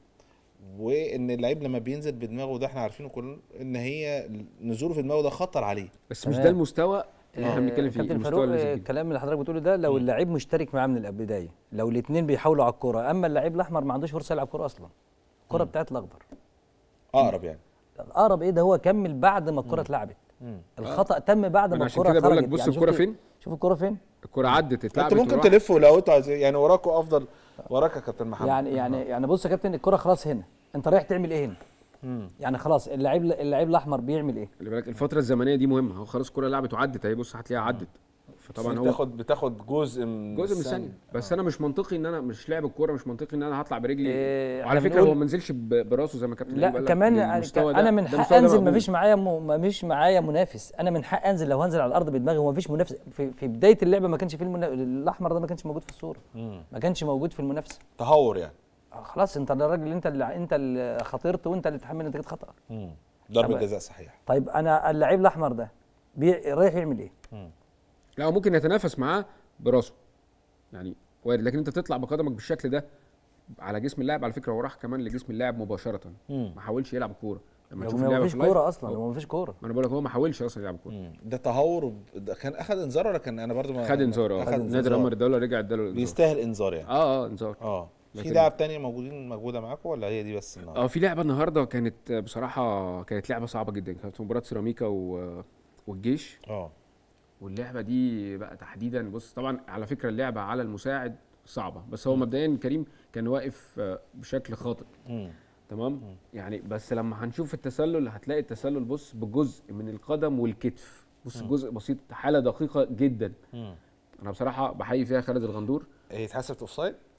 وان اللعيب لما بينزل بدماغه ده احنا عارفينه كلنا ان هي نزوله في دماغه ده خطر عليه بس مش تمام. ده المستوى اللي احنا آه، بنتكلم فيه كابتن المستوى فاروق اللي آه، نزل بيه. الكلام اللي حضرتك بتقوله ده لو اللعيب مشترك معاه من البدايه لو الاثنين بيحاولوا على الكوره اما اللعيب الاحمر ما عندوش فرصه يلعب كوره اصلا الكوره بتاعت الاخضر اقرب يعني اقرب ايه ده هو كمل بعد ما الكوره اتلعبت الخطا تم بعد أنا ما عشان الكوره كده بقول لك خرجت. بص يعني الكوره شفت- فين شوف الكوره فين الكوره عدت اتلعبت انتوا ممكن وراحت. تلفوا لو انتوا عايزين يعني وراكوا افضل وراك يا كابتن محمد يعني يعني يعني بص يا كابتن الكوره خلاص هنا انت رايح تعمل ايه هنا يعني خلاص اللعيب اللعيب الاحمر بيعمل ايه خلي بالك الفتره الزمنيه دي مهمه هو خلاص الكوره لعبت وعدت اهي بص هتلاقيها عدت فطبعا هو بتاخد بتاخد جزء من جزء من الثانيه بس انا مش منطقي ان انا مش لاعب الكوره مش منطقي ان انا هطلع برجلي إيه، وعلى إحنا فكره بنقول- هو ما نزلش ب- براسه زي ما كابتن أيوب لا قال لك كمان بالمستوى ده- انا من ده حق المستوى ده انزل مقبول. مفيش معايا م... مفيش معايا منافس انا من حق انزل لو هنزل على الارض بدماغي ومفيش منافس في, في بدايه اللعبه ما كانش فيه المنا... الاحمر ده ما كانش موجود في الصوره ما كانش موجود في المنافسه تهور يعني آه، خلاص انت الراجل انت اللي انت اللي خاطرت وانت اللي تحمل نتيجه خطا ضربه طب- جزاء صحيح طيب انا اللعيب الاحمر ده بي... رايح يعمل ايه لا هو ممكن يتنافس معاه براسه يعني وارد لكن انت تطلع بقدمك بالشكل ده على جسم اللاعب على فكره هو راح كمان لجسم اللاعب مباشره ما حاولش يلعب الكوره لما لو تشوف ما اللعبه فيش في اللايف- كوره اصلا هو- لو ما فيش كوره ما انا بقول لك هو ما حاولش اصلا يلعب الكوره مم. ده تهور وب- ده كان اخذ انذار ولا كان انا برضو ما خد انذار اه اخذ نادي انذار الامر الدوله رجع اداله الانذار بيستاهل انذار يعني اه اه انذار اه في لكن- لاعب تانية موجودين موجوده معاكم ولا هي دي بس النهارده اه في لعبه النهارده كانت بصراحه كانت لعبه صعبه جدا كانت في مباراه سيراميكا و... والجيش اه واللعبه دي بقى تحديدا بص طبعا على فكره اللعبه على المساعد صعبه بس هو مبدئيا كريم كان واقف آه، بشكل خاطئ مم. تمام يعني بس لما هنشوف التسلل هتلاقي التسلل بص بجزء من القدم والكتف بص جزء بسيط حاله دقيقه جدا مم. انا بصراحه بحيي فيها خالد الغندور هي اتحسبت اوف سايد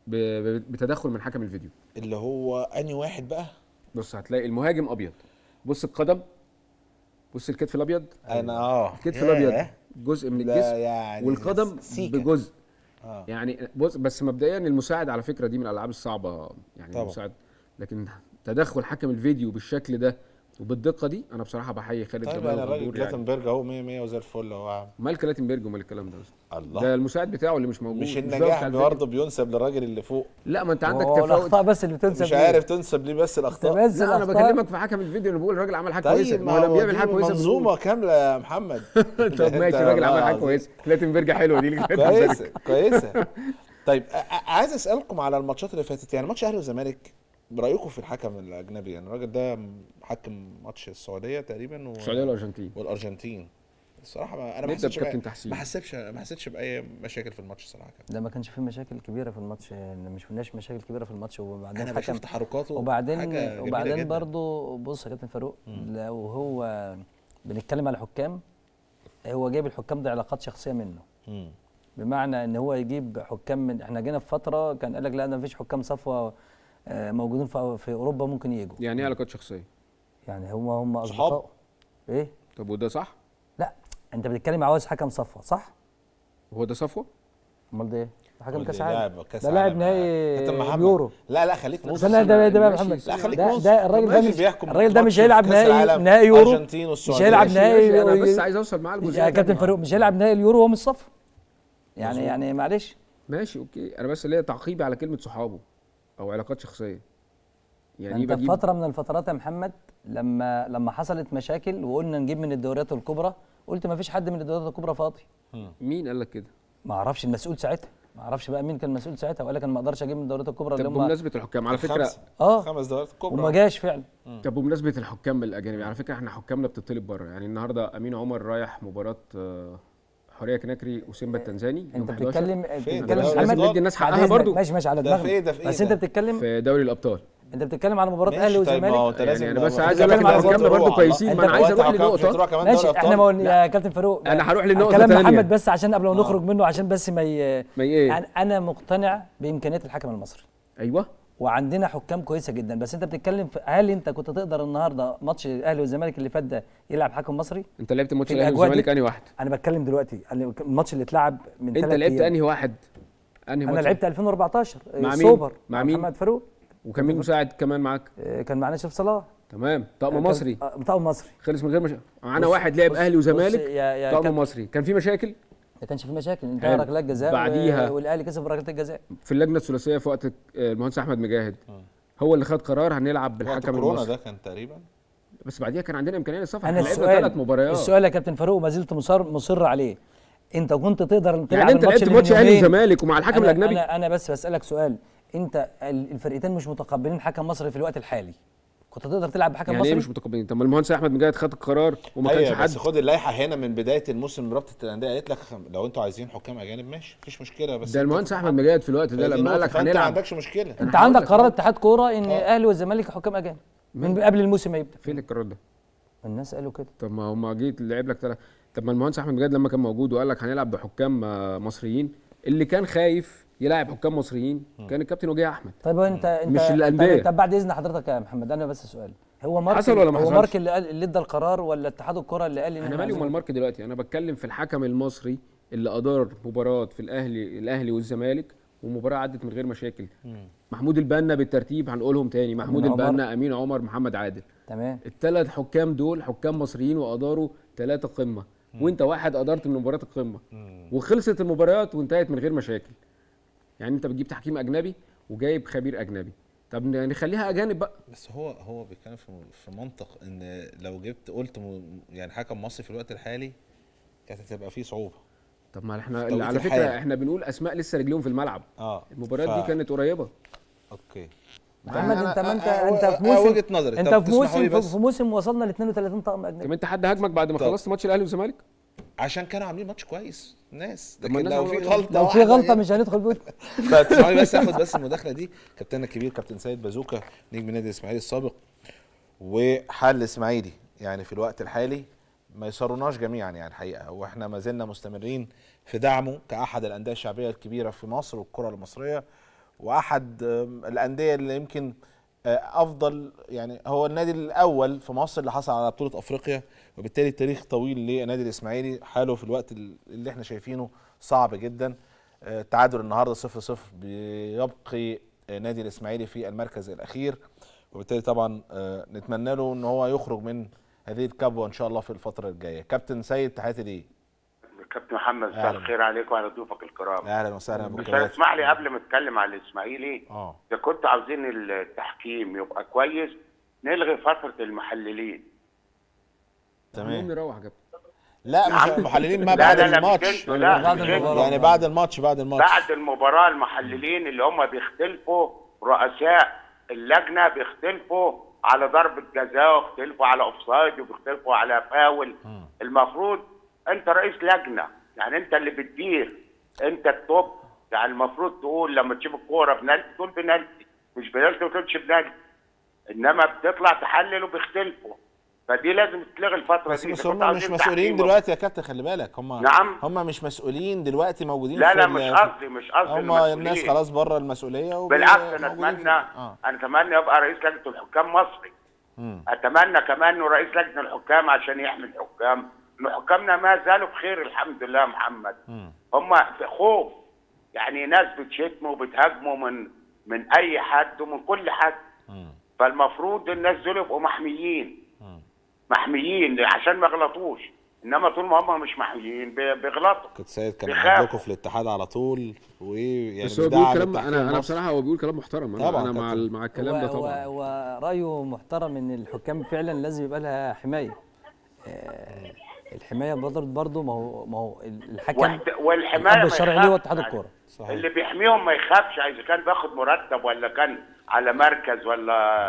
ب- ب- بتدخل من حكم الفيديو اللي هو انهي واحد بقى بص هتلاقي المهاجم ابيض بص القدم بص الكتف الابيض انا اه الكتف ياه. الابيض جزء من لا الجسم يعني والقدم سيكة. بجزء آه. يعني بص بس مبدئيا المساعد على فكره دي من الالعاب الصعبه يعني طبعا. المساعد لكن تدخل حكم الفيديو بالشكل ده وبالدقه دي انا بصراحه بحيي خالد طيب جمال انا الراجل وغدور يعني جلاتنبرج اهو 100 100 وزي الفل اهو مال كلاتنبرج ومال الكلام ده الله ده المساعد بتاعه اللي مش موجود مش ده بتاع النجاح الفيديو. برضه بينسب للراجل اللي فوق لا ما انت عندك هو تفاوت الاخطاء بس اللي بتنسب مش ليه؟ عارف تنسب ليه بس الاخطاء بس لا انا الأخطاء- بكلمك في حكم الفيديو اللي بقول الراجل عمل حاجه كويسه طيب ما هو لما بيعمل دي حاجه كويسه بنقول. منظومه كامله يا محمد طب ماشي الراجل عمل حاجه كويسه كلاتنبرج حلوه دي لكلاتنبرج. كويسه كويسه طيب أ- أ- عايز اسالكم على الماتشات اللي فاتت يعني ماتش اهلي والزمالك برايكم في الحكم الاجنبي يعني الراجل ده حكم ماتش السعوديه تقريبا و... السعوديه والارجنتين والارجنتين الصراحه ما انا ما نبدأ حسيتش بكابتن بأي- تحسين. ما حسيتش ما حسيتش باي مشاكل في الماتش الصراحه كده ده ما كانش فيه مشاكل كبيره في الماتش يعني مش شفناش مشاكل كبيره في الماتش وبعدين انا حكم بشوف تحركاته وبعدين حاجة جميلة وبعدين جداً. برضو بص يا كابتن فاروق لو هو بنتكلم على حكام هو جايب الحكام دي علاقات شخصيه منه مم. بمعنى ان هو يجيب حكام من احنا جينا في فتره كان قال لك لا ده مفيش حكام صفوه آه، موجودين في في اوروبا ممكن يجوا يعني ايه علاقات شخصيه يعني هم هم صحاب؟ اصدقاء ايه طب وده صح لا انت بتتكلم عاوز حكم صفوه صح هو ده صفوه امال ده ايه حكم قول كاس لي عالم لاعب كاس ده لاعب عالم. نهائي كابتن محمد. اليورو لا لا خليك منصف استنى ده ده بقى ماشي، محمد لا خليك ده, منصف. ده الراجل ده ماشي مش بيحكم الراجل ده ماتش مش هيلعب في كأس نهائي العالم. نهائي يورو أرجنتين مش والسعودية. هيلعب ماشي، نهائي ماشي، انا بس عايز اوصل معاه يا الجزئيه كابتن دي. فاروق مش هيلعب نهائي اليورو وهو مش صف يعني يعني معلش ماشي اوكي انا بس ليا تعقيبي على كلمه صحابه او علاقات شخصيه يعني انت في بجيب فتره من الفترات يا محمد لما لما حصلت مشاكل وقلنا نجيب من الدوريات الكبرى قلت ما فيش حد من الدوريات الكبرى فاضي مين قال لك كده ما اعرفش المسؤول ساعتها ما اعرفش بقى مين كان المسؤول ساعتها وقال لك انا ما اقدرش اجيب من الدوريات الكبرى اللي طب هم بمناسبه الحكام على فكره خمسة. اه خمس دورات كبرى وما جاش فعلا طب بمناسبه الحكام الاجانب على فكره احنا حكامنا بتطلب بره يعني النهارده امين عمر رايح مباراه آه، حوريه كناكري وسيمبا التنزاني يوم انت 11 بتتكلم فين؟ بتتكلم ده محمد لازم الأبطال؟ ندي الناس بعد حقها إذنك، برضو ماشي ماشي على ده دماغنا في إيه؟ ده في إيه بس ده؟ انت بتتكلم في دوري الابطال انت بتتكلم على مباراه ماشي اهلي طيب ما هو والزمالك انت لازم يعني انا بس عايز اقول لك إن حكامنا برضو كويسين ما انا عايز اروح لنقطه ماشي احنا ما قلنا يا كابتن فاروق أنا هروح لنقطة كلام تانية. محمد بس عشان قبل ما نخرج منه عشان بس ما ي... ما ايه يعني انا مقتنع بامكانيات الحكم المصري ايوه وعندنا حكام كويسه جدا بس انت بتتكلم في هل انت كنت تقدر النهارده ماتش الاهلي والزمالك اللي فات ده يلعب حكم مصري؟ انت لعبت ماتش في الاهلي الأجواء دي؟ والزمالك انهي واحد انا بتكلم دلوقتي الماتش اللي اتلعب من انت ثلاث لعبت أيام. انهي واحد انهي انا ماتش لعبت 2014 مع مين؟ سوبر مع مين؟ محمد فاروق وكان مين مساعد كمان معاك آه، كان معانا شريف صلاح تمام طقم كان- مصري آه، طقم مصري خلص من غير مش معانا بص- واحد لعب بص- اهلي بص وزمالك يا- يا طقم كابتن- مصري كان في مشاكل ما كانش في مشاكل انت حلو. ركلات جزاء بعديها- و- والاهلي كسب ركلات الجزاء في اللجنه الثلاثيه في وقت آه، المهندس احمد مجاهد هو اللي خد قرار هنلعب وقت بالحكم كورونا المصري ده كان تقريبا بس بعديها كان عندنا امكانيه للسفر انا احنا لعبنا السؤال ثلاث مباريات السؤال يا كابتن فاروق ما زلت مصر مصر عليه انت كنت تقدر تلعب يعني انت الماتش لعبت اللي ماتش من اهلي يومين. وزمالك ومع الحكم أنا الاجنبي انا انا بس بسالك سؤال انت ال- الفرقتين مش متقبلين حكم مصري في الوقت الحالي كنت تقدر تلعب بحكم يعني مصري ايه مش متقبلين طب ما المهندس احمد مجاهد خد القرار وما كانش ايوه حد بس خد اللائحه هنا من بدايه الموسم رابطه الانديه قالت لك خم- لو انتوا عايزين حكام اجانب ماشي مفيش مشكله بس ده انت- المهندس احمد مجاهد في الوقت ده فدي لما قال نقطة، لك فانت ما هنلعب عندكش مشكله انت هقول عندك لك قرار أهو. اتحاد كوره ان آه. الاهلي والزمالك حكام اجانب من قبل الموسم ما يبدا فين القرار ده الناس قالوا كده طب ما هم جيت لعب لك تلات طب ما المهندس احمد مجاهد لما كان موجود وقال لك هنلعب بحكام آه، مصريين اللي كان خايف يلاعب حكام مصريين كان الكابتن وجيه احمد طيب انت انت مش الأندية. طب, طب بعد اذن حضرتك يا محمد انا بس سؤال هو مارك حصل ولا ما هو حصلش؟ مارك اللي قال اللي ادى القرار ولا اتحاد الكره اللي قال ان انا احنا مالي عايزين- ومال مارك دلوقتي انا بتكلم في الحكم المصري اللي ادار مباراه في الاهلي الاهلي والزمالك ومباراه عدت من غير مشاكل محمود البنا بالترتيب هنقولهم تاني محمود أمين عمر. البنا امين عمر محمد عادل تمام الثلاث حكام دول حكام مصريين واداروا ثلاثه قمه وانت واحد ادارت من مباراه القمه وخلصت المباريات وانتهت من غير مشاكل يعني انت بتجيب تحكيم اجنبي وجايب خبير اجنبي طب ن- نخليها اجانب بقى بس هو هو بيتكلم في في منطق ان لو جبت قلت م- يعني حكم مصري في الوقت الحالي كانت هتبقى فيه صعوبه طب ما احنا توقيت على فكره الحياة. احنا بنقول اسماء لسه رجليهم في الملعب اه المباريات ف- دي كانت قريبه اوكي محمد انت ما انت أنا- انت في أنا موسم وجهة نظري. انت طب في تسمحوا لي موسم بس؟ في موسم وصلنا ل 32 طقم اجنبي طب انت حد هاجمك بعد ما طب. خلصت ماتش الاهلي والزمالك عشان كانوا عاملين ماتش كويس الناس طب ما لكن الناس لو في عملوا- غلطه لو في واحدة غلطه يعني- مش هندخل بيوت طيب تسمعني بس اخد بس المداخله دي كابتننا الكبير كابتن سيد بازوكا نجم نادي الاسماعيلي السابق وحل الاسماعيلي يعني في الوقت الحالي ما يسروناش جميعا يعني الحقيقه واحنا ما زلنا مستمرين في دعمه كاحد الانديه الشعبيه الكبيره في مصر والكره المصريه واحد آم، الانديه اللي يمكن آه، افضل يعني هو النادي الاول في مصر اللي حصل على بطوله افريقيا وبالتالي تاريخ طويل للنادي الاسماعيلي حاله في الوقت اللي احنا شايفينه صعب جدا آه، التعادل النهارده 0 0 بيبقي آه، نادي الاسماعيلي في المركز الاخير وبالتالي طبعا آه، نتمنى له ان هو يخرج من هذه الكبوه ان شاء الله في الفتره الجايه كابتن سيد تحياتي ليه كابتن محمد مساء أهلا. الخير عليك وعلى ضيوفك الكرام اهلا وسهلا يا ابو بس كباتن اسمح لي قبل ما اتكلم على الاسماعيلي اه اذا كنت عاوزين التحكيم يبقى كويس نلغي فتره المحللين المهم تمام نروح يا كابتن لا مش محللين ما لا بعد لا لا مش الماتش انتوا لا بعد مش المباراة. انتوا. يعني بعد الماتش بعد الماتش بعد المباراه المحللين اللي هم بيختلفوا رؤساء اللجنه بيختلفوا على ضربه جزاء وبيختلفوا على اوفسايد وبيختلفوا على فاول المفروض انت رئيس لجنه يعني انت اللي بتدير انت التوب يعني المفروض تقول لما تشوف الكوره بنالتي تقول بنالتي مش بنالتي ما تقولش بنالتي انما بتطلع تحلل وبيختلفوا فدي لازم تلغي الفتره بس دي بس إذا كنت هم عاوزين مش مسؤولين تحكيم دلوقتي يا كابتن خلي بالك هم نعم. هم مش مسؤولين دلوقتي موجودين لا في لا ال- مش في- قصدي مش قصدي هم المسؤولين. الناس خلاص بره المسؤوليه وبي- بالعكس انا موجودين في- اتمنى اه انا اتمنى يبقى رئيس لجنه الحكام مصري مم. اتمنى كمان انه رئيس لجنه الحكام عشان يحمي الحكام ان حكامنا ما زالوا بخير الحمد لله يا محمد مم. هم في خوف يعني ناس بتشتموا وبتهاجموا من من اي حد ومن كل حد مم. فالمفروض الناس دول يبقوا محميين مم. محميين عشان ما يغلطوش انما طول ما هم مش محميين بي- بيغلطوا كابتن سيد كان بيخافوا. عندكم في الاتحاد على طول وايه يعني بس هو بيقول بيدعم كلام التحكيم انا انا المصري. بصراحه هو بيقول كلام محترم انا, طبعاً أنا مع كابتن. ال- مع الكلام ده طبعا ورايه محترم ان الحكام فعلا لازم يبقى لها حمايه آه، الحمايه برضه برضه ما هو ما هو الحكم واحد- والحمايه الاب ما الشرعي يخافش ليه هو اتحاد يعني. الكوره صحيح. اللي بيحميهم ما يخافش اذا كان بياخد مرتب ولا كان على مركز ولا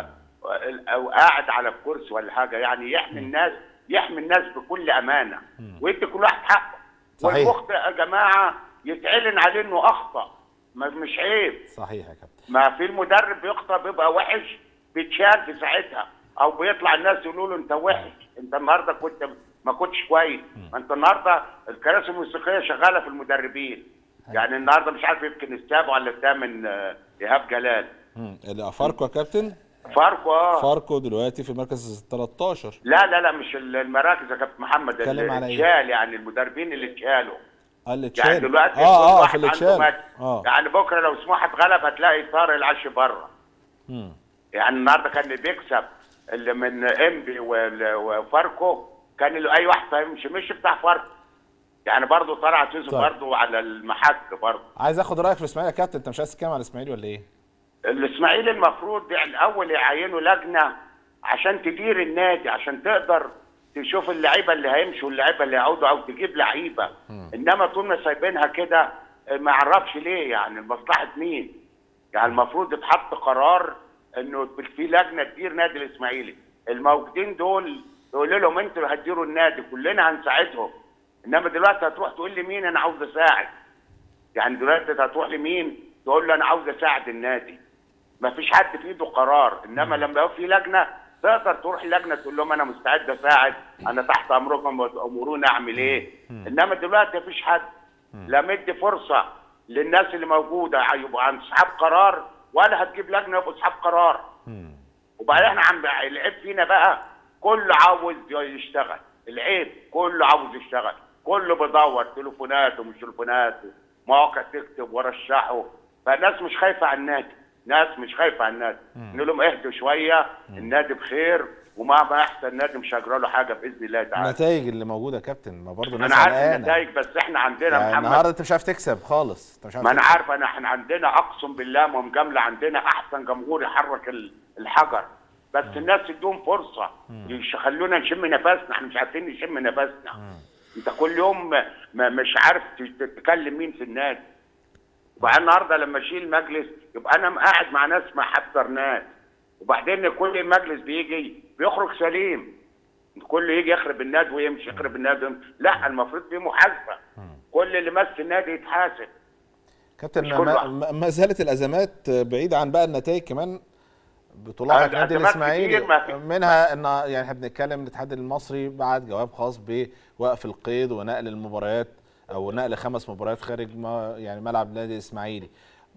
او قاعد على الكرسي ولا حاجه يعني يحمي الناس يحمي الناس بكل امانه ويدي كل واحد حقه صحيح. والمخطئ يا جماعه يتعلن عليه انه اخطا ما مش عيب صحيح يا كابتن ما في المدرب بيخطئ بيبقى وحش بيتشال في ساعتها او بيطلع الناس يقولوا له انت وحش انت النهارده كنت ما كنتش كويس ما انت النهارده الكراسي الموسيقيه شغاله في المدربين يعني النهارده مش عارف يمكن السابع ولا الثامن آه، ايهاب جلال مم. اللي فاركو يا كابتن فاركو اه فاركو دلوقتي في المركز 13 لا لا لا مش المراكز يا كابتن محمد اتكلم اللي على ايه؟ اتشال يعني المدربين اللي اتشالوا اه اللي يعني اتشال دلوقتي كل اه اه واحد في اللي عنده اتشال ماتش. اه يعني بكره لو سموحه اتغلب هتلاقي طارق العش بره مم. يعني النهارده كان اللي بيكسب اللي من انبي وال- وفاركو كان اللي اي واحد فاهم مش مش بتاع فاركو يعني برضه طلع تيزو طيب. برضه على المحك برضه عايز اخد رايك في الاسماعيلي يا كابتن انت مش عايز تتكلم على الاسماعيلي ولا ايه؟ الاسماعيلي المفروض يعني الاول يعينوا لجنه عشان تدير النادي عشان تقدر تشوف اللعيبه اللي هيمشوا واللعيبه اللي هيعودوا او تجيب لعيبه انما طول ما سايبينها كده ما اعرفش ليه يعني لمصلحه مين يعني المفروض يتحط قرار انه في لجنه تدير نادي الاسماعيلي الموجودين دول يقول لهم انتوا اللي هتديروا النادي كلنا هنساعدهم انما دلوقتي هتروح تقول لي مين انا عاوز اساعد يعني دلوقتي هتروح لمين تقول له انا عاوز اساعد النادي ما فيش حد في ايده قرار انما لما يبقى في لجنه تقدر تروح اللجنه تقول لهم انا مستعد اساعد انا تحت امركم وتامروني اعمل ايه انما دلوقتي ما فيش حد لا مدي فرصه للناس اللي موجوده يبقوا عن اصحاب قرار ولا هتجيب لجنه يبقوا اصحاب قرار وبعدين احنا عم العيب فينا بقى كله عاوز يشتغل العيب كله عاوز يشتغل كله بيدور تليفونات ومش تليفونات مواقع تكتب ورشحه فالناس مش خايفه على النادي ناس مش خايفه على النادي نقول لهم اهدوا شويه النادي بخير ومهما يحصل النادي مش هيجرى له حاجه باذن الله تعالى النتائج اللي موجوده يا كابتن ما برضه الناس انا عارف قلقانة. النتائج بس احنا عندنا يعني محمد النهارده انت مش عارف تكسب خالص انت مش عارف ما انا تكسب. عارف انا احنا عندنا اقسم بالله مجامله عندنا احسن جمهور يحرك ال- الحجر بس الناس تدوم فرصه يش- خلونا نشم نفسنا احنا مش عارفين نشم نفسنا انت كل يوم ما- ما مش عارف ت- تتكلم مين في النادي وبعدين النهارده لما اشيل مجلس يبقى انا قاعد مع ناس ما حضرناش وبعدين كل مجلس بيجي بيخرج سليم كله يجي يخرب النادي ويمشي يخرب النادي ويمشي. لا المفروض في محاسبه كل اللي مس النادي يتحاسب كابتن مش كل ما, واحد. ما- ما زالت الازمات بعيده عن بقى النتائج كمان بتلاحظ الأزمات نادي كتير الاسماعيلي ما في- منها ان يعني احنا بنتكلم الاتحاد المصري بعت جواب خاص بوقف القيد ونقل المباريات او نقل خمس مباريات خارج ما يعني ملعب نادي الاسماعيلي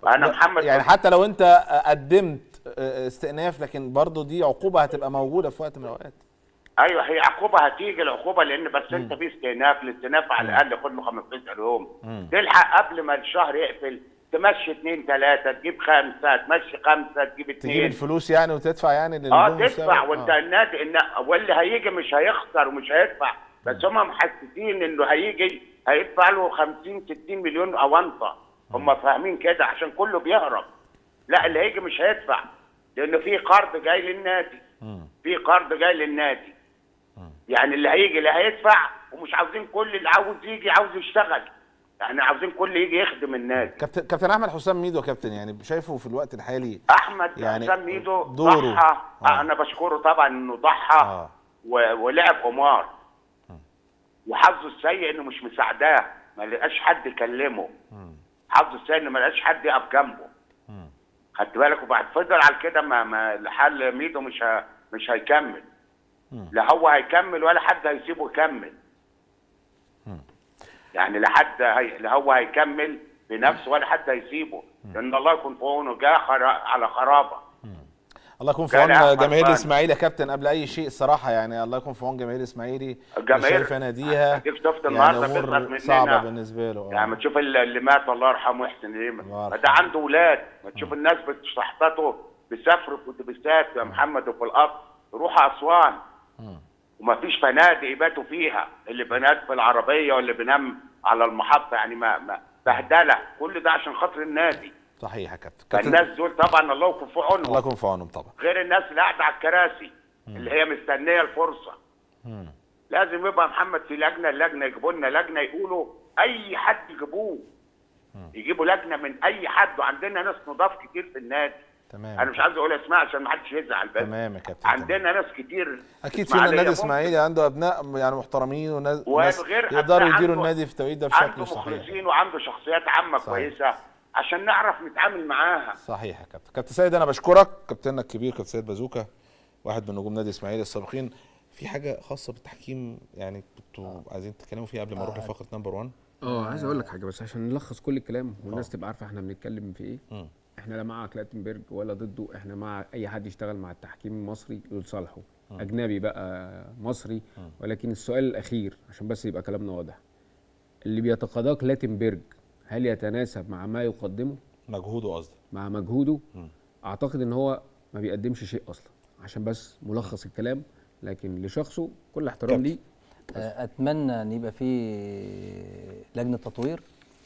انا محمد يعني حتى لو انت قدمت استئناف لكن برضو دي عقوبه هتبقى موجوده في وقت من الاوقات ايوه هي عقوبه هتيجي العقوبه لان بس انت في استئناف الاستئناف على الاقل خد له 15 يوم تلحق قبل ما الشهر يقفل تمشي اثنين ثلاثه تجيب خمسه تمشي خمسه تجيب تجيب اثنين الفلوس يعني وتدفع يعني اه للنجوم تدفع السابق؟ وانت آه. النادي إن واللي هيجي مش هيخسر ومش هيدفع بس هم محسسين انه هيجي هيدفع له 50 60 مليون اونطه هم فاهمين كده عشان كله بيهرب لا اللي هيجي مش هيدفع لانه في قرض جاي للنادي في قرض جاي للنادي يعني اللي هيجي اللي هيدفع ومش عاوزين كل اللي عاوز يجي عاوز يشتغل يعني عاوزين كل يجي يخدم النادي كابتن كابتن احمد حسام ميدو يا كابتن يعني شايفه في الوقت الحالي احمد يعني حسام ميدو دوره. ضحى آه. آه. انا بشكره طبعا انه ضحى آه. و... ولعب قمار وحظه السيء انه مش مساعداه ما لقاش حد يكلمه حظه السيء انه ما لقاش حد يقف جنبه خدت بالك وبعد فضل على كده ما ما الحل ميدو مش ه... مش هيكمل لا هو هيكمل ولا حد هيسيبه يكمل يعني لا حد هي... لا هو هيكمل بنفسه ولا حد هيسيبه لان الله يكون في عونه جه خرا... على خرابه الله يكون في كان عون أحمد جماهير فهمي. الاسماعيلي يا كابتن قبل اي شيء الصراحه يعني الله يكون في عون جماهير الاسماعيلي الجماهير- شايفه ناديها أديك شفت يعني النهارده بيسأل امور مننا. صعبه بالنسبه له آه. يعني ما تشوف اللي اللي مات الله يرحمه يحسن ليه الله ما يرحمه. ده عنده اولاد ما تشوف الناس بتستحبطه بيسافروا في اتوبيسات يا محمد وفي القطر يروحوا اسوان وما فيش فنادق يباتوا فيها اللي بنات في العربيه واللي بينام على المحطه يعني ما, ما بهدله كل ده عشان خاطر النادي صحيح يا كابتن كابتن فالناس دول طبعا الله يكون في الله عونهم يكون في عونهم طبعا غير الناس اللي قاعده على الكراسي اللي هي مستنيه الفرصه لازم يبقى محمد في لجنه اللجنه يجيبوا لنا لجنه يقولوا اي حد يجيبوه يجيبوا لجنه من اي حد وعندنا ناس نضاف كتير في النادي تمام انا مش عايز اقول اسماء عشان ما حدش يزعل بس تمام يا كابتن تمام. عندنا ناس كتير اكيد في إسماعيلية نادي ممكن اسماعيلي عنده ابناء يعني محترمين وناس وناس وغير يقدروا أبناء يديروا عنده- النادي في التوقيت ده بشكل عنده صحيح مخلصين وعنده شخصيات عامه صحيح. كويسه عشان نعرف نتعامل معاها صحيح يا كابتن كابتن سيد انا بشكرك كابتننا الكبير كابتن سيد بازوكا واحد من نجوم نادي اسماعيلي السابقين في حاجه خاصه بالتحكيم يعني كنتوا عايزين تتكلموا فيها قبل ما نروح لفقره نمبر 1 اه عايز اقول لك حاجه بس عشان نلخص كل الكلام والناس تبقى عارفه احنا بنتكلم في ايه مم. احنا لا مع كلاتنبرج ولا ضده احنا مع اي حد يشتغل مع التحكيم المصري لصالحه اجنبي بقى مصري ولكن السؤال الاخير عشان بس يبقى كلامنا واضح اللي بيتقاضاه كلاتنبرج هل يتناسب مع ما يقدمه مجهوده قصدي مع مجهوده اعتقد ان هو ما بيقدمش شيء اصلا عشان بس ملخص الكلام لكن لشخصه كل احترام ليه آه، اتمنى ان يبقى في لجنه تطوير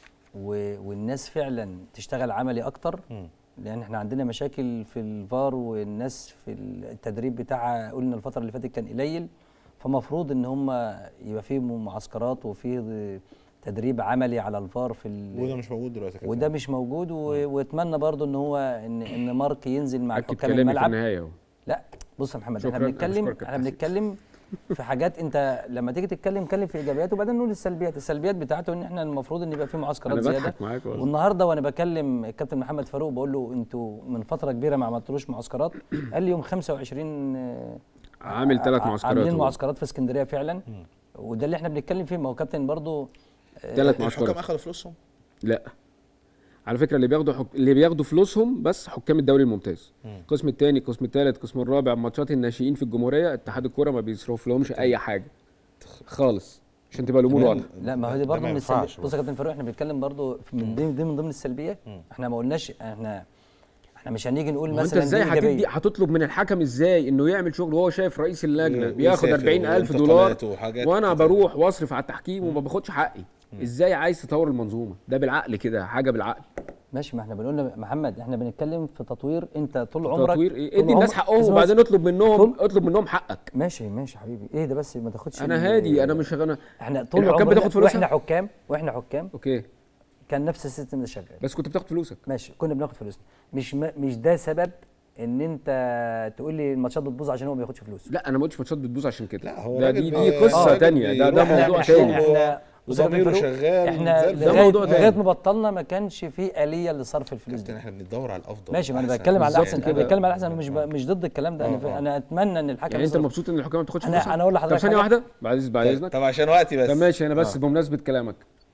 و- والناس فعلا تشتغل عملي اكتر لان احنا عندنا مشاكل في الفار والناس في التدريب بتاعها قلنا الفتره اللي فاتت كان قليل فمفروض ان هم يبقى في معسكرات وفي تدريب عملي على الفار في ال- وده مش موجود دلوقتي يا كابتن وده مش موجود و- واتمنى برضو ان هو ان ان مارك ينزل مع اكد حكام كلامي في الملعب النهايه اهو لا بص يا محمد احنا شكراً، بنتكلم أشكرك يا احنا كابتن. بنتكلم في حاجات انت لما تيجي تتكلم اتكلم في ايجابيات وبعدين نقول السلبيات السلبيات بتاعته ان احنا المفروض ان يبقى في معسكرات انا زياده بضحك معاك والله والنهارده وانا بكلم الكابتن محمد فاروق بقول له انتوا من فتره كبيره ما عملتلوش معسكرات قال لي يوم 25 آه، عامل ثلاث ع- معسكرات عاملين هو. معسكرات في اسكندريه فعلا وده اللي احنا بنتكلم فيه ما هو كابتن برضو ثلاث معسكرات الحكام اخذوا فلوسهم لا على فكره اللي بياخدوا حك... اللي بياخدوا فلوسهم بس حكام الدوري الممتاز القسم الثاني القسم الثالث القسم الرابع ماتشات الناشئين في الجمهوريه اتحاد الكوره ما بيصرف لهمش اي حاجه خالص عشان تبقى الامور واضحه لا ما هو دي ده برضه ما من ينفعش السلبيات بص يا كابتن فاروق احنا بنتكلم برضه من ضمن دي من ضمن السلبيات احنا ما قلناش احنا احنا مش هنيجي نقول ما انت مثلا ازاي دي هتدي إيجابية. هتطلب من الحكم ازاي انه يعمل شغل وهو شايف رئيس اللجنه و- بياخد ويسافر 40000 دولار وانتقالات وحاجات وانا كتير. بروح واصرف على التحكيم وما باخدش حقي ازاي عايز تطور المنظومه ده بالعقل كده حاجه بالعقل ماشي ما احنا بنقول له- محمد احنا بنتكلم في تطوير انت طول عمرك تطوير ايه طول ادي الناس عمرك- حقهم اسمع وبعدين بس. اطلب منهم طول- اطلب منهم حقك ماشي ماشي يا حبيبي ايه ده بس ما تاخدش انا ال- هادي انا مش انا احنا طول الحكام عمرنا بتاخد فلوسها؟ واحنا حكام واحنا حكام اوكي كان نفس السيستم ده شغال بس كنت بتاخد فلوسك ماشي كنا بناخد فلوسنا مش ما مش ده سبب ان انت تقول لي الماتشات بتبوظ عشان هو ما بياخدش فلوس لا انا ما قلتش ماتشات بتبوظ عشان كده لا هو ده راجل دي بي- دي قصه راجل تانية ده ده بيروح موضوع يعمل تاني شغل. احنا وضميره فاروق، شغال احنا زي الفل. ده لغايه موضوع تاني. لغايه ما بطلنا ما كانش في اليه لصرف الفلوس كابتن دي احنا بندور على الافضل ماشي ما انا والأحسن. بتكلم على بالظبط الاحسن انا كده. بتكلم على الاحسن مش ب... مش ضد الكلام ده انا, ف... انا اتمنى ان الحكم يعني انت يصرف. مبسوط ان الحكام ما بتاخدش أنا- فلوسها أنا أقول لحضرتك طب ثانيه حاجة. واحده بعد إذن- بعد طب- اذنك طب عشان وقتي بس طب ماشي انا بس آه. بمناسبه كلامك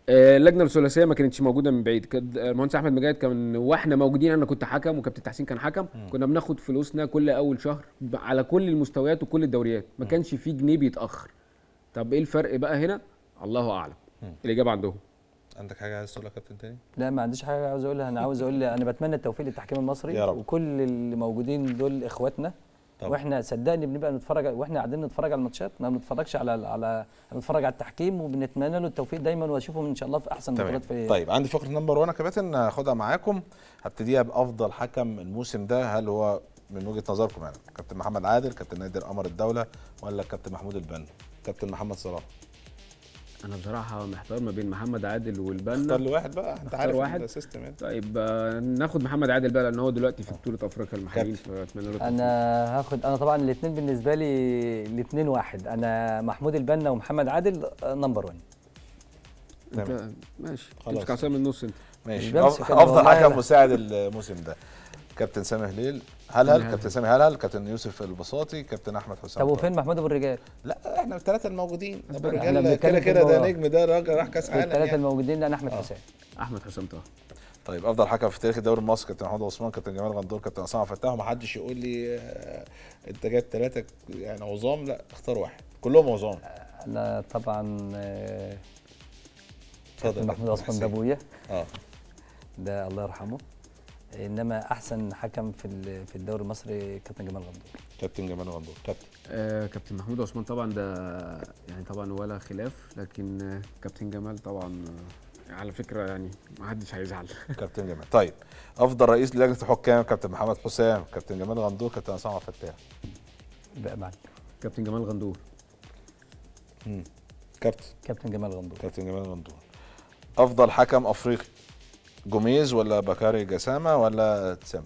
آه، اللجنه الثلاثيه ما كانتش موجوده من بعيد كان المهندس احمد مجاهد كان واحنا موجودين انا كنت حكم وكابتن تحسين كان حكم كنا بناخد فلوسنا كل اول شهر ب- على كل المستويات وكل الدوريات ما كانش في جنيه بيتاخر طب ايه الفرق بقى هنا الله اعلم الاجابه عندهم عندك حاجه عايز تقولها يا كابتن تاني لا ما عنديش حاجه عاوز اقولها انا عاوز اقول انا بتمنى التوفيق للتحكيم المصري يا رب. وكل اللي موجودين دول اخواتنا طبعا. واحنا صدقني بنبقى نتفرج واحنا قاعدين نتفرج على الماتشات ما بنتفرجش على على بنتفرج على التحكيم وبنتمنى له التوفيق دايما واشوفهم ان شاء الله في احسن تمام بطولات في طيب عندي فقره نمبر 1 يا كباتن هاخدها معاكم هبتديها بافضل حكم الموسم ده هل هو من وجهه نظركم يعني كابتن محمد عادل كابتن نادر قمر الدوله ولا كابتن محمود البنا كابتن محمد صلاح انا بصراحه محتار ما بين محمد عادل اختار والبنا لي واحد بقى انت اختار عارف واحد. السيستم يعني طيب آه، ناخد محمد عادل بقى لان هو دلوقتي في بطوله افريقيا المحليين فاتمنى له التوفيق. انا هاخد انا طبعا الاثنين بالنسبه لي الاثنين واحد انا محمود البنا ومحمد عادل نمبر 1 انت ماشي خلاص. تمسك عصام من النص انت ماشي مش بمسك أف- أنا افضل والله حكم لا. مساعد الموسم ده كابتن سامي هليل هلهل هلهل. كابتن سامي هلهل كابتن يوسف البساطي كابتن احمد حسام طب طه. وفين محمود ابو الرجال لا احنا الثلاثه الموجودين ابو احنا الرجال بنتكلم كده في كده ده الموضوع. نجم ده راجل راح كاس عالم الثلاثه يعني. الموجودين لان احمد حسام احمد حسام طه طيب افضل حكم في تاريخ الدوري المصري كابتن محمود عثمان كابتن جمال غندور كابتن عصام فتاح ومحدش يقول لي آه، انت جايب ثلاثه يعني عظام لا اختار واحد كلهم عظام انا طبعا آه، اتفضل كابتن يا محمود كابتن عثمان ده حسين. ابويا اه ده الله يرحمه انما احسن حكم في ال- في الدوري المصري كابتن جمال غندور كابتن جمال غندور كابتن آه كابتن محمود عثمان طبعا ده يعني طبعا ولا خلاف لكن آه كابتن جمال طبعا آه على فكره يعني ما حدش هيزعل كابتن جمال طيب افضل رئيس لجنه الحكام كابتن محمد حسام كابتن جمال غندور كابتن عصام عبد الفتاح بقى معاك كابتن جمال غندور كابتن كابتن جمال غندور كابتن جمال غندور افضل حكم افريقي جوميز ولا بكاري جسامه ولا تسامبا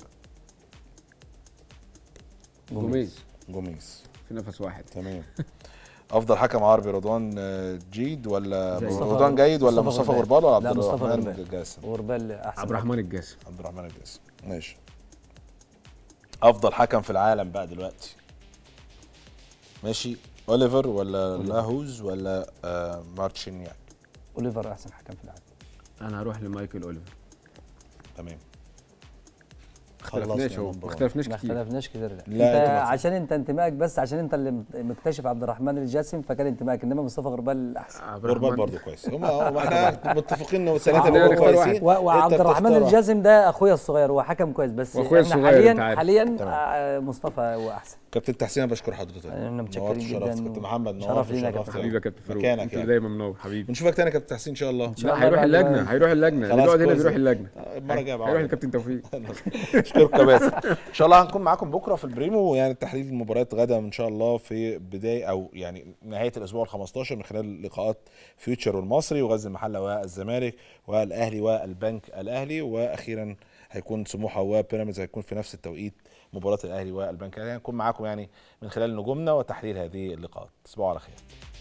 جوميز جوميز في نفس واحد تمام افضل حكم عربي رضوان آه، جيد ولا جيد. رضوان جيد ولا مصطفى مصطفى غربال. غربال ولا عبد لا، مصطفى الرحمن غربال. جاسم غربال احسن عبد الرحمن الجاسم عبد الرحمن الجاسم ماشي افضل حكم في العالم بقى دلوقتي ماشي اوليفر ولا لاهوز ولا آه مارتشينياك اوليفر احسن حكم في العالم انا هروح لمايكل اوليفر تمام ما اختلفناش هو ما اختلفناش ما كتير اختلفناش كتير لا, لا، انت أنت ما- عشان انت انتمائك بس عشان انت اللي مكتشف عبد الرحمن الجاسم فكان انتمائك انما مصطفى غربال احسن عبد غربال الرحمن برضه كويس هم هم احنا متفقين ان الثلاثه آه، بيبقوا نختار واحد. كويسين و- وعبد أنت الرحمن بتختار الجاسم ده اخويا الصغير هو حكم كويس بس وأخويا احنا الصغير، أنت حاليا عارف. حاليا تمام. آه، مصطفى هو احسن كابتن تحسين انا بشكر حضرتك احنا نورت متشكرين وشرفت. جدا كابتن محمد شرف نورت لينا يا وشرفت. كابتن حبيبي يا كابتن فاروق مكانك انت يعني دايما منور حبيبي بنشوفك تاني يا كابتن تحسين ان شاء الله شاء لا الله هيروح بعد اللجنه ما- هيروح اللجنه خلاص دلوقتي هنا كويس. بيروح اللجنه المره الجايه هيروح معاك لكابتن توفيق اشكرك كباتن ان شاء الله هنكون معاكم بكره في البريمو يعني تحليل المباريات غدا ان شاء الله في بدايه او يعني نهايه الاسبوع ال 15 من خلال لقاءات فيوتشر والمصري وغزل المحله والزمالك والاهلي والبنك الاهلي واخيرا هيكون سموحه وبيراميدز هيكون في نفس التوقيت مباراه الاهلي والبنك الاهلي هنكون معاكم يعني من خلال نجومنا وتحليل هذه اللقاءات تصبحوا على خير